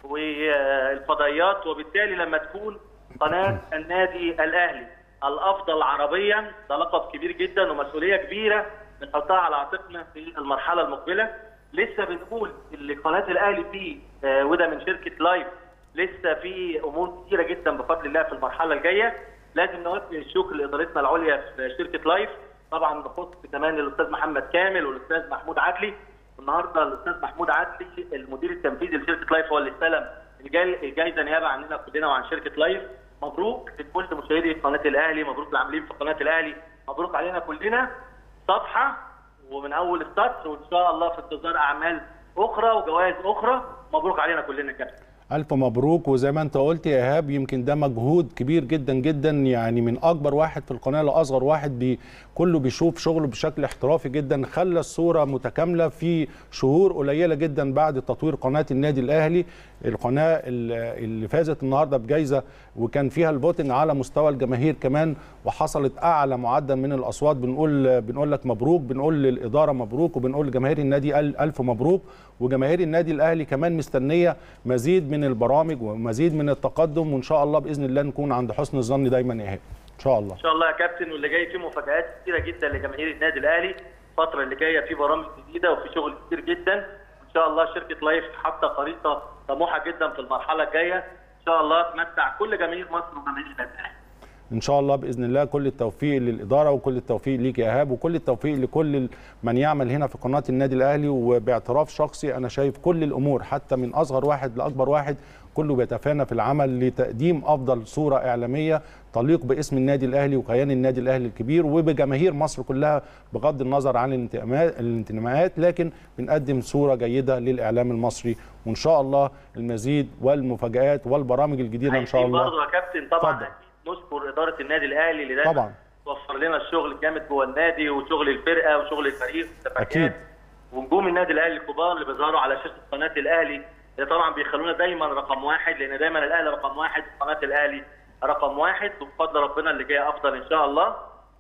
والفضائيات وبالتالي لما تكون قناه النادي الاهلي الافضل عربيا ده لقب كبير جدا ومسؤوليه كبيره بنحطها على عاتقنا في المرحله المقبله لسه بنقول اللي قناه الاهلي فيه آه وده من شركه لايف لسه في امور كثيره جدا بفضل الله في المرحله الجايه لازم نوجه الشكر لادارتنا العليا في شركه لايف طبعا بخص كمان الاستاذ محمد كامل والاستاذ محمود عدلي النهارده الاستاذ محمود عدلي المدير التنفيذي لشركه لايف هو اللي استلم الجائزه نيابه عننا كلنا وعن شركه لايف مبروك لكل مشاهدي قناه الاهلي مبروك للعاملين في قناه الاهلي مبروك علينا كلنا صفحه ومن اول السطر وان شاء الله في انتظار اعمال اخرى وجوائز اخرى مبروك علينا كلنا كابتن ألف مبروك وزي ما أنت قلت يا إيهاب يمكن ده مجهود كبير جدا جدا يعني من أكبر واحد في القناة لأصغر واحد بي كله بيشوف شغله بشكل احترافي جدا خلى الصورة متكاملة في شهور قليلة جدا بعد تطوير قناة النادي الأهلي القناة اللي فازت النهاردة بجائزة وكان فيها الفوتنج على مستوى الجماهير كمان وحصلت أعلى معدل من الأصوات بنقول بنقول لك مبروك بنقول للإدارة مبروك وبنقول لجماهير النادي ألف مبروك وجماهير النادي الأهلي كمان مستنية مزيد من البرامج ومزيد من التقدم وإن شاء الله بإذن الله نكون عند حسن الظن دايما يا إيهاب إن شاء الله ان شاء الله يا كابتن واللي جاي فيه مفاجآت كتيره جدا لجماهير النادي الاهلي الفتره اللي جايه في برامج جديده وفي شغل كتير جدا ان شاء الله شركه لايف حاطه خريطه طموحه جدا في المرحله الجايه ان شاء الله تمتع كل جماهير مصر وجماهير النادي الاهلي ان شاء الله باذن الله كل التوفيق للاداره وكل التوفيق ليك يا ايهاب وكل التوفيق لكل من يعمل هنا في قناه النادي الاهلي وباعتراف شخصي انا شايف كل الامور حتى من اصغر واحد لاكبر واحد كله بيتفانى في العمل لتقديم افضل صوره اعلاميه تليق باسم النادي الاهلي وكيان النادي الاهلي الكبير وبجماهير مصر كلها بغض النظر عن الانتماءات لكن بنقدم صوره جيده للاعلام المصري وان شاء الله المزيد والمفاجات والبرامج الجديده ان شاء الله برضه يا كابتن طبعا اتفضل. نشكر اداره النادي الاهلي اللي دايما طبعا توفر لنا الشغل الجامد جوه النادي وشغل الفرقه وشغل الفريق اكيد ونجوم النادي الاهلي الكبار اللي بيظهروا على شاشه قناه الاهلي اللي طبعا بيخلونا دايما رقم واحد لان دايما الاهلي رقم واحد قناه الاهلي رقم واحد وبفضل ربنا اللي جاي افضل ان شاء الله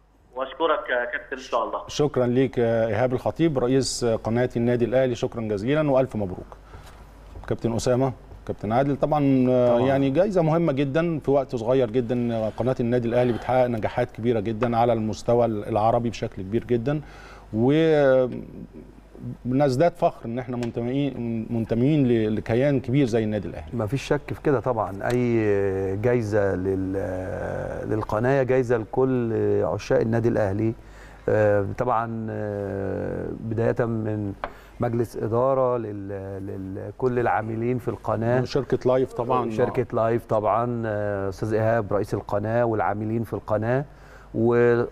واشكرك يا كابتن ان شاء الله شكرا ليك ايهاب الخطيب رئيس قناه النادي الاهلي شكرا جزيلا والف مبروك كابتن اسامه كابتن عادل طبعا, طبعا يعني جائزه مهمه جدا في وقت صغير جدا قناه النادي الاهلي بتحقق نجاحات كبيره جدا على المستوى العربي بشكل كبير جدا و بنزداد فخر ان احنا منتمين منتمين لكيان كبير زي النادي الاهلي ما فيش شك في كده طبعا اي جايزه للقناه جايزه لكل عشاق النادي الاهلي طبعا بدايه من مجلس اداره لكل العاملين في القناه شركه لايف طبعا شركه لايف طبعا استاذ ايهاب رئيس القناه والعاملين في القناه و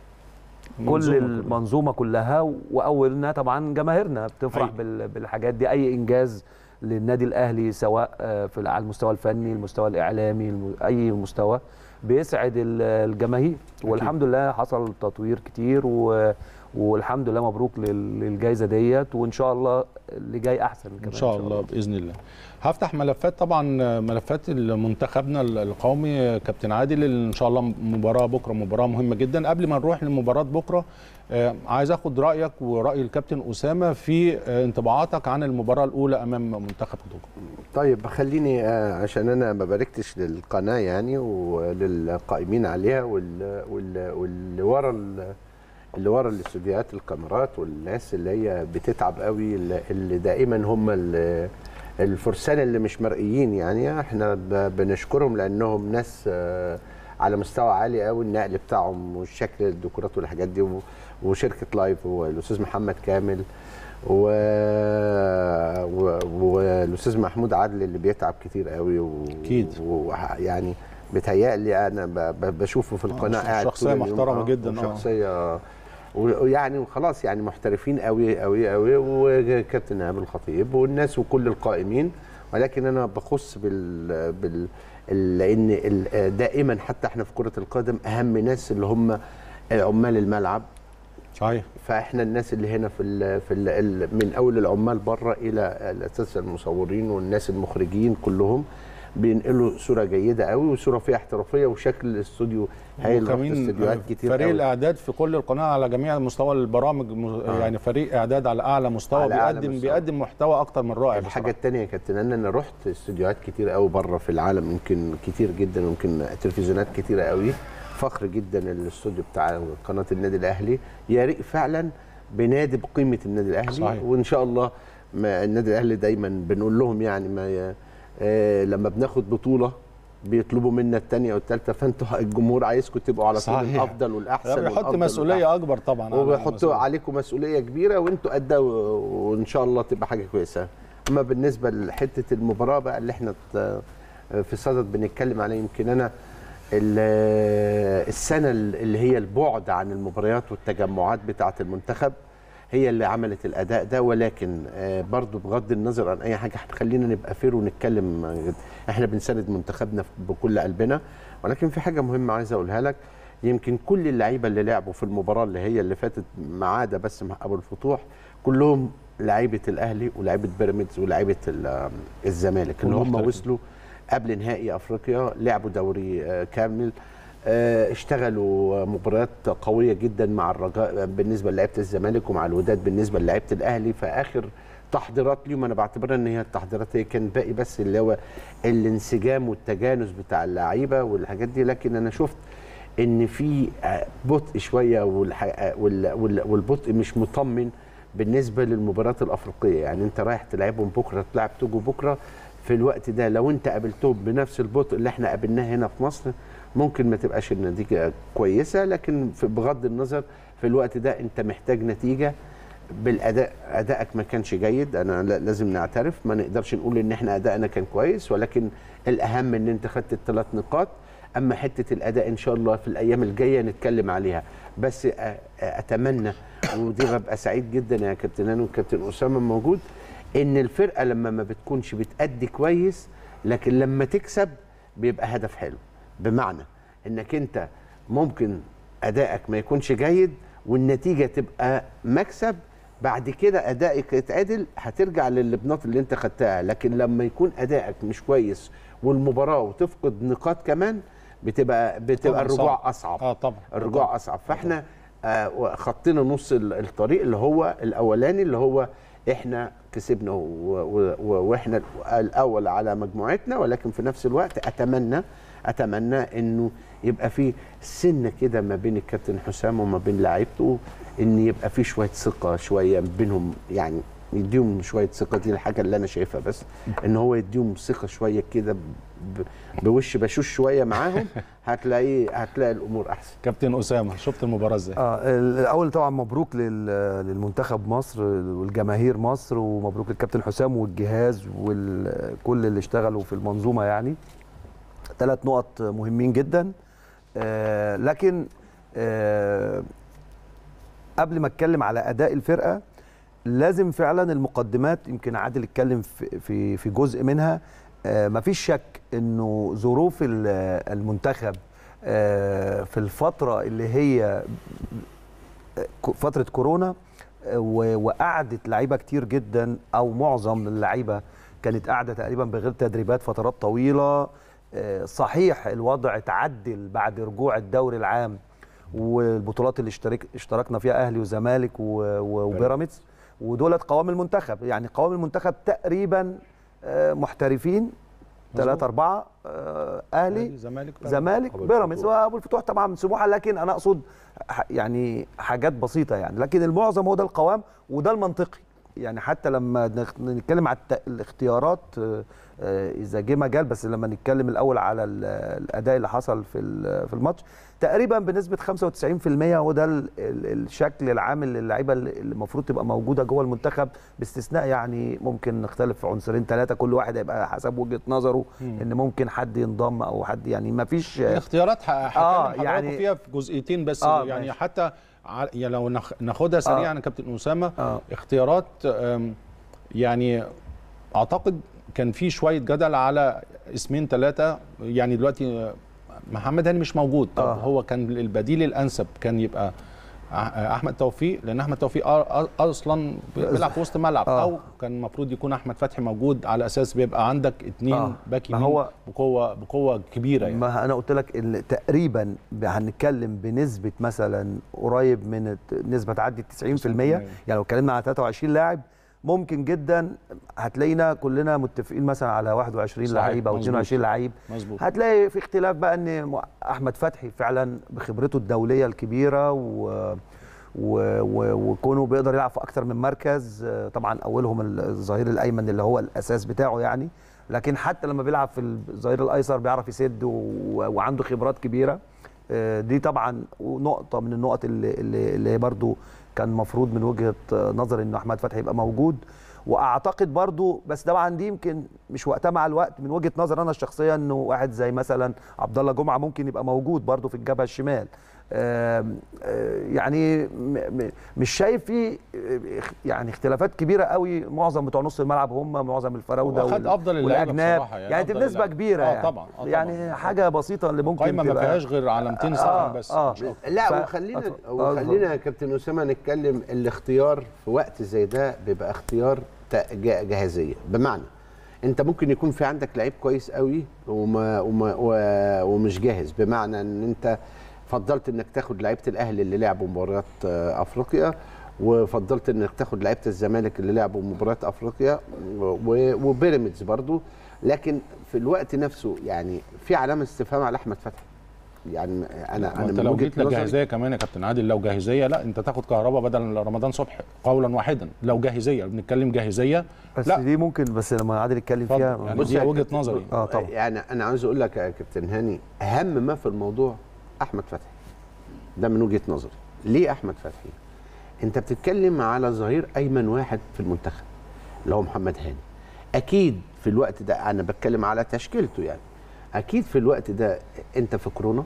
كل المنظومه كلها واولنا طبعا جماهيرنا بتفرح أي. بالحاجات دي اي انجاز للنادي الاهلي سواء في على المستوى الفني المستوى الاعلامي اي مستوى بيسعد الجماهير والحمد لله حصل تطوير كتير و والحمد لله مبروك للجائزه ديت وان شاء الله اللي جاي احسن كمان ان شاء الله باذن الله هفتح ملفات طبعا ملفات منتخبنا القومي كابتن عادل ان شاء الله مباراه بكره مباراه مهمه جدا قبل ما نروح لمباراه بكره عايز اخد رايك وراي الكابتن اسامه في انطباعاتك عن المباراه الاولى امام منتخب توجو طيب خليني عشان انا ما باركتش للقناه يعني وللقائمين عليها واللي ورا اللي ورا الاستوديوهات الكاميرات والناس اللي هي بتتعب قوي اللي دائما هم الفرسان اللي مش مرئيين يعني احنا بنشكرهم لانهم ناس على مستوى عالي قوي النقل بتاعهم والشكل الديكورات والحاجات دي وشركه لايف والاستاذ محمد كامل و... و... والاستاذ محمود عادل اللي بيتعب كتير قوي و... اكيد ويعني بتهيألي انا ب- ب- بشوفه في القناه قاعد شخصية طول اليوم. محترمة آه، جداً، آه. شخصيه ويعني خلاص يعني محترفين قوي قوي قوي وكابتن ايهاب الخطيب والناس وكل القائمين ولكن انا بخص بال بال ال- لان ال- دائما حتى احنا في كره القدم اهم ناس اللي هم عمال الملعب صحيح فاحنا الناس اللي هنا في ال في ال من اول العمال بره الى الاساتذه المصورين والناس المخرجين كلهم بينقلوا صوره جيده قوي وصوره فيها احترافيه وشكل الاستوديو هايل رحت وكمان استوديوهات كتير فريق قوي. الاعداد في كل القناه على جميع مستوى البرامج م- آه. يعني فريق اعداد على اعلى مستوى على أعلى بيقدم مستوى. بيقدم محتوى اكتر من رائع الحاجه بصراحة. الثانيه يا كابتن ان انا رحت استوديوهات كتير قوي بره في العالم يمكن كتير جدا يمكن تلفزيونات كتيره قوي فخر جدا الاستوديو بتاع قناه النادي الاهلي يليق فعلا بنادي بقيمه النادي الاهلي صحيح. وان شاء الله ما النادي الاهلي دايما بنقول لهم يعني ما ي... آه لما بناخد بطوله بيطلبوا منا الثانيه والثالثه فانتوا الجمهور عايزكم تبقوا على طول صحيح. الافضل والاحسن لا بيحط والأفضل مسؤوليه والأحسن. اكبر طبعا على وبيحطوا المسؤول. عليكم مسؤوليه كبيره وانتوا قدها و- وان شاء الله تبقى حاجه كويسه اما بالنسبه لحته المباراه بقى اللي احنا ت- في صدد بنتكلم عليه يمكن انا ال- السنه اللي هي البعد عن المباريات والتجمعات بتاعه المنتخب هي اللي عملت الاداء ده ولكن آه، برضو بغض النظر عن اي حاجه احنا خلينا نبقى فير ونتكلم آه، احنا بنساند منتخبنا بكل قلبنا ولكن في حاجه مهمه عايز اقولها لك يمكن كل اللعيبه اللي لعبوا في المباراه اللي هي اللي فاتت ما عدا بس مع ابو الفتوح كلهم لعيبه الاهلي ولاعيبه بيراميدز ولاعيبه ال- الزمالك اللي هم والمحترفين. وصلوا قبل نهائي افريقيا لعبوا دوري آه، كامل آه، اشتغلوا مباريات قويه جدا مع الرجاء بالنسبه للعيبه الزمالك ومع الوداد بالنسبه للعيبه الاهلي فاخر تحضيرات ليهم انا بعتبرها ان هي التحضيرات هي كان باقي بس اللي هو الانسجام والتجانس بتاع اللعيبه والحاجات دي لكن انا شفت ان في آه، بطء شويه والح- آه، وال- وال- والبطء مش مطمن بالنسبه للمباريات الافريقيه يعني انت رايح تلعبهم بكره تلعب توجو بكره في الوقت ده لو انت قابلتهم بنفس البطء اللي احنا قابلناه هنا في مصر ممكن ما تبقاش النتيجه كويسه لكن في بغض النظر في الوقت ده انت محتاج نتيجه بالاداء ادائك ما كانش جيد انا لا- لازم نعترف ما نقدرش نقول ان احنا ادائنا كان كويس ولكن الاهم ان انت خدت الثلاث نقاط اما حته الاداء ان شاء الله في الايام الجايه نتكلم عليها بس أ- اتمنى ودي ببقى سعيد جدا يا كابتن انا وكابتن اسامه موجود ان الفرقه لما ما بتكونش بتأدي كويس لكن لما تكسب بيبقى هدف حلو بمعنى انك انت ممكن ادائك ما يكونش جيد والنتيجه تبقى مكسب بعد كده ادائك يتعدل هترجع للبنات اللي انت خدتها لكن لما يكون ادائك مش كويس والمباراه وتفقد نقاط كمان بتبقى بتبقى طبعاً الرجوع صعب. اصعب اه طبعا الرجوع اصعب فاحنا آه خطينا نص ال- الطريق اللي هو الاولاني اللي هو احنا كسبنا و- و- و- واحنا الاول على مجموعتنا ولكن في نفس الوقت اتمنى اتمنى انه يبقى في سنه كده ما بين الكابتن حسام وما بين لعيبته ان يبقى في شويه ثقه شويه بينهم يعني يديهم شويه ثقه دي الحاجه اللي انا شايفها بس ان هو يديهم ثقه شويه كده ب- بوش بشوش شويه معاهم هتلاقي هتلاقي الامور احسن كابتن اسامه شفت المباراه ازاي اه الاول طبعا مبروك لل- للمنتخب مصر والجماهير مصر ومبروك للكابتن حسام والجهاز وكل اللي اشتغلوا في المنظومه يعني ثلاث نقط مهمين جدا آه لكن آه قبل ما اتكلم على اداء الفرقه لازم فعلا المقدمات يمكن عادل اتكلم في في في جزء منها آه مفيش شك انه ظروف ال- المنتخب آه في الفتره اللي هي ك- فتره كورونا آه، و- وقعدت لعيبه كتير جدا او معظم اللعيبه كانت قاعده تقريبا بغير تدريبات فترات طويله آه، صحيح الوضع اتعدل بعد رجوع الدوري العام والبطولات اللي اشترك اشتركنا فيها اهلي وزمالك و- و- وبيراميدز ودولت قوام المنتخب يعني قوام المنتخب تقريبا آه، محترفين ثلاثة أربعة آه، أهلي زمالك زمالك أبو بيراميدز الفتوح. وابو الفتوح طبعا من سموحه لكن انا اقصد ح- يعني حاجات بسيطه يعني لكن المعظم هو ده القوام وده المنطقي يعني حتى لما نخ- نتكلم على الت- الاختيارات آه، آه، اذا جه مجال بس لما نتكلم الاول على ال- الاداء اللي حصل في ال- في الماتش تقريبا بنسبه 95% هو ده ال- ال- الشكل العام للعيبه اللي اللي المفروض تبقى موجوده جوه المنتخب باستثناء يعني ممكن نختلف في عنصرين ثلاثه كل واحد هيبقى حسب وجهه نظره ان ممكن حد ينضم او حد يعني ما فيش الاختيارات ح- هكلم آه، حضراتكم يعني- فيها في جزئيتين بس آه، يعني ماشي. حتى ع- يعني لو ناخ- ناخدها سريعا يا كابتن اسامه آه. اختيارات آم، يعني اعتقد كان في شويه جدل على اسمين ثلاثه يعني دلوقتي آه، محمد هاني مش موجود طب آه. هو كان البديل الانسب كان يبقى أح- احمد توفيق لان احمد توفيق أ- أ- اصلا بيلعب في وسط ملعب آه. او كان المفروض يكون احمد فتحي موجود على اساس بيبقى عندك اتنين آه. باك ما يمين هو- بقوه بقوه كبيره يعني ما انا قلت لك ان تقريبا ب- هنتكلم بنسبه مثلا قريب من الت- نسبه تعدي 90% يعني لو اتكلمنا على 23 لاعب ممكن جدا هتلاقينا كلنا متفقين مثلا على 21 صحيح، لعيب او مظبوط. 22 لعيب مظبوط هتلاقي في اختلاف بقى ان م- احمد فتحي فعلا بخبرته الدوليه الكبيره و و- و- وكونه بيقدر يلعب في اكتر من مركز آه، طبعا اولهم الظهير الايمن اللي هو الاساس بتاعه يعني لكن حتى لما بيلعب في الظهير الايسر بيعرف يسد و- وعنده خبرات كبيره آه، دي طبعا نقطه من النقط اللي اللي, اللي برضو كان مفروض من وجهه نظري ان احمد فتحي يبقى موجود واعتقد برضو بس طبعا دي يمكن مش وقتها مع الوقت من وجهه نظر انا الشخصيه انه واحد زي مثلا عبد الله جمعه ممكن يبقى موجود برضو في الجبهه الشمال آم، آه، يعني م- م- مش شايف في آه، اخ- يعني اختلافات كبيره قوي معظم بتوع نص الملعب هم معظم الفراوده واخد وال- افضل اللعيبه والاجناب بصراحه يعني, دي أفضل بنسبه اللعيبة. كبيره اه يعني طبعا آه طبعا يعني حاجه بسيطه اللي ممكن قايمه ما تبقى فيهاش غير علامتين سبعه بس آه. مش أكتر. لا ف- وخلينا أتفضل. وخلينا يا كابتن اسامه نتكلم الاختيار في وقت زي ده بيبقى اختيار ت- جا- جاهزيه بمعنى انت ممكن يكون في عندك لعيب كويس قوي وما وما و- ومش جاهز بمعنى ان انت فضلت انك تاخد لعيبه الاهلي اللي لعبوا مباريات آه، افريقيا وفضلت انك تاخد لعيبه الزمالك اللي لعبوا مباريات افريقيا و- وبيراميدز برضو لكن في الوقت نفسه يعني في علامه استفهام على احمد فتحي يعني انا انا انت من لو وجهة جيت نظري- لجاهزيه كمان يا كابتن عادل لو جاهزيه لا انت تاخد كهرباء بدل رمضان صبحي قولا واحدا لو جاهزيه بنتكلم جاهزيه بس لا دي ممكن بس لما عادل يتكلم اتفضل. فيها يعني بص دي يا وجهه كابتن- نظري اه طبعا يعني انا عاوز اقول لك يا كابتن هاني اهم ما في الموضوع احمد فتحي ده من وجهه نظري ليه احمد فتحي انت بتتكلم على ظهير ايمن واحد في المنتخب اللي هو محمد هاني اكيد في الوقت ده انا بتكلم على تشكيلته يعني اكيد في الوقت ده انت في كورونا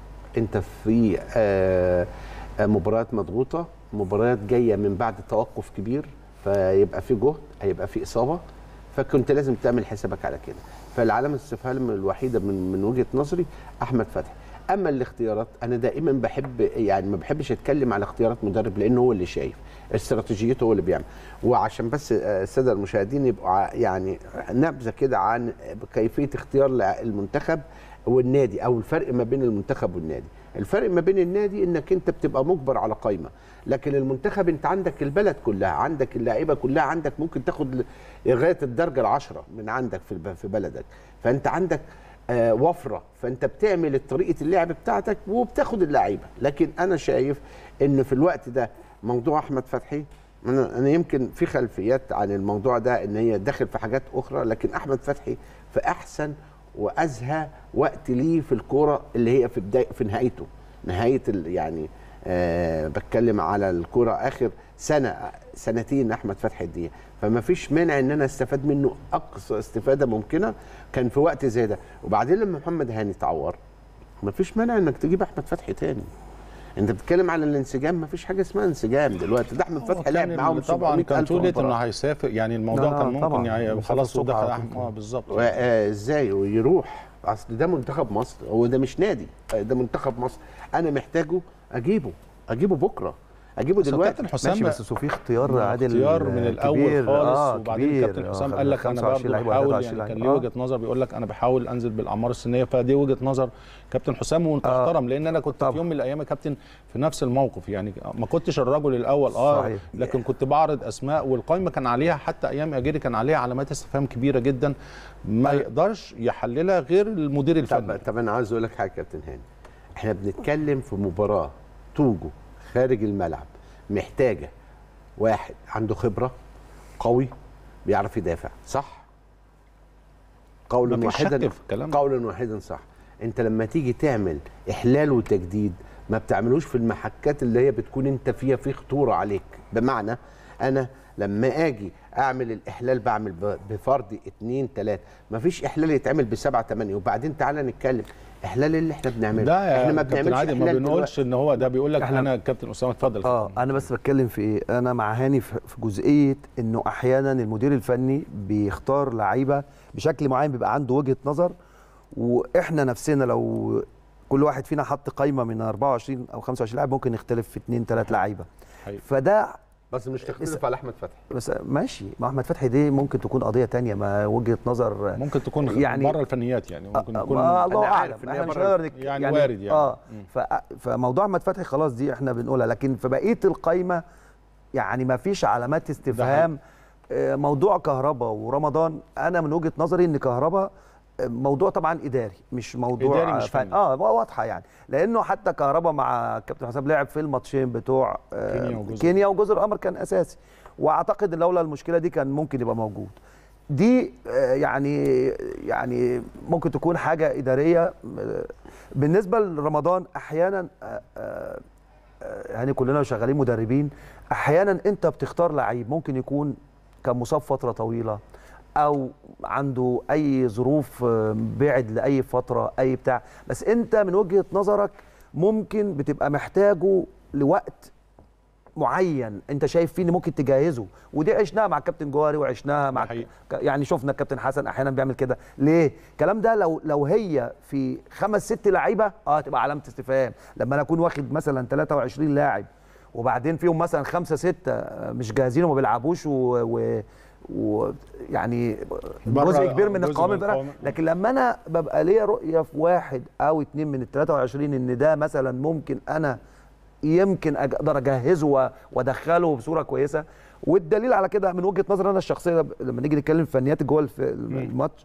انت في آه، آه، مباريات مضغوطه مباريات جايه من بعد توقف كبير فيبقى في جهد هيبقى في اصابه فكنت لازم تعمل حسابك على كده فالعلامه الاستفهام الوحيده من من وجهه نظري احمد فتحي اما الاختيارات انا دائما بحب يعني ما بحبش اتكلم على اختيارات مدرب لانه هو اللي شايف استراتيجيته هو اللي بيعمل وعشان بس آه، الساده المشاهدين يبقوا ع- يعني نبذه كده عن كيفيه اختيار لع- المنتخب والنادي او الفرق ما بين المنتخب والنادي الفرق ما بين النادي انك انت بتبقى مجبر على قائمه لكن المنتخب انت عندك البلد كلها عندك اللعيبه كلها عندك ممكن تاخد ل- لغايه الدرجه العشرة من عندك في الب- في بلدك فانت عندك آه، وفره فانت بتعمل طريقه اللعب بتاعتك وبتاخد اللعيبه لكن انا شايف ان في الوقت ده موضوع احمد فتحي انا انا يمكن في خلفيات عن الموضوع ده ان هي داخل في حاجات اخرى لكن احمد فتحي في احسن وازهى وقت ليه في الكوره اللي هي في بدايه في نهايته نهايه ال- يعني آه بتكلم على الكوره اخر سنه سنتين احمد فتحي دي فما فيش مانع ان انا استفاد منه اقصى استفاده ممكنه كان في وقت زي ده وبعدين لما محمد هاني اتعور ما فيش مانع انك تجيب احمد فتحي تاني انت بتتكلم على الانسجام ما فيش حاجه اسمها انسجام دلوقتي ده احمد فتحي لعب كان معاهم طبعا كان 700,000 توليت انه مباراة. هيسافر يعني الموضوع لا، كان ممكن طبعاً. يعني مسافر خلاص الصبح ودخل على أحمد- طول. اه بالظبط و- آه، ازاي ويروح اصل ده منتخب مصر هو ده مش نادي آه، ده منتخب مصر انا محتاجه اجيبه اجيبه بكره اجيبه بس دلوقتي كابتن حسام ماشي بس في اختيار عادل اختيار من الاول كبير. خالص آه وبعدين كبير. كابتن آه، حسام خد قال لك انا 25 برضه لعيب بحاول 23 يعني كان لعيب. ليه آه. وجهه نظر بيقول لك انا بحاول انزل بالاعمار السنيه فدي وجهه نظر كابتن حسام وتحترم لان انا كنت طبعا. في يوم من الايام يا كابتن في نفس الموقف يعني ما كنتش الرجل الاول اه صحيح. لكن كنت بعرض اسماء والقائمه كان عليها حتى ايام اجيري كان عليها علامات استفهام كبيره جدا ما يقدرش يحللها غير المدير الفني طب, طب انا عايز اقول لك حاجه يا كابتن هاني احنا بنتكلم في مباراه توجو خارج الملعب محتاجه واحد عنده خبره قوي بيعرف يدافع صح قولا مفيش شك واحدا في الكلام. قولا واحدا صح انت لما تيجي تعمل احلال وتجديد ما بتعملوش في المحكات اللي هي بتكون انت فيها في خطوره عليك بمعنى انا لما اجي اعمل الاحلال بعمل ب- بفرض اتنين تلاته ما فيش احلال يتعمل بسبعه تمانيه وبعدين تعالى نتكلم احلال اللي احنا بنعمله ده يا احنا ما كابتن بنعملش عادل ما إحلال بنقولش ان هو ده بيقول لك إحنا- انا كابتن اسامه اتفضل اه انا بس بتكلم في ايه انا مع هاني في في جزئيه انه احيانا المدير الفني بيختار لعيبه بشكل معين بيبقى عنده وجهه نظر واحنا نفسنا لو كل واحد فينا حط قايمه من 24 او 25 لاعب ممكن نختلف في اثنين ثلاث لعيبه حقيقي. فده بس مش تختلف على احمد فتحي بس ماشي ما احمد فتحي دي ممكن تكون قضيه تانية ما وجهه نظر ممكن تكون يعني- يعني بره الفنيات يعني ممكن آه، يكون ما الله أنا عارف اعلم إن هي احنا مش بره هنقدر نك- يعني وارد يعني. اه مم. ف... فموضوع احمد فتحي خلاص دي احنا بنقولها لكن في بقيه القايمه يعني ما فيش علامات استفهام آه، موضوع كهربا ورمضان انا من وجهه نظري ان كهربا آه، موضوع طبعا اداري مش موضوع إداري مش فن- فني. اه واضحه يعني لانه حتى كهربا مع كابتن حسام لعب في الماتشين بتوع آه، كينيا وجزر. كينيا وجزر القمر كان اساسي واعتقد ان لولا المشكله دي كان ممكن يبقى موجود دي آه، يعني يعني ممكن تكون حاجه اداريه آه، بالنسبه لرمضان احيانا آه، آه، آه، يعني كلنا شغالين مدربين احيانا انت بتختار لعيب ممكن يكون كان مصاب فتره طويله او عنده اي ظروف آه، بعد لاي فتره اي بتاع بس انت من وجهه نظرك ممكن بتبقى محتاجه لوقت معين انت شايف فيه ان ممكن تجهزه ودي عشناها مع الكابتن جوهري وعشناها مع حقيقي. ك- يعني شفنا الكابتن حسن احيانا بيعمل كده ليه الكلام ده لو لو هي في خمس ست لعيبه اه تبقى علامه استفهام لما انا اكون واخد مثلا 23 لاعب وبعدين فيهم مثلا خمسه سته آه، مش جاهزين وما بيلعبوش و, و ويعني بره- جزء كبير من جزء القوام من الفرق القوام. لكن لما انا ببقى ليا رؤيه في واحد او اتنين من ال 23 ان ده مثلا ممكن انا يمكن اقدر اجهزه و- وادخله بصوره كويسه والدليل على كده من وجهه نظري انا الشخصيه لما نيجي نتكلم في فنيات جوه الف- الماتش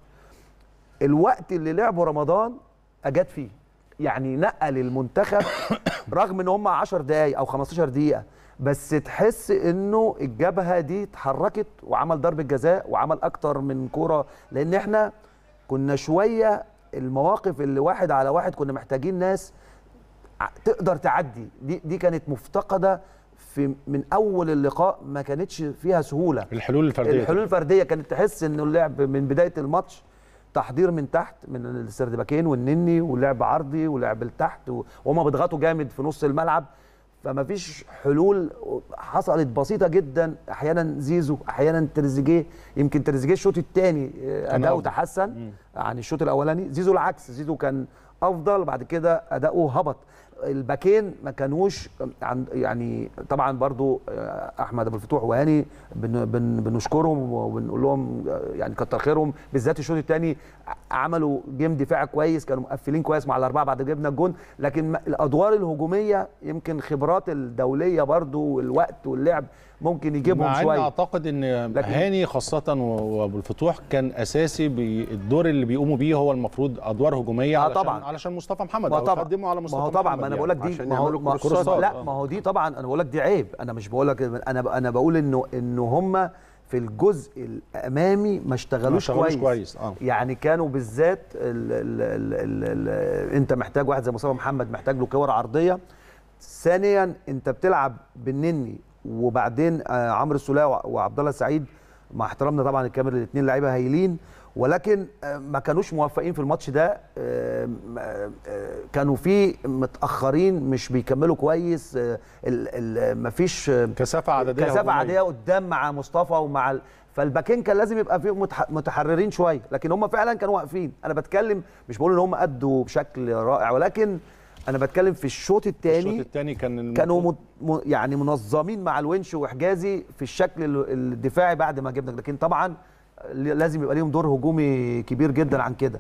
الوقت اللي لعبه رمضان اجاد فيه يعني نقل المنتخب رغم ان هم 10 دقايق او 15 دقيقه بس تحس انه الجبهه دي اتحركت وعمل ضربه جزاء وعمل اكتر من كوره لان احنا كنا شويه المواقف اللي واحد على واحد كنا محتاجين ناس ع- تقدر تعدي دي دي كانت مفتقده في من اول اللقاء ما كانتش فيها سهوله الحلول الفرديه الحلول الفرديه كانت تحس انه اللعب من بدايه الماتش تحضير من تحت من السردباكين والنني ولعب عرضي ولعب لتحت و- وهما بيضغطوا جامد في نص الملعب فما فيش حلول حصلت بسيطه جدا احيانا زيزو احيانا تريزيجيه يمكن تريزيجيه الشوط الثاني اداؤه أفضل. تحسن عن الشوط الاولاني زيزو العكس زيزو كان افضل بعد كده اداؤه هبط الباكين ما كانوش عن يعني طبعا برضو آه، احمد ابو الفتوح وهاني بن بن بنشكرهم وبنقول لهم آه، يعني كتر خيرهم بالذات الشوط الثاني عملوا جيم دفاع كويس كانوا مقفلين كويس مع الاربعه بعد جبنا الجون لكن ما- الادوار الهجوميه يمكن خبرات الدوليه برضو والوقت واللعب ممكن يجيبهم مع ان شويه اعتقد ان لكن- هاني خاصه و- وابو الفتوح كان اساسي بالدور اللي بيقوموا بيه هو المفروض ادوار هجوميه آه علشان طبعا. علشان مصطفى محمد ما او طبعا يقدموا على ما مصطفى هو طبعا محمد ما انا يعني. بقول لك دي عشان ما هو يعملوا ما هو- كورسات. لا آه. ما هو دي طبعا انا بقول لك دي عيب انا مش بقول لك انا انا بقول انه انه هم في الجزء الامامي ما ما اشتغلوش اشتغلوش كويس, كويس اه يعني كانوا بالذات ال ال ال ال ال انت محتاج واحد زي مصطفى محمد محتاج له كور عرضيه ثانيا انت بتلعب بالنني وبعدين آه عمرو السوليه وع- وعبد الله السعيد مع احترامنا طبعا الكاميرا الاثنين لعيبه هايلين ولكن آه ما كانوش موفقين في الماتش ده آه آه آه، كانوا في متاخرين مش بيكملوا كويس آه ما فيش كثافه عدديه كثافه هجومية. عاديه قدام مع مصطفى ومع ال... فالباكين كان لازم يبقى فيهم متح... متحررين شويه لكن هم فعلا كانوا واقفين انا بتكلم مش بقول ان هم ادوا بشكل رائع ولكن انا بتكلم في الشوط الشوط الثاني الثاني كان كانوا المفروض- مت... م... يعني منظمين مع الونش وحجازي في الشكل ال- الدفاعي بعد ما جبنا لكن طبعا ل- لازم يبقى ليهم دور هجومي كبير جدا عن كده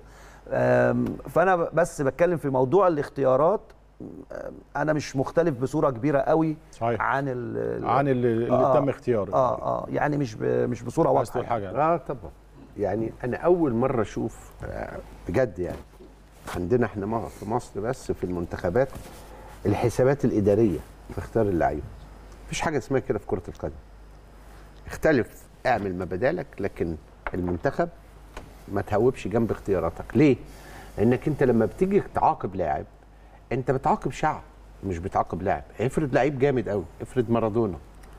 أم، فانا ب- بس بتكلم في موضوع الاختيارات أم، انا مش مختلف بصوره كبيره قوي صحيح. عن ال... عن اللي, اللي آه. تم اختياره اه اه يعني مش ب... مش بصوره عايز واضحه تقول يعني. حاجه اه طبعا يعني انا اول مره اشوف آه، بجد يعني عندنا احنا م- في مصر بس في المنتخبات الحسابات الاداريه في اختيار اللعيبه مفيش حاجه اسمها كده في كره القدم اختلف اعمل ما بدالك لكن المنتخب ما تهوبش جنب اختياراتك ليه لانك انت لما بتيجي تعاقب لاعب انت بتعاقب شعب مش بتعاقب لاعب افرض لعيب جامد قوي افرض مارادونا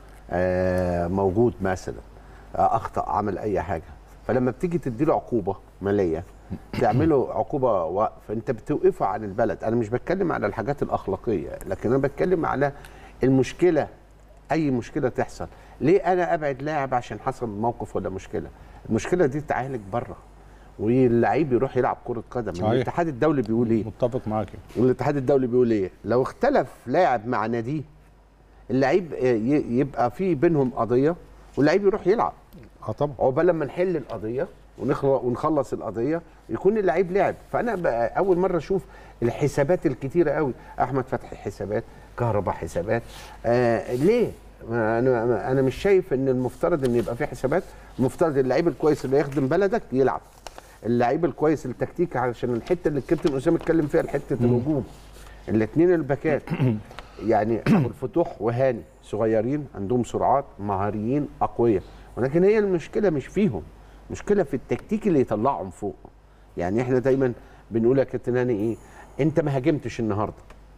آه موجود مثلا آه اخطا عمل اي حاجه فلما بتيجي تديله عقوبه ماليه تعمله عقوبه وقف انت بتوقفه عن البلد انا مش بتكلم على الحاجات الاخلاقيه لكن انا بتكلم على المشكله اي مشكله تحصل ليه انا ابعد لاعب عشان حصل موقف ولا مشكله المشكله دي تعالج بره واللعيب يروح يلعب كره قدم صحيح. الاتحاد الدولي بيقول ايه متفق معاك والاتحاد الدولي بيقول ايه لو اختلف لاعب مع ناديه اللعيب آه، ي- يبقى في بينهم قضيه واللعيب يروح يلعب اه طبعا عقبال لما نحل القضيه ونخلص ونخلص القضيه يكون اللعيب لعب فانا بقى اول مره اشوف الحسابات الكتيره قوي احمد فتحي حسابات كهرباء حسابات آه ليه ما انا انا مش شايف ان المفترض ان يبقى في حسابات المفترض اللعيب الكويس اللي يخدم بلدك يلعب اللعيب الكويس التكتيك علشان الحته اللي الكابتن اسامه اتكلم فيها حته الهجوم الاثنين الباكات يعني ابو الفتوح وهاني صغيرين عندهم سرعات مهاريين اقوياء ولكن هي المشكله مش فيهم مشكله في التكتيك اللي يطلعهم فوق يعني احنا دايما بنقول يا كابتن هاني ايه انت ما هاجمتش النهارده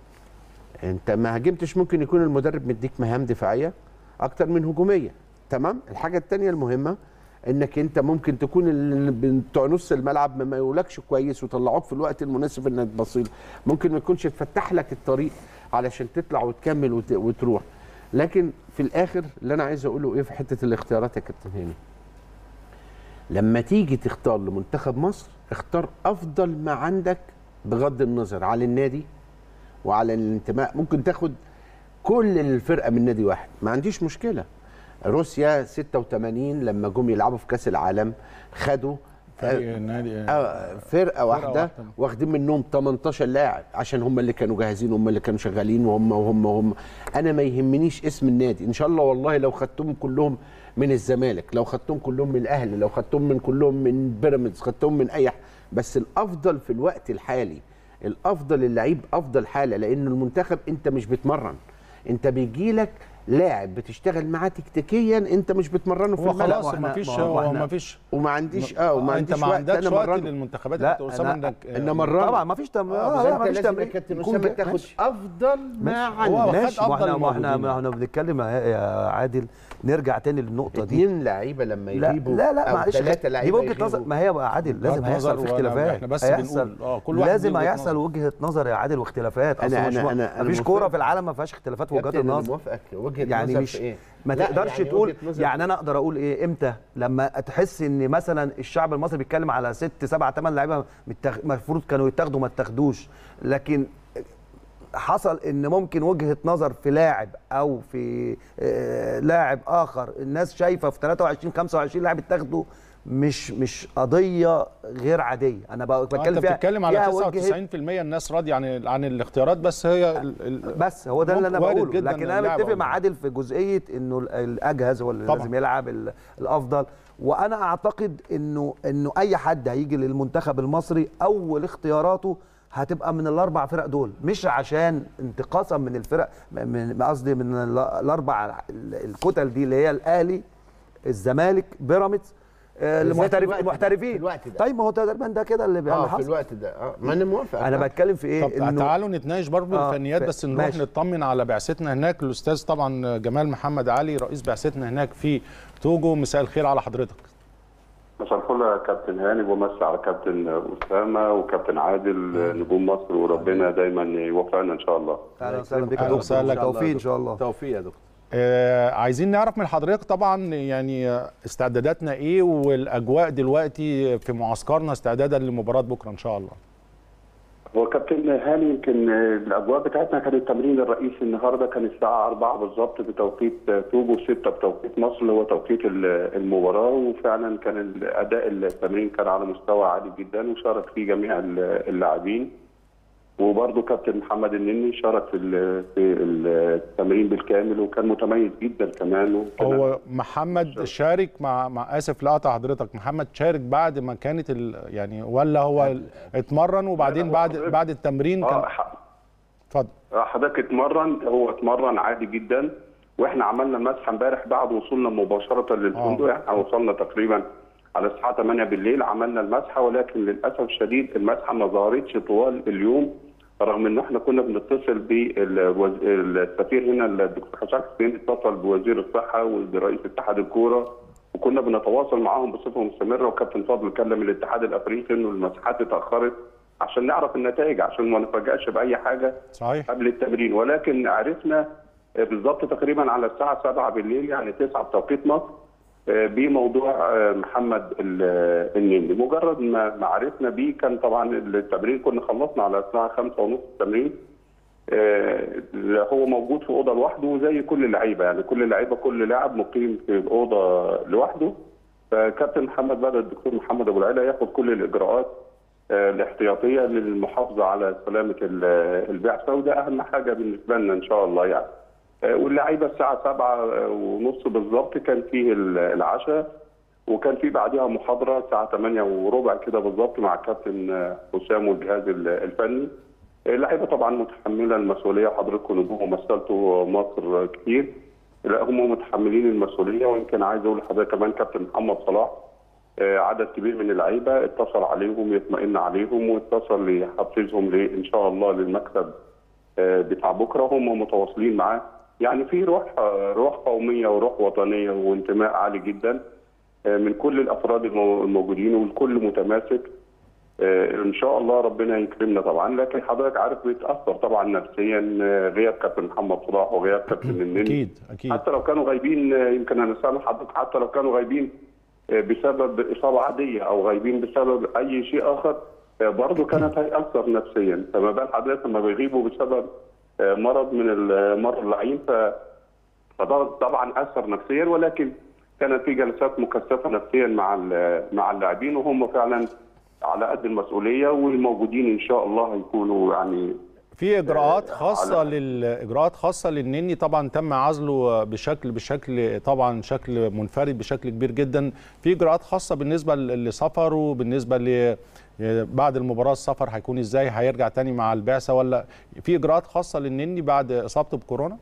انت ما هاجمتش ممكن يكون المدرب مديك مهام دفاعيه اكتر من هجوميه تمام الحاجه الثانيه المهمه انك انت ممكن تكون ال- بتوع نص الملعب ما يقولكش كويس وطلعوك في الوقت المناسب انك تبصيل ممكن ما يكونش تفتح لك الطريق علشان تطلع وتكمل وت- وتروح لكن في الاخر اللي انا عايز اقوله ايه في حته الاختيارات يا كابتن هاني لما تيجي تختار لمنتخب مصر اختار افضل ما عندك بغض النظر على النادي وعلى الانتماء ممكن تاخد كل الفرقه من نادي واحد ما عنديش مشكله روسيا 86 لما جم يلعبوا في كاس العالم خدوا فريق النادي آه، فرقه واحده واحدة. واخدين منهم 18 لاعب عشان هم اللي كانوا جاهزين وهم اللي كانوا شغالين وهم وهم وهم انا ما يهمنيش اسم النادي ان شاء الله والله لو خدتهم كلهم من الزمالك لو خدتهم كلهم من الاهلي لو خدتهم من كلهم من بيراميدز خدتهم من اي ح- بس الافضل في الوقت الحالي الافضل اللعيب افضل حاله لان المنتخب انت مش بتمرن انت بيجي لك لاعب بتشتغل معاه تكتيكيا انت مش بتمرنه في هو الملعب خلاص ما فيش ما هو هو إحنا- ما فيش وما عنديش اه وما انت عنديش ما وقت عندكش انا وقت مرنه للمنتخبات لا، يا كابتن اسامه أنا- انك ان مرنه طبعا ما فيش تم... آه، لا لا لا ما فيش لازم تمرين الكابتن يكون اسامه جا- تاخد ماشي. افضل ما هو عندك خد ماشي أفضل ما احنا ما احنا الموجودين. ما احنا بنتكلم يا يا عادل نرجع تاني للنقطه دي اتنين لعيبه لما لا يغيبوا لا لا أو معلش ثلاثه دي لعيبه وجهه نظر يغيبوا. ما هي بقى عادل لازم وجهة هيحصل نظر في وأنا- اختلافات إحنا بس هيحصل بنقول، آه، كل واحد لازم ليه وجهة هيحصل نظر. وجهه نظر يا عادل واختلافات أنا- اصلا مش أنا- ما- أنا- أنا مفيش موافق. كوره في العالم ما فيهاش اختلافات في وجهات كابتن، أنا النظر موافقك وجهه يعني نظر مش في ايه؟ ما لا، تقدرش يعني تقول وجهة نظر يعني انا اقدر اقول ايه امتى لما تحس ان مثلا الشعب المصري بيتكلم على ست سبع ثمان لعيبه متخ- المفروض كانوا يتاخدوا ما اتاخدوش لكن حصل ان ممكن وجهه نظر في لاعب او في آه، لاعب اخر الناس شايفه في 23 25 لاعب اتاخدوا مش مش قضيه غير عاديه انا بقى آه، بتكلم انت فيها بتتكلم على فيها وجهة- 99% الناس راضيه عن عن الاختيارات بس هي ال- ال- بس هو ده اللي انا ممكن- وارد بقوله جداً لكن انا اللاعب متفق أو مع لا. عادل في جزئيه انه ال- الاجهز هو اللي طبعاً. لازم يلعب ال- الافضل وانا اعتقد انه انه اي حد هيجي للمنتخب المصري اول اختياراته هتبقى من الاربع فرق دول مش عشان انتقاصا من الفرق من قصدي من ال- الاربع ال- الكتل دي اللي هي الاهلي الزمالك بيراميدز آه، بالذات في المحترف الوقت ده، المحترفين في الوقت ده. طيب ما هو تقريبا ده كده اللي اه اللي في حصل الوقت ده اه ما انا موافق انا بتكلم في ايه طب تعالوا نتناقش برضه آه، الفنيات ف- بس نروح ماشي. نطمن على بعثتنا هناك الاستاذ طبعا جمال محمد علي رئيس بعثتنا هناك في توجو مساء الخير على حضرتك مساء الفل يا كابتن هاني ومسي على كابتن اسامه وكابتن عادل نجوم مصر وربنا دايما يوفقنا ان شاء الله. اهلا وسهلا بك يا أهلا دكتور وسهلا. توفيق ان شاء الله توفيق يا دكتور آه عايزين نعرف من حضرتك طبعا يعني آه، استعداداتنا ايه والاجواء دلوقتي في معسكرنا استعدادا لمباراه بكره ان شاء الله هو كابتن هاني يمكن الاجواء بتاعتنا كان التمرين الرئيسي النهارده كان الساعه 4 بالظبط بتوقيت توجو 6 بتوقيت مصر اللي هو توقيت ال- المباراه وفعلا كان الاداء التمرين كان على مستوى عالي جدا وشارك فيه جميع ال- اللاعبين وبرضه كابتن محمد النني شارك في ال- في التمرين بالكامل وكان متميز جدا كمان وكان هو محمد شارك مع مع اسف لا اقطع حضرتك محمد شارك بعد ما كانت ال يعني ولا هو اتمرن وبعدين هو بعد حضرتك- بعد التمرين كان اه ح- اتفضل حضرتك اتمرن هو اتمرن عادي جدا واحنا عملنا المسحه امبارح بعد وصولنا مباشره للفندق آه. احنا وصلنا تقريبا على الساعه 8 بالليل عملنا المسحه ولكن للاسف الشديد المسحه ما ظهرتش طوال اليوم رغم ان احنا كنا بنتصل بالسفير هنا الدكتور حسام حسين اتصل بوزير الصحه وبرئيس اتحاد الكوره وكنا بنتواصل معاهم بصفه مستمره وكابتن فضل كلم الاتحاد الافريقي انه المساحات اتاخرت عشان نعرف النتائج عشان ما نفاجئش باي حاجه صحيح قبل التمرين ولكن عرفنا بالظبط تقريبا على الساعه 7 بالليل يعني 9 بتوقيت مصر آه، بموضوع آه، محمد ال- النني مجرد ما ما عرفنا بيه كان طبعا التمرين كنا خلصنا على الساعه 5 ونص التمرين آه، هو موجود في اوضه لوحده زي كل اللعيبه يعني كل اللعيبه كل لاعب مقيم في الاوضه لوحده فكابتن محمد بدر الدكتور محمد ابو العلا ياخد كل الاجراءات آه، الاحتياطيه للمحافظه على سلامه ال- البعثه وده اهم حاجه بالنسبه لنا ان شاء الله يعني آه، واللعيبه الساعه 7 ونص بالظبط كان فيه ال- العشاء وكان في بعدها محاضره الساعه 8 وربع كده بالظبط مع الكابتن آه، حسام والجهاز ال- الفني اللعيبه طبعا متحمله المسؤوليه حضراتكم نجوم مثلتوا مصر كتير لا هم متحملين المسؤوليه ويمكن عايز اقول لحضرتك كمان كابتن محمد صلاح آه، عدد كبير من اللعيبه اتصل عليهم يطمئن عليهم واتصل ليحفزهم ل- ان شاء الله للمكسب آه، بتاع بكره هم متواصلين معاه يعني في روح آه، روح قوميه وروح وطنيه وانتماء عالي جدا آه، من كل الافراد المو- الموجودين والكل متماسك آه، ان شاء الله ربنا يكرمنا طبعا لكن حضرتك عارف بيتاثر طبعا نفسيا آه، غياب كابتن محمد صلاح وغياب كابتن النني اكيد اكيد حتى لو كانوا غايبين آه، يمكن انا سامع حضرتك حتى لو كانوا غايبين آه، بسبب اصابه عاديه او غايبين بسبب اي شيء اخر آه، برضه كانت هيأثر نفسيا فما بال حضرتك لما بيغيبوا بسبب آه، مرض من المرض اللعين ف فده طبعا اثر نفسيا ولكن كانت في جلسات مكثفه نفسيا مع ال- مع اللاعبين وهم فعلا على قد المسؤوليه والموجودين ان شاء الله هيكونوا يعني في اجراءات آه، خاصه على- للاجراءات خاصه للنني طبعا تم عزله بشكل بشكل طبعا شكل منفرد بشكل كبير جدا في اجراءات خاصه بالنسبه ل- لسفره بالنسبه ل بعد المباراه السفر هيكون ازاي هيرجع تاني مع البعثه ولا في اجراءات خاصه للنني بعد اصابته بكورونا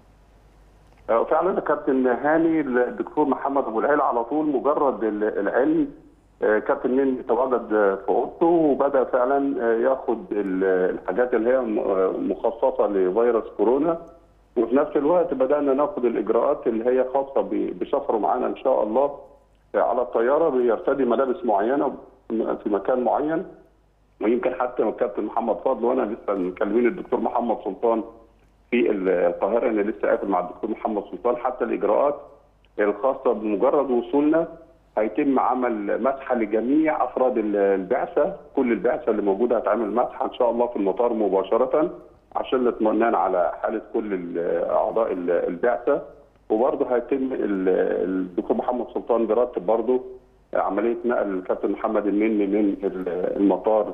آه، فعلا كابتن هاني الدكتور محمد ابو العيل على طول مجرد ال- العلم آه، كابتن نني تواجد آه، في اوضته وبدا فعلا آه، ياخد ال- الحاجات اللي هي م- آه، مخصصه لفيروس كورونا وفي نفس الوقت بدانا ناخد الاجراءات اللي هي خاصه ب- بسفره معانا ان شاء الله آه، على الطياره بيرتدي ملابس معينه في مكان معين ويمكن حتى الكابتن محمد فضل وانا لسه مكلمين الدكتور محمد سلطان في القاهره انا لسه قافل مع الدكتور محمد سلطان حتى الاجراءات الخاصه بمجرد وصولنا هيتم عمل مسحه لجميع افراد ال- البعثه كل البعثه اللي موجوده هتعمل مسحه ان شاء الله في المطار مباشره عشان الاطمئنان على حاله كل ال- اعضاء ال- البعثه وبرضه هيتم ال- الدكتور محمد سلطان بيرتب برضه عمليه نقل الكابتن محمد النني من ال- المطار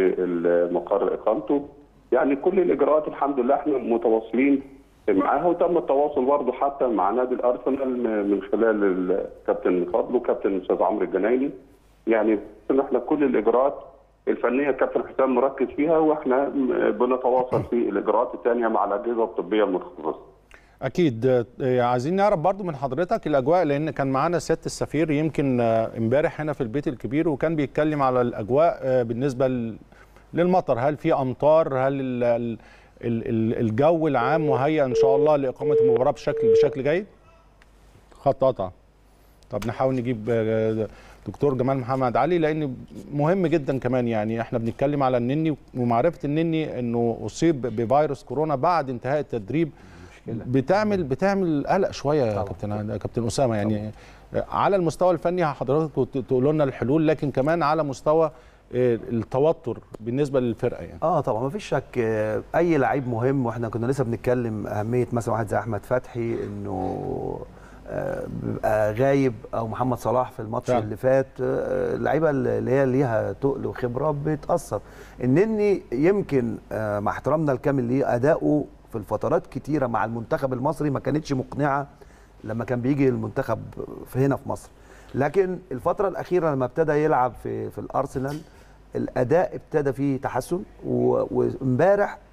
لمقر اقامته يعني كل الاجراءات الحمد لله احنا متواصلين معاها وتم التواصل برضه حتى مع نادي الارسنال من خلال الكابتن فضل وكابتن الاستاذ عمرو الجنايني يعني ان احنا كل الاجراءات الفنيه الكابتن حسام مركز فيها واحنا بنتواصل في الاجراءات الثانيه مع الاجهزه الطبيه المتخصصه. اكيد آه، عايزين نعرف برضو من حضرتك الاجواء لان كان معانا سياده السفير يمكن آه، امبارح هنا في البيت الكبير وكان بيتكلم على الاجواء آه، بالنسبه ل- للمطر هل في امطار هل ال- ال- ال- ال- الجو العام مهيأ ان شاء الله لاقامه المباراه بشكل بشكل جيد خط قطع طب نحاول نجيب آه، دكتور جمال محمد علي لان مهم جدا كمان يعني احنا بنتكلم على النني ومعرفه النني انه اصيب بفيروس كورونا بعد انتهاء التدريب بتعمل بتعمل قلق شويه يا كابتن كابتن اسامه يعني على المستوى الفني حضرتك تقولوا لنا الحلول لكن كمان على مستوى آه، التوتر بالنسبه للفرقه يعني اه طبعا ما فيش شك آه، اي لعيب مهم واحنا كنا لسه بنتكلم اهميه مثلا واحد زي احمد فتحي انه آه، بيبقى غايب او محمد صلاح في الماتش فعلا. اللي فات آه، اللعيبه اللي هي ليها تقل وخبره بتاثر انني يمكن آه، مع احترامنا الكامل ليه اداؤه في الفترات كتيره مع المنتخب المصري ما كانتش مقنعه لما كان بيجي المنتخب في هنا في مصر لكن الفتره الاخيره لما ابتدى يلعب في في الارسنال الاداء ابتدى فيه تحسن و- وامبارح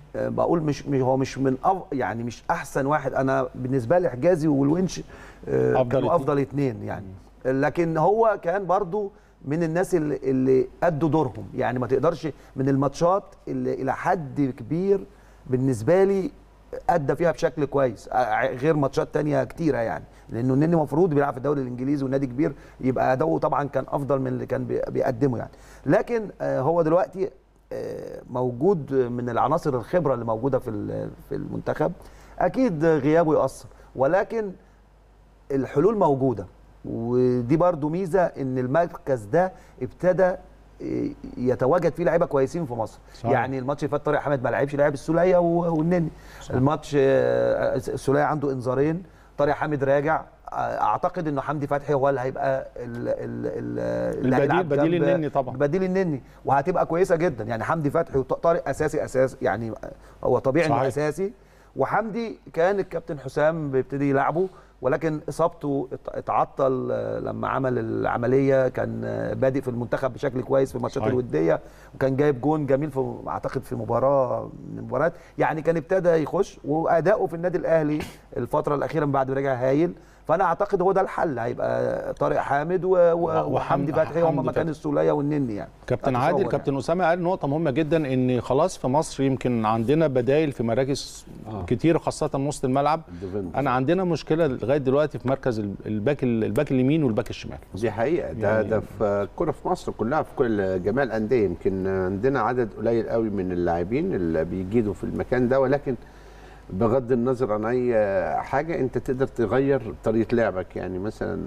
آه، بقول مش مش- هو مش من أف يعني مش احسن واحد انا بالنسبه لي حجازي والونش آه، أفضل كانوا اتنين. افضل اتنين يعني لكن هو كان برضو من الناس اللي, اللي ادوا دورهم يعني ما تقدرش من الماتشات اللي الى حد كبير بالنسبه لي ادى فيها بشكل كويس آه، غير ماتشات تانية كتيره يعني لانه النني المفروض بيلعب في الدوري الانجليزي ونادي كبير يبقى اداؤه طبعا كان افضل من اللي كان بي- بيقدمه يعني لكن آه، هو دلوقتي آه، موجود من العناصر الخبره اللي موجوده في ال- في المنتخب اكيد غيابه يؤثر ولكن الحلول موجوده ودي برضو ميزه ان المركز ده ابتدى إيه، يتواجد فيه لعيبه كويسين في مصر صحيح. يعني الماتش اللي فات طارق حامد ما لعبش لعب السوليه و- والنني الماتش آه، السوليه عنده انذارين طارق حامد راجع آه، اعتقد انه حمدي فتحي هو اللي هيبقى ال ال ال اللي البديل- هيلعب بديل جنب- النني طبعا. بديل النني وهتبقى كويسه جدا يعني حمدي فتحي وطارق اساسي اساس يعني هو طبيعي انه صحيح. اساسي وحمدي كان الكابتن حسام بيبتدي يلعبه ولكن اصابته ات- اتعطل آه، لما عمل العمليه كان آه، بادئ في المنتخب بشكل كويس في الماتشات صحيح. الوديه وكان جايب جون جميل في اعتقد في مباراه من المباريات يعني كان ابتدى يخش واداؤه في النادي الاهلي الفتره الاخيره من بعد ما رجع هايل فانا اعتقد هو ده الحل هيبقى طارق حامد و... و... وحمد- وحمدي فتحي هم حمدي مكان فتحي. السوليه والنني يعني كابتن أتصور عادل يعني. كابتن اسامه قال نقطه مهمه جدا ان خلاص في مصر يمكن عندنا بدائل في مراكز آه. كتير خاصه وسط الملعب الديفندر. انا عندنا مشكله لغايه دلوقتي في مركز ال- الباك ال- الباك اليمين والباك الشمال دي حقيقه ده يعني- ده في الكوره في مصر كلها في كل جميع الانديه يمكن عندنا عدد قليل قوي من اللاعبين اللي بيجيدوا في المكان ده ولكن بغض النظر عن اي حاجه انت تقدر تغير طريقه لعبك يعني مثلا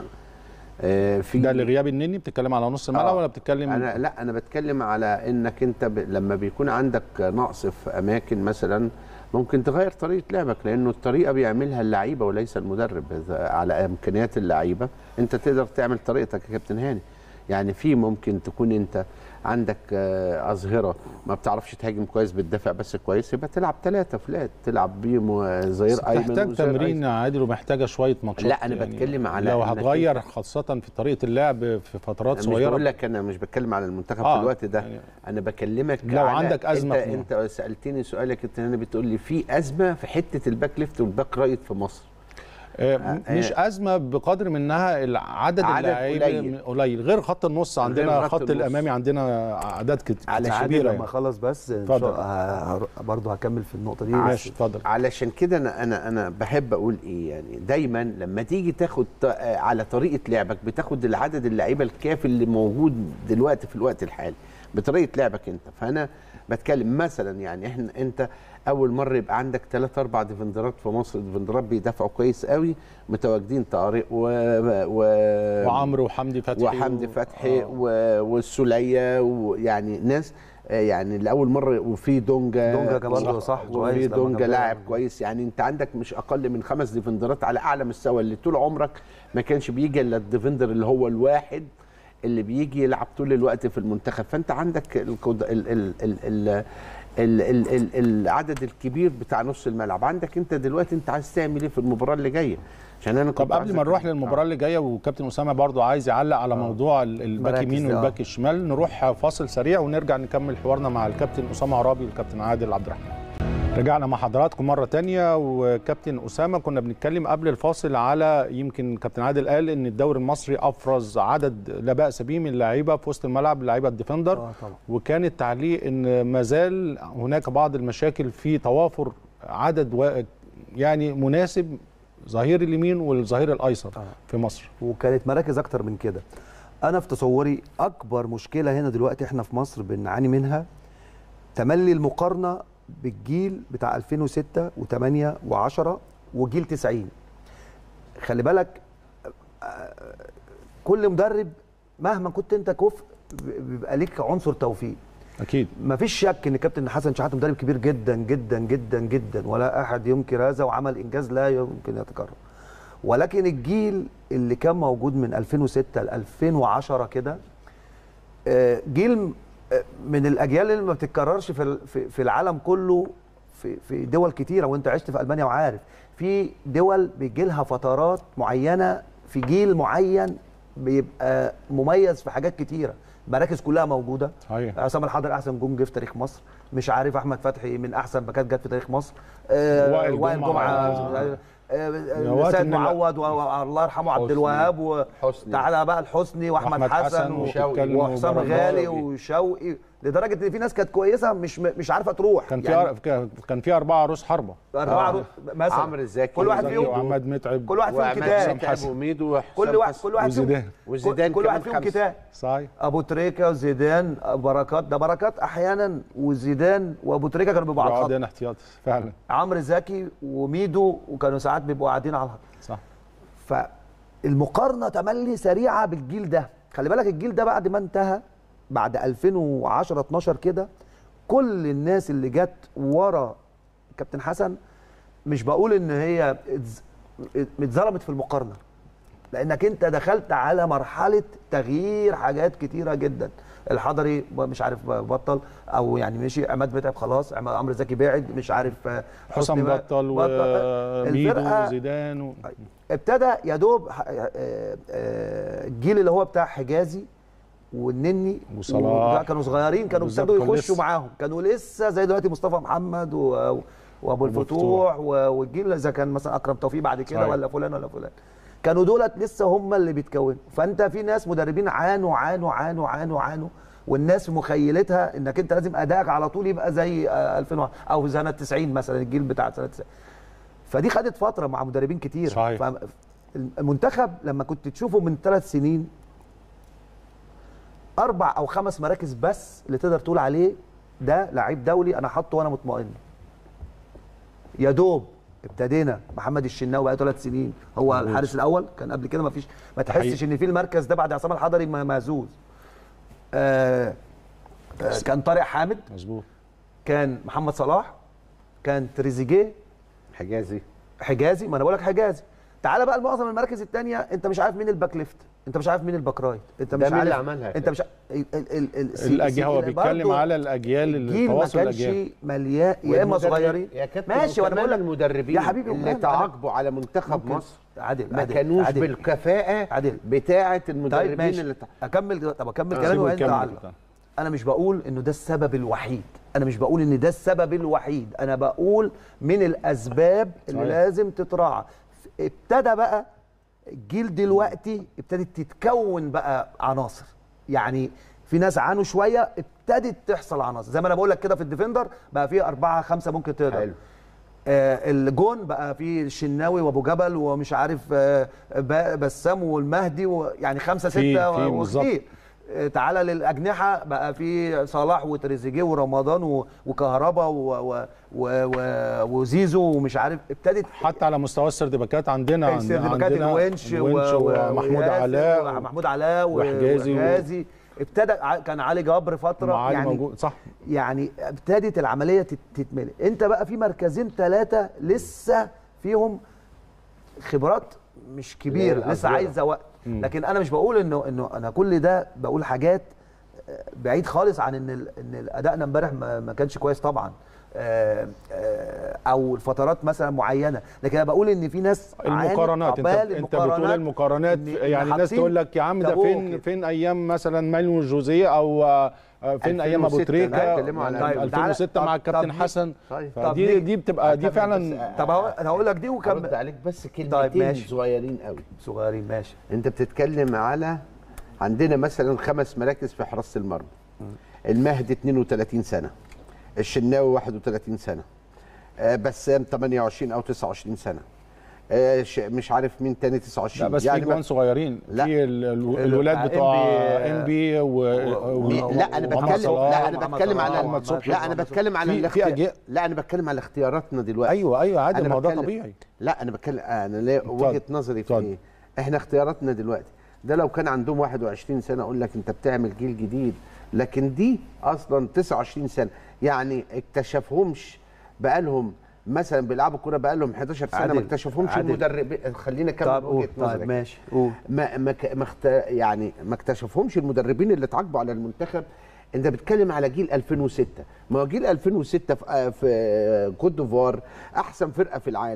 آه، في ده لغياب النني بتتكلم على نص الملعب آه. ولا بتتكلم انا لا انا بتكلم على انك انت ب... لما بيكون عندك نقص في اماكن مثلا ممكن تغير طريقه لعبك لانه الطريقه بيعملها اللعيبه وليس المدرب إذا على امكانيات اللعيبه انت تقدر تعمل طريقتك يا كابتن هاني يعني في ممكن تكون انت عندك آه، اظهره ما بتعرفش تهاجم كويس بتدافع بس كويس يبقى تلعب ثلاثه فلات تلعب بيهم آه، ظهير ايمن تحتاج وظهير تمرين أيسر. عادل ومحتاجه شويه ماتشات لا، أنا بتكلم على لو إنك هتغير أنت- خاصه في طريقه اللعب في فترات أنا مش صغيره بقول لك انا مش بتكلم على المنتخب آه، في الوقت ده يعني انا بكلمك لو على عندك أزمة في انت, انت سالتني سؤال يا كابتن هاني بتقول لي في ازمه في حته الباك ليفت والباك رايت في مصر آه، آه، مش ازمه بقدر من انها العدد عدد اللعيبه قليل. قليل غير خط النص عندنا غير خط خط النص. الامامي عندنا اعداد كت- على كبيره كبيره لما يعني. اخلص بس إن اتفضل. شاء- ه- ه- برضه هكمل في النقطه دي ماشي اتفضل علشان كده انا انا انا بحب اقول ايه يعني دايما لما تيجي تاخد ط- آه، على طريقه لعبك بتاخد العدد اللعيبه الكافي اللي موجود دلوقتي في الوقت الحالي بطريقه لعبك انت فانا بتكلم مثلا يعني احنا انت اول مره يبقى عندك ثلاث اربع ديفندرات في مصر ديفندرات بيدافعوا كويس قوي متواجدين طارق و, و... وعمرو وحمدي فتحي وحمدي و- فتحي آه. و... والسوليه ويعني ناس آه، يعني لاول مره وفي دونجا دونجا كمان برضه صح كويس وفي لما دونجا كان لاعب بيلعب. كويس يعني انت عندك مش اقل من خمس ديفندرات على اعلى مستوى اللي طول عمرك ما كانش بيجي الا الديفندر اللي هو الواحد اللي بيجي يلعب طول الوقت في المنتخب فانت عندك الكود ال ال ال ال ال ال ال العدد الكبير بتاع نص الملعب عندك انت دلوقتي انت عايز تعمل ايه في المباراه اللي جايه عشان انا كنت طب قبل عايزك- ما نروح للمباراه اللي جايه وكابتن اسامه برضو عايز يعلق على موضوع ال- الباك مراكز يمين دي، آه. والباك الشمال نروح فاصل سريع ونرجع نكمل حوارنا مع الكابتن اسامه عرابي والكابتن عادل عبد الرحمن رجعنا مع حضراتكم مرة تانية وكابتن أسامة كنا بنتكلم قبل الفاصل على يمكن كابتن عادل قال إن الدوري المصري أفرز عدد لا بأس به من اللعيبة في وسط الملعب اللعيبة الديفندر اه طبعا وكان التعليق ان ما زال هناك بعض المشاكل في توافر عدد و... يعني مناسب ظهير اليمين والظهير الايسر آه. في مصر وكانت مراكز اكتر من كده انا في تصوري اكبر مشكله هنا دلوقتي احنا في مصر بنعاني منها تملي المقارنه بالجيل بتاع 2006 و8 و10 وجيل 90 خلي بالك آه، كل مدرب مهما كنت انت كفء بيبقى ليك عنصر توفيق اكيد مفيش شك ان كابتن حسن شحاته مدرب كبير جدا جدا جدا جدا ولا احد ينكر هذا وعمل انجاز لا يمكن يتكرر ولكن الجيل اللي كان موجود من 2006 ل 2010 كده آه، جيل آه، من الاجيال اللي ما بتتكررش في ال- في في العالم كله في في دول كتيره وانت عشت في المانيا وعارف في دول بيجي لها فترات معينه في جيل معين بيبقى مميز في حاجات كتيره مراكز كلها موجوده صحيح عصام الحضري احسن جون جه في تاريخ مصر مش عارف احمد فتحي من احسن باكات جت في تاريخ مصر آه، وائل وائل جمعة. جمعه آه. آه، نوات سيد إن- معوض و- و- الله يرحمه عبد حسني. الوهاب حسني. وتعالى بقى الحسني واحمد وأحمد حسن حسن و- وشوقي وحسام ومبارك غالي شوقي. وشوقي لدرجه ان في ناس كانت كويسه مش مش عارفه تروح كان في يعني يعني كان في اربعه روس حربه اربعه آه. رو- مثلا عمرو زكي كل واحد وزكي فيهم وعماد متعب كل واحد فيهم وعماد كتاب متعب وميدو وحسام كل واحد حسن. كل واحد فيهم وزيدان. وزيدان كل واحد كمان فيهم خمسة. كتاب صحيح ابو تريكه وزيدان بركات ده بركات احيانا وزيدان وابو تريكه كانوا بيبقوا على الخط بعدين احتياطي فعلا عمرو زكي وميدو وكانوا ساعات بيبقوا قاعدين على الخط صح فالمقارنه تملي سريعه بالجيل ده خلي بالك الجيل ده بعد ما انتهى بعد 2010 12 كده كل الناس اللي جت ورا كابتن حسن مش بقول ان هي اتز- اتظلمت في المقارنه لانك انت دخلت على مرحله تغيير حاجات كتيره جدا الحضري مش عارف بطل او يعني مشي عماد متعب خلاص عماد- عمرو زكي بعد مش عارف آه، حسام حسني بقى- بطل وميدو الفرقة وزيدان و... ابتدى يا دوب ح- آه، آه، الجيل اللي هو بتاع حجازي والنني وصلاح. وده كانوا صغيرين كانوا بالظبط، ابتدوا كان يخشوا لسه. معاهم كانوا لسه زي دلوقتي مصطفى محمد و... وابو وأبو الفتوح و- والجيل اذا كان مثلا اكرم توفيق بعد كده صحيح. ولا فلان ولا فلان كانوا دولت لسه هم اللي بيتكونوا فانت في ناس مدربين عانوا عانوا عانوا عانوا عانوا والناس في مخيلتها انك انت لازم ادائك على طول يبقى زي آه، 2000 او سنه 90 مثلا الجيل بتاع سنه 90 فدي خدت فتره مع مدربين كتير صحيح. ف- المنتخب لما كنت تشوفه من ثلاث سنين اربع او خمس مراكز بس اللي تقدر تقول عليه ده لعيب دولي انا حاطه وانا مطمئن يا دوب ابتدينا محمد الشناوي بقى ثلاث سنين هو الحارس الاول كان قبل كده ما فيش ما تحسش حقيقي. ان في المركز ده بعد عصام الحضري م- مهزوز آه آه كان طارق حامد مظبوط كان محمد صلاح كان تريزيجيه حجازي حجازي ما انا بقول لك حجازي تعالى بقى معظم المراكز الثانيه انت مش عارف مين الباك ليفت انت مش عارف مين الباك رايت انت ده مش مين عارف اللي عملها انت مش ع- ال ال ال ال الاجيال هو بيتكلم برضو على الاجيال الجيل ما التواصل كانش الاجيال مليان يا اما والمدرب- صغيرين يا كابتن ماشي وانا بقول لك المدربين يا حبيبي اللي وماله؟ تعاقبوا على منتخب ممكن. مصر عادل ما عادل، كانوش عادل. بالكفاءه عادل. بتاعه طيب المدربين ماشي اللي تع- اكمل طب اكمل آه، كلامي سيبه وانت يكمل علق بتاع. انا مش بقول انه ده السبب الوحيد انا مش بقول ان ده السبب الوحيد انا بقول من الاسباب اللي صحيح. لازم تتراعى ابتدى بقى الجيل دلوقتي ابتدت تتكون بقى عناصر يعني في ناس عانوا شويه ابتدت تحصل عناصر زي ما انا بقول لك كده في الديفندر بقى في اربعه خمسه ممكن تقدر حلو. آه الجون بقى في الشناوي وابو جبل ومش عارف آه ب- بسام والمهدي ويعني خمسه في- سته في بالظبط. وكتير آه، تعالى للاجنحه بقى في صلاح وتريزيجيه ورمضان و- وكهربا و- و- و- و- وزيزو ومش عارف ابتدت حتى على مستوى السردباكات عندنا عند- سيرفيكات عندنا الونش و- ونش و- ومحمود وياسر علاء ومحمود علاء و- وحجازي و- وحجازي ابتدى ع- كان علي جبر فتره معالي يعني موجود صح يعني ابتدت العمليه تت- تتملي انت بقى في مركزين ثلاثه لسه فيهم خبرات مش كبيره اللي هي لسه الأصغر. عايزه وقت مم. لكن انا مش بقول انه انه انا كل ده بقول حاجات آه، بعيد خالص عن ان ال- ان ادائنا امبارح ما ما كانش كويس طبعا آه، آه، او الفترات مثلا معينه لكن انا بقول ان في ناس عانت المقارنات انت عقبال انت بتقول المقارنات إن- يعني إن الناس حاطين تقول لك يا عم ده تابوه فين كده. فين ايام مثلا مانويل جوزيه او آه، فين ايام ابو 2006 تريكه بيتكلموا على طيب، 2006 مع تعالى- الكابتن طب- حسن طيب. طب فدي ليه؟ دي بتبقى دي أكمل فعلا بس- طب هو- انا هقول لك دي هرد وكمل عليك بس طيب، كلمتين ماشي. صغيرين قوي صغيرين ماشي انت بتتكلم على عندنا مثلا خمس مراكز في حراسه المرمى المهدي 32 سنه الشناوي 31 سنه آه، بسام 28 او 29 سنه آه، ش- مش عارف مين تاني 29 لا بس يعني في ما- جوان صغيرين لا. في ال- ال- بتاع الولاد بتوع NB انبي و مي- و- لا انا ومحمد بتكلم صلاح. لا انا محمد بتكلم صلاح على ومحمد صبحي لا انا بتكلم على في- في الاختيار أجيال. لا انا بتكلم على اختياراتنا دلوقتي ايوه ايوه عادي أنا ما هو ده بتكلم- طبيعي لا انا بتكلم انا ليه وجهه نظري في اتفضل. ايه احنا اختياراتنا دلوقتي ده لو كان عندهم 21 سنه اقول لك انت بتعمل جيل جديد لكن دي اصلا 29 سنه يعني اكتشفهمش بقالهم مثلا بيلعبوا كوره بقالهم 11 سنه عادل. ما اكتشفهمش عادل. المدرب خلينا طب اكمل قول وجهه طيب نظرك ماشي قول ما ما ك- ما اخت... يعني ما اكتشفهمش المدربين اللي اتعاقبوا على المنتخب انت بتتكلم على جيل 2006 ما هو جيل 2006 في آه، في كوت ديفوار احسن فرقه في العالم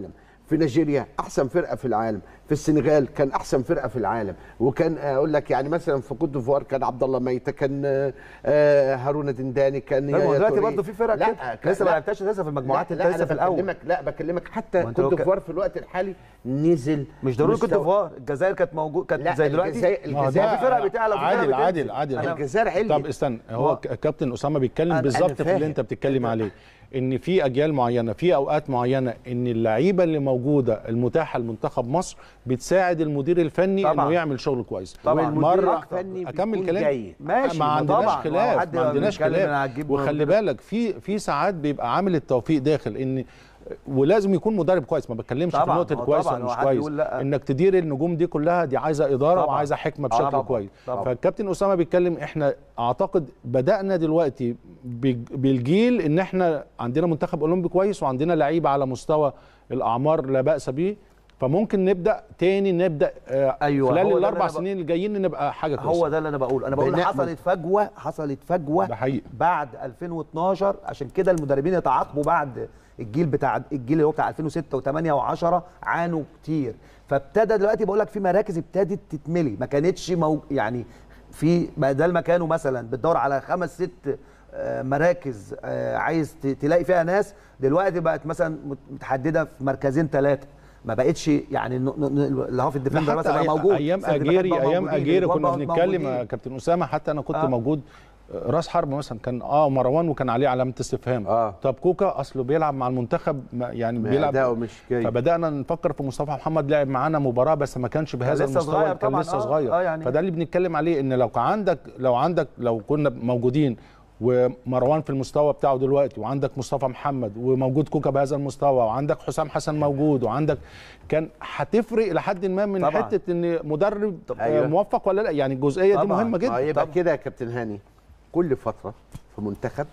في نيجيريا احسن فرقه في العالم في السنغال كان احسن فرقه في العالم وكان اقول لك يعني مثلا في كوت ديفوار كان عبد الله ميته كان آه، آه، هارون دنداني كان لا، ما هو يا دلوقتي توريه. برضه في فرق لا، كده. كان- لسه ما لا. لعبتهاش لسه في المجموعات لا انت لا لسه أنا في الاول بكلمك لا بكلمك حتى ما أنت لو كوت ك- ديفوار في الوقت الحالي نزل مش ضروري كوت مستوى- ديفوار الجزائر كانت موجود لا، كانت زي دلوقتي الجزائر- ما هو الجزائر ده في فرق بتعلى وفي فرق عادل بتنزل. عادل عادل أنا- الجزائر عليت طب استنى هو هو- ك- كابتن اسامه بيتكلم أنا- بالظبط في فاهم. اللي انت بتتكلم عليه ان في اجيال معينه في اوقات معينه ان اللعيبه اللي موجوده المتاحه لمنتخب مصر بتساعد المدير الفني طبعاً. انه يعمل شغل كويس طبعاً. والمدير الفني اكمل بيكون كلام جيد. ماشي، ما ما عندناش طبعاً. ما هو خلاف حد ما عندناش بيتكلم إن خلاف هتجيب وخلي مدرب. بالك في في ساعات بيبقى عامل التوفيق داخل ان ولازم يكون مدرب كويس ما بتكلمش في طبعاً، نقطه هو كويس طبعاً، ولا هو مش حد كويس يقول لأ. انك تدير النجوم دي كلها دي عايزه اداره طبعاً. وعايزه حكمه آه، بشكل طبعاً، كويس طبعاً. فالكابتن اسامه بيتكلم احنا اعتقد بدانا دلوقتي بج- بالجيل ان احنا عندنا منتخب اولمبي كويس وعندنا لعيبه على مستوى الاعمار لا باس به فممكن نبدا تاني نبدا آه، أيوة، هو خلال ده اللي الاربع أنا ب- سنين الجايين نبقى حاجه كويسه هو ده اللي انا بقوله انا بقول بناء- حصلت فجوه حصلت فجوه ده حقيقي. بعد 2012 عشان كده المدربين يتعاقبوا بعد الجيل بتاع الجيل اللي هو بتاع 2006 و8 و10 عانوا كتير فابتدى دلوقتي بقول لك في مراكز ابتدت تتملي ما كانتش مو يعني في بدل ما كانوا مثلا بتدور على خمس ست آه، مراكز آه، عايز ت- تلاقي فيها ناس دلوقتي بقت مثلا مت- متحدده في مركزين ثلاثه ما بقتش يعني ن- ن- ن- اللي هو في الديفندر حتى مثلا بقى أي- موجود ايام السيرتيفيكات اجيري بقى ايام موجودين، اجيري الأجوان كنا بقوا بنتكلم موجودين. يا كابتن اسامه حتى انا كنت آه. آه. موجود راس حرب مثلا كان اه مروان وكان عليه علامه استفهام آه. طب كوكا اصله بيلعب مع المنتخب ما- يعني ما بيلعب أداؤه مش جيد. فبدانا نفكر في مصطفى محمد لعب معانا مباراه بس ما كانش بهذا لسه المستوى صغير كان طبعاً، لسه آه، صغير آه يعني. فده اللي بنتكلم عليه ان لو كان عندك لو عندك لو كنا موجودين ومروان في المستوى بتاعه دلوقتي وعندك مصطفى محمد وموجود كوكا بهذا المستوى وعندك حسام حسن موجود وعندك كان هتفرق لحد ما من طبعاً. حته ان مدرب آه، أيوة. موفق ولا لا يعني الجزئيه دي طبعاً. مهمه آه، جدا يبقى كده يا كابتن هاني كل فتره في منتخب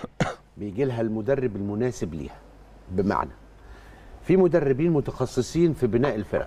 بيجي لها المدرب المناسب ليها بمعنى في مدربين متخصصين في بناء الفرق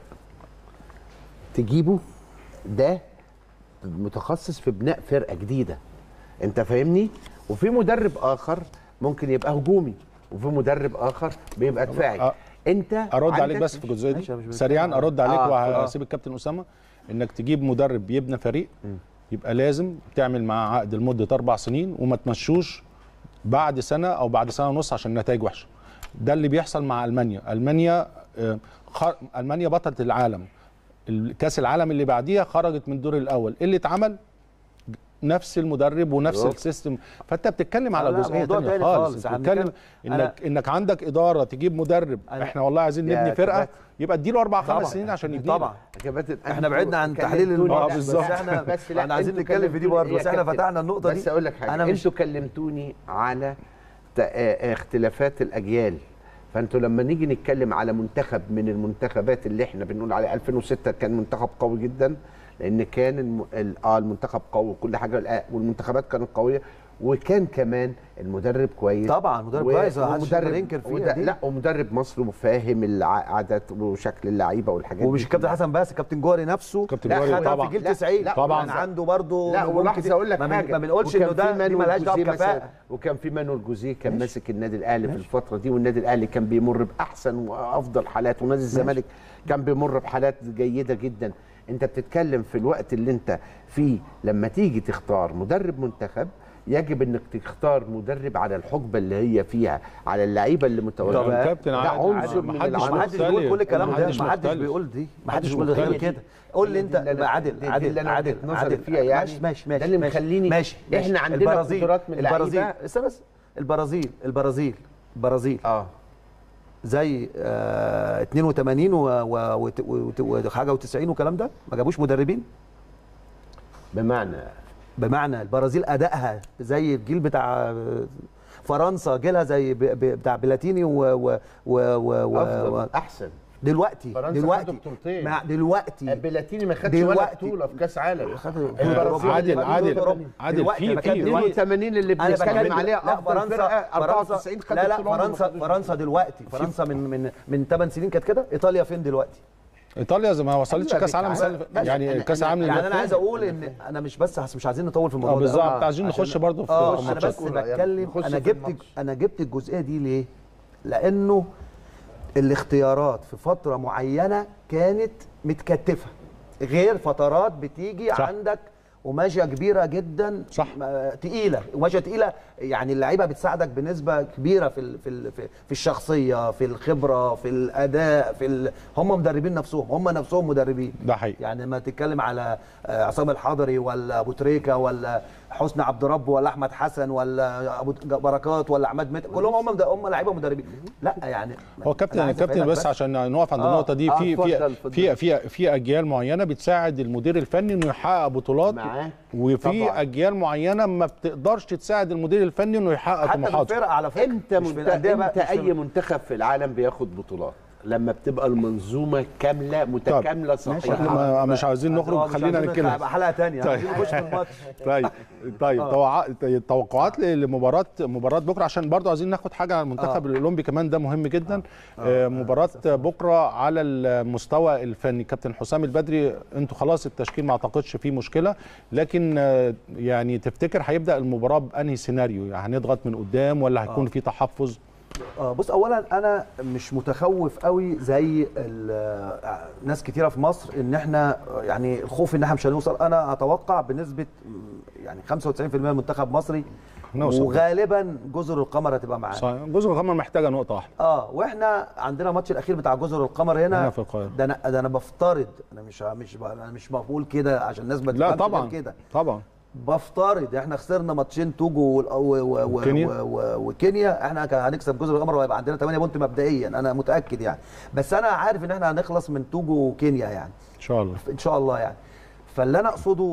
تجيبه ده متخصص في بناء فرقه جديده انت فاهمني وفي مدرب اخر ممكن يبقى هجومي وفي مدرب اخر بيبقى دفاعي أه. انت ارد عليك عندك- بس في الجزئيه ماشي، أنا مش دي بتكلم سريعا على- ارد عليك آه، وهسيب الكابتن اسامه انك تجيب مدرب يبنى فريق يبقى لازم تعمل معاه عقد لمده اربع سنين وما تمشوش بعد سنه او بعد سنه ونص عشان النتائج وحشه ده اللي بيحصل مع المانيا المانيا آه، خر... المانيا بطله العالم الكاس العالم اللي بعديها خرجت من الدور الاول إيه اللي اتعمل نفس المدرب ونفس بالظبط. السيستم فانت بتتكلم على لا، جزئيه موضوع تانية تاني خالص خالص. انت احنا بتتكلم بنتكلم- انك انك عندك اداره تجيب مدرب أنا- احنا والله عايزين يا نبني فرقه كباتن. يبقى اديله اربع طبعاً. خمس سنين عشان يبني طبعا يا كابتن احنا انتوا بعدنا عن كلمتوني- تحليل آه، الماتش بالظبط. بس احنا بس لا احنا عايزين انتوا نتكلم في دي كلمتوني- برضه يا بس احنا كابتن، فتحنا النقطه دي بس اقول لك حاجه انا انتوا مش كلمتوني على ت- آه، اختلافات الاجيال فانتوا لما نيجي نتكلم على منتخب من المنتخبات اللي احنا بنقول عليه 2006 كان منتخب قوي جدا لان كان الم... ال- اه المنتخب قوي وكل حاجه آه، والمنتخبات كانت قويه وكان كمان المدرب كويس طبعا مدرب و- كويس محدش ومدرب يقدر ينكر فيها وده- دي. لا ومدرب مصري وفاهم العادات وشكل اللعيبه والحاجات ومش دي الكابتن حسن بس الكابتن جوهري نفسه كابتن لا، جوهري خدها طبعا في جيل لا، 90 لا، طبعاً. كان عنده برضه لا نجوم ولاحظ كتير. اقول لك ما, حاجه بن- ما بنقولش وكان انه ده في دي مانويل مالهاش دعوه جوزيه مثلاً، بكفاءه وكان في مانويل جوزيه كان ماسك النادي الاهلي في الفتره دي والنادي الاهلي كان بيمر باحسن وافضل حالات ونادي الزمالك كان بيمر بحالات جيده جدا انت بتتكلم في الوقت اللي انت فيه لما تيجي تختار مدرب منتخب يجب انك تختار مدرب على الحقبه اللي هي فيها على اللعيبه اللي طب متواجده يا كابتن ده عادل، عنصر من محدش العناصر. ما حدش بيقول كل الكلام ده محدش ما حدش مختلف. بيقول دي ما حدش محدش بيقول غير مختلف. كده قول لي هي انت دي اللي أنا- عادل دي- دي عادل اللي أنا عادل وجهة نظري عادل فيها يعني. ماشي ماشي ماشي ده اللي ماشي، مخليني- ماشي إحنا ماشي. عندنا البرازيل قدرات من البرازيل لعيبة. استنى بس البرازيل البرازيل البرازيل اه زي آه 82 و- و- وت- وت- وحاجه و90 والكلام ده ما جابوش مدربين بمعنى بمعنى البرازيل ادائها زي الجيل بتاع فرنسا جيلها زي ب- ب- بتاع بلاتيني و, و, و, و, و افضل احسن دلوقتي فرنسا دلوقتي خدوا بطولتين. مع دلوقتي بلاتيني ما خدش ولا دلوقتي. بطوله في كاس عالم عادل عادل عادل دلوقتي في لما كان في دلوقتي- 82 اللي انا بنتكلم بتكلم عليها لا افضل فرنسا فرقه فرنسا 94 خدت لا لا بطولة وما فرنسا خدوش فرنسا دلوقتي فرنسا من من من 8 سنين كانت كده ايطاليا فين دلوقتي ايطاليا زي ما وصلتش أيوة كاس عالم بتاع- السنة اللي فاتت. ماشي. يعني أنا- كاس أنا- العالم اللي يعني فات. انا عايز اقول ان انا مش بس مش عايزين نطول في اه الموضوع ده بالظبط أوي. عايزين عشان- نخش برضه في اه انا ماتشات. بس كورة، يعني بتكلم نخش انا في جبت الماتش. انا جبت الجزئيه دي ليه؟ لانه الاختيارات في فتره معينه كانت متكتفه غير فترات بتيجي صح. صح. عندك قماشه كبيره جدا صح. م- تقيله قماشه تقيله يعني اللعيبه بتساعدك بنسبه كبيره في ال- في ال- في في الشخصيه في الخبره في الاداء في ال... هم مدربين نفسهم هم نفسهم مدربين ده حقيقي يعني لما تتكلم على آه، عصام الحضري ولا ابو تريكه ولا حسني عبد رب ولا احمد حسن ولا ابو بركات ولا عماد متعب كلهم هم مد- هم لعيبه مدربين لا يعني هو كابتن أنا عايز كابتن أفهمك بس عشان نقف عند آه، النقطه دي آه، في اتفضل، في اتفضل. في في في اجيال معينه بتساعد المدير الفني انه يحقق بطولات معاه. وفي طبعاً. اجيال معينه ما بتقدرش تساعد المدير الفني انه يحقق حتى في طموحاته الفرقه على فكره امتى مش في منت... الأندية بقى، امتى مش في- اي منتخب في العالم بياخد بطولات لما بتبقى المنظومه كامله متكامله صحيحه ما- مش عايزين آه، نخرج مش خلينا عايزين نتكلم نبقى حلقه ثانيه طيب. عايزين نخش في الماتش طيب طيب توع- توقعات لمباراه مباراه بكره عشان برضو عايزين ناخد حاجه عن المنتخب آه. الاولمبي كمان ده مهم جدا آه. مباراه بكره على المستوى الفني كابتن حسام البدري انتوا خلاص التشكيل ما اعتقدش فيه مشكله لكن آه، يعني تفتكر هيبدا المباراه بانهي سيناريو يعني هنضغط من قدام ولا هيكون آه. في تحفظ آه، بص اولا انا مش متخوف قوي زي ال- آه، ناس كتيره في مصر ان احنا آه، يعني الخوف ان احنا مش هنوصل انا اتوقع بنسبه مم، يعني 95% من منتخب مصري نوصل. وغالبا جزر القمر هتبقى معانا صحيح جزء الغمر محتاجه نقطه واحده اه واحنا عندنا الماتش الاخير بتاع جزر القمر هنا هنا في القاهره ده انا ده انا بفترض انا مش مش انا مش بقول كده عشان الناس ما لا تفهمش غير طبعا كده طبعا بفترض احنا خسرنا ماتشين توجو وال- و- و- و- وكينيا. و- و- وكينيا احنا كان هنكسب جزر القمر وهيبقى عندنا 8 بونت مبدئيا انا متاكد يعني بس انا عارف ان احنا هنخلص من توجو وكينيا يعني ان شاء الله ان شاء الله يعني فاللي انا اقصده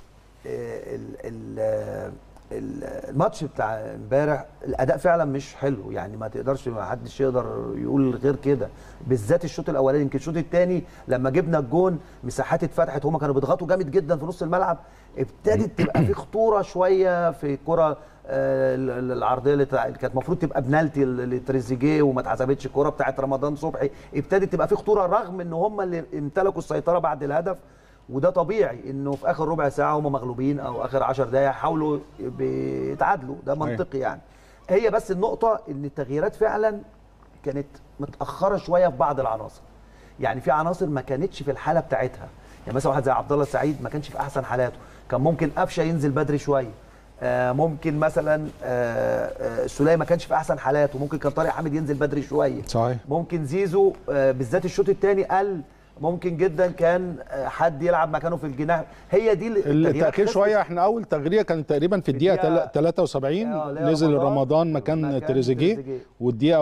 آه، ال- ال- آه، ال- الماتش بتاع امبارح الاداء فعلا مش حلو يعني ما تقدرش ما حدش يقدر يقول غير كده بالذات الشوط الاولاني يمكن الشوط الثاني لما جبنا الجون مساحات اتفتحت هما كانوا بيضغطوا جامد جدا في نص الملعب ابتدت تبقى في خطوره شويه في الكره آه، ال- ال- العرضيه اللي تع- اللي كانت المفروض تبقى بنالتي ل- لتريزيجيه وما اتحسبتش الكره بتاعت رمضان صبحي ابتدت تبقى في خطوره رغم ان هم اللي امتلكوا السيطره بعد الهدف وده طبيعي انه في اخر ربع ساعه هم مغلوبين او اخر 10 دقائق حاولوا بيتعادلوا ده منطقي يعني هي بس النقطه ان التغييرات فعلا كانت متاخره شويه في بعض العناصر يعني في عناصر ما كانتش في الحاله بتاعتها يعني مثلا واحد زي عبد الله السعيد ما كانش في احسن حالاته كان ممكن قفشه ينزل بدري شويه آه ممكن مثلا آه آه سليمان ما كانش في احسن حالاته ممكن كان طارق حامد ينزل بدري شويه صحيح ممكن زيزو آه، بالذات الشوط الثاني قل ممكن جدا كان آه، حد يلعب مكانه في الجناح هي دي التغييرات التاخير خفت. شويه احنا اول تغيير كان تقريبا في الدقيقه الدقيقة- تل- 73 آه، اللي هي نزل رمضان رمضان مكان مكان تريزيجيه تريزيجيه. والدقيقه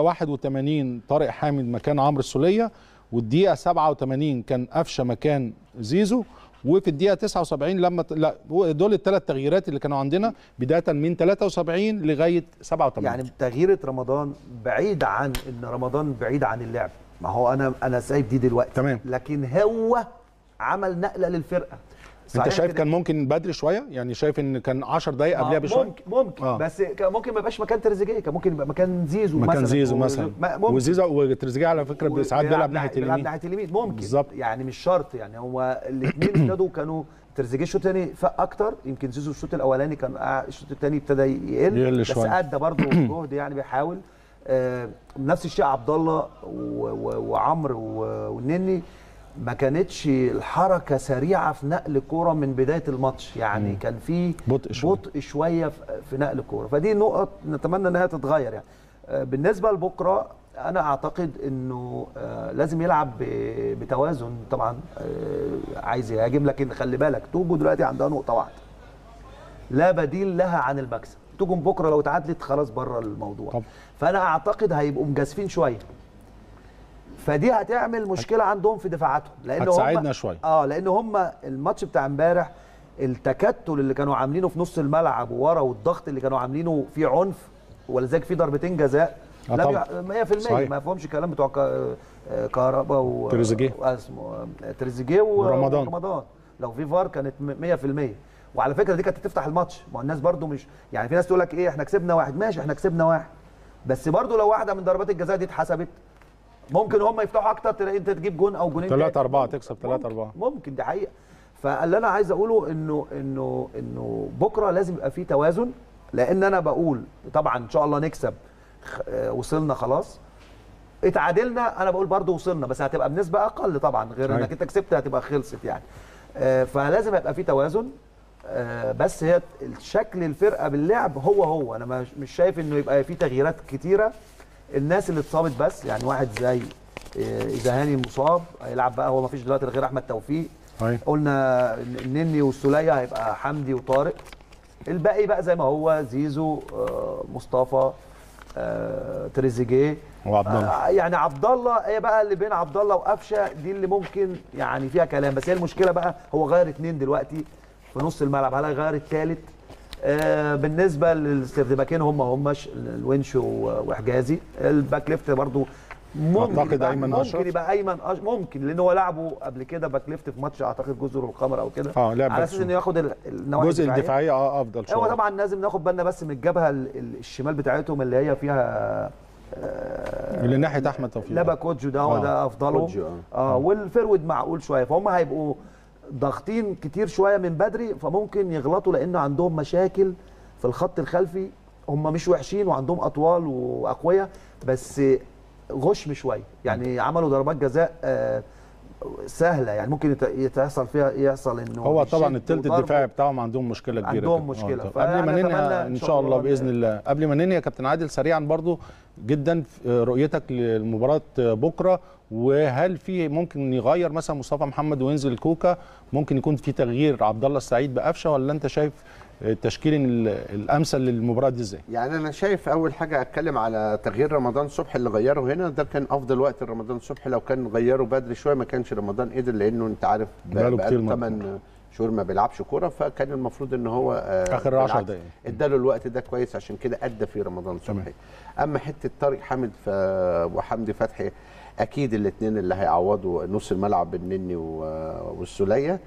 81 طارق حامد مكان عمرو السوليه والدقيقه 87 كان قفشه مكان زيزو وفي الدقيقه 79 لما ت- لا هو دول الثلاث تغييرات اللي كانوا عندنا بدايه من 73 لغايه 87 يعني تغييره رمضان بعيد عن ان رمضان بعيد عن اللعب ما هو انا انا سايب دي دلوقتي تمام. لكن هو عمل نقله للفرقه انت صحيح شايف كده- كان ممكن بدري شويه يعني شايف ان كان 10 دقائق قبلها آه، بشويه ممكن ممكن آه. آه. بس كان ممكن ما يبقاش مكان تريزيجيه كان ممكن يبقى مكان زيزو مكان مثلا زيزو و- مثلا ما- ممكن. وزيزو وتريزيجيه على فكره ساعات بيلعب ناحيه بيلعب اليمين ناحيه اليمين ممكن بالظبط. يعني مش شرط يعني هو الاثنين ابتدوا كانوا تريزيجيه الشوط الثاني فاق اكتر يمكن زيزو الشوط الاولاني كان قاع- الشوط الثاني ابتدى يقل يقل بس شوية. ادى برضه جهد يعني بيحاول آه نفس الشيء عبد الله و- و- وعمرو و- والنني ما كانتش الحركه سريعه في نقل كوره من بدايه الماتش يعني مم. كان في بطء شوية. بطء شويه في- في نقل الكوره فدي نقط نتمنى انها تتغير يعني آه، بالنسبه لبكره انا اعتقد انه آه، لازم يلعب ب- بتوازن طبعا آه، عايز يهاجم لكن خلي بالك توجو دلوقتي عندها نقطه واحده لا بديل لها عن المكسب توجو بكره لو اتعادلت خلاص بره الموضوع طبعا. فانا اعتقد هيبقوا مجازفين شويه فدي هتعمل مشكله عندهم في دفاعاتهم لان هم هتساعدنا شويه اه لان هم الماتش بتاع امبارح التكتل اللي كانوا عاملينه في نص الملعب وورا والضغط اللي كانوا عاملينه فيه عنف ولذلك في ضربتين جزاء آه لا طبعا. بيع- 100% صحيح. ما فهمش الكلام بتوع كا- آه، كهربا و تريزيجيه. اسمه آه، تريزيجيه و- ورمضان. ورمضان لو في فار كانت م- 100% وعلى فكره دي كانت هتفتح الماتش ما هو الناس برضو مش يعني في ناس تقول لك ايه احنا كسبنا واحد ماشي احنا كسبنا واحد بس برضو لو واحده من ضربات الجزاء دي اتحسبت ممكن هم يفتحوا اكتر تلاقي انت تجيب جون او جونين 3 تاني. 4 تكسب 3 ممكن- 4 ممكن دي حقيقه فاللي انا عايز اقوله انه انه انه بكره لازم يبقى في توازن لان انا بقول طبعا ان شاء الله نكسب خ- آه، وصلنا خلاص اتعادلنا انا بقول برضو وصلنا بس هتبقى بنسبه اقل طبعا غير أيوة. انك انت كسبت هتبقى خلصت يعني آه، فلازم يبقى في توازن آه، بس هي شكل الفرقه باللعب هو هو انا مش- مش شايف انه يبقى في تغييرات كتيره الناس اللي اتصابت بس يعني واحد زي آه، اذا هاني مصاب هيلعب بقى هو ما فيش دلوقتي غير احمد توفيق أيوة. قلنا النني والسوليه هيبقى حمدي وطارق الباقي بقى زي ما هو زيزو آه، مصطفى آه، تريزيجيه وعبد الله. آه، يعني عبد الله هي بقى اللي بين عبد الله وقفشه دي اللي ممكن يعني فيها كلام بس هي المشكله بقى هو غير اتنين دلوقتي في نص الملعب هل هيغير التالت آه بالنسبه للسردباكين هم همش الونش و- وحجازي الباك ليفت برضو ممكن أعتقد يبقى أيمن ممكن أشرف. يبقى ايمن أش... ممكن لان هو لعبه قبل كده باك ليفت في ماتش اعتقد جزر القمر او كده اه لعب على اساس باك انه ياخد ال- النواحي الجزء الدفاعيه اه افضل شويه هو طبعا لازم ناخد بالنا بس من الجبهه ال- ال- الشمال بتاعتهم اللي هي فيها آه، اللي ناحيه احمد توفيق لبا كوجو ده هو آه. ده افضلهم كوجو، آه. اه والفرود معقول شويه فهم هيبقوا ضاغطين كتير شويه من بدري فممكن يغلطوا لان عندهم مشاكل في الخط الخلفي هم مش وحشين وعندهم اطوال واقوياء بس غشم شويه يعني عملوا ضربات جزاء آه، سهله يعني ممكن يت- يتحصل فيها يحصل انه هو طبعا يشد التلت وضرب. الدفاعي بتاعهم عندهم مشكله كبيره عندهم كده. مشكلة. آه، طب قبل ما فأنا ننهي أتمنى ان شاء الله باذن الله قبل ما ننهي يا كابتن عادل سريعا برضو جدا في رؤيتك للمباراه بكره وهل في ممكن يغير مثلا مصطفى محمد وينزل كوكا ممكن يكون في تغيير عبد الله السعيد بقفشه ولا انت شايف التشكيل ال- الامثل للمباراه دي ازاي؟ يعني انا شايف اول حاجه اتكلم على تغيير رمضان صبحي اللي غيره هنا ده كان افضل وقت لرمضان صبحي لو كان غيره بدري شويه ما كانش رمضان قدر لانه انت عارف بقاله كتير ما- 8 شهور ما بيلعبش كوره فكان المفروض ان هو آه، آخر 10 بالعكس دقايق. اداله الوقت ده كويس عشان كده ادى فيه رمضان صبحي اما حته طارق حامد ف... وحمدي فتحي اكيد الاثنين اللي هيعوضوا نص الملعب النني و- والسوليه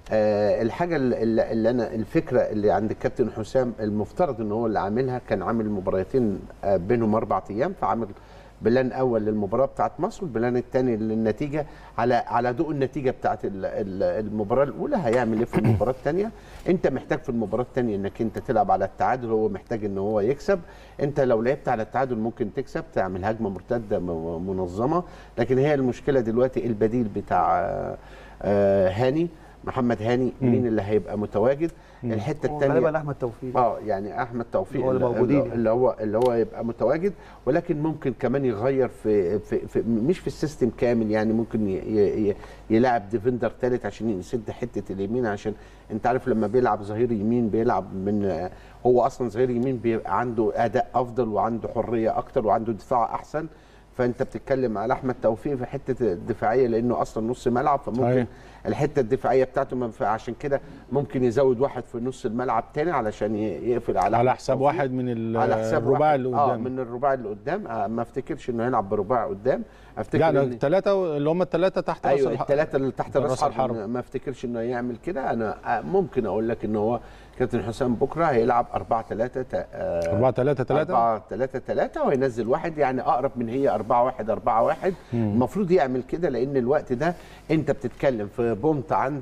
آه الحاجه اللي, اللي انا الفكره اللي عند الكابتن حسام المفترض ان هو اللي عاملها كان عامل مباراتين آه بينهم اربع ايام فعامل بلان اول للمباراه بتاعت مصر والبلان الثاني للنتيجه على على ضوء النتيجه بتاعت ال- ال- المباراه الاولى هيعمل ايه في المباراه الثانيه انت محتاج في المباراه الثانيه انك انت تلعب على التعادل هو محتاج ان هو يكسب انت لو لعبت على التعادل ممكن تكسب تعمل هجمه مرتده م- منظمه لكن هي المشكله دلوقتي البديل بتاع آه، آه، هاني محمد هاني مم. مين اللي هيبقى متواجد الحته هو الثانيه غالبا احمد توفيق اه يعني احمد توفيق هو اللي اللي- موجودين اللي هو اللي هو يبقى متواجد ولكن ممكن كمان يغير في, في, في مش في السيستم كامل يعني ممكن ي- ي- ي- يلعب ديفندر ثالث عشان يسد حته اليمين عشان انت عارف لما بيلعب ظهير يمين بيلعب من هو اصلا ظهير يمين بيبقى عنده اداء افضل وعنده حريه اكتر وعنده دفاع احسن فانت بتتكلم على احمد توفيق في حته الدفاعيه لانه اصلا نص ملعب فممكن صحيح. الحته الدفاعيه بتاعته ما- فعشان كده ممكن يزود واحد في نص الملعب تاني علشان ي- يقفل على على أحمد حساب توفيق. واحد من ال- على حساب الرباعي واحد- اللي اه قدام. من الرباعي اللي قدام آه ما افتكرش انه هيلعب برباعي قدام افتكر يعني إن- الثلاثه اللي هم الثلاثه تحت راس ايوه الح- الثلاثه اللي تحت راس الحرب الحرب ما افتكرش انه هيعمل كده انا آه، ممكن اقول لك ان هو كابتن حسام بكره هيلعب 4 3 4 3 3 4 3 3 وهينزل واحد يعني اقرب من هي 4 1 4 1 مم. المفروض يعمل كده لان الوقت ده انت بتتكلم في بونت عند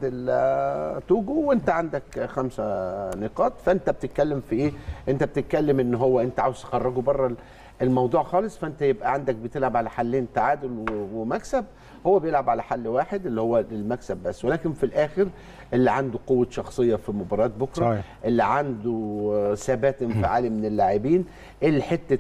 ال- توجو وانت عندك خمسه نقاط فانت بتتكلم في ايه انت بتتكلم ان هو انت عاوز تخرجه بره الموضوع خالص فانت يبقى عندك بتلعب على حلين تعادل و- ومكسب هو بيلعب على حل واحد اللي هو المكسب بس ولكن في الاخر اللي عنده قوه شخصيه في مباراه بكره صحيح. اللي عنده ثبات انفعالي من اللاعبين الحته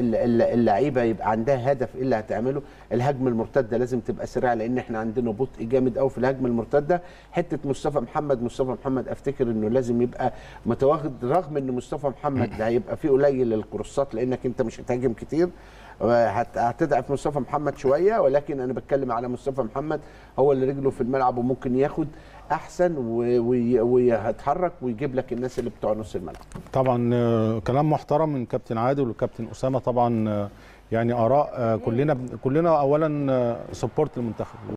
اللعيبه يبقى عندها هدف ايه اللي هتعمله الهجمه المرتده لازم تبقى سريعه لان احنا عندنا بطء جامد قوي في الهجمه المرتده حته مصطفى محمد مصطفى محمد افتكر انه لازم يبقى متواجد رغم ان مصطفى محمد ده هيبقى فيه قليل الكروسات لانك انت مش هتهاجم كتير هت- هتضعف مصطفى محمد شويه ولكن انا بتكلم على مصطفى محمد هو اللي رجله في الملعب وممكن ياخد احسن و- وي- ويتحرك ويجيب لك الناس اللي بتوع نص الملعب طبعا آه، كلام محترم من كابتن عادل وكابتن اسامه طبعا آه، يعني اراء آه، كلنا كلنا اولا سبورت المنتخب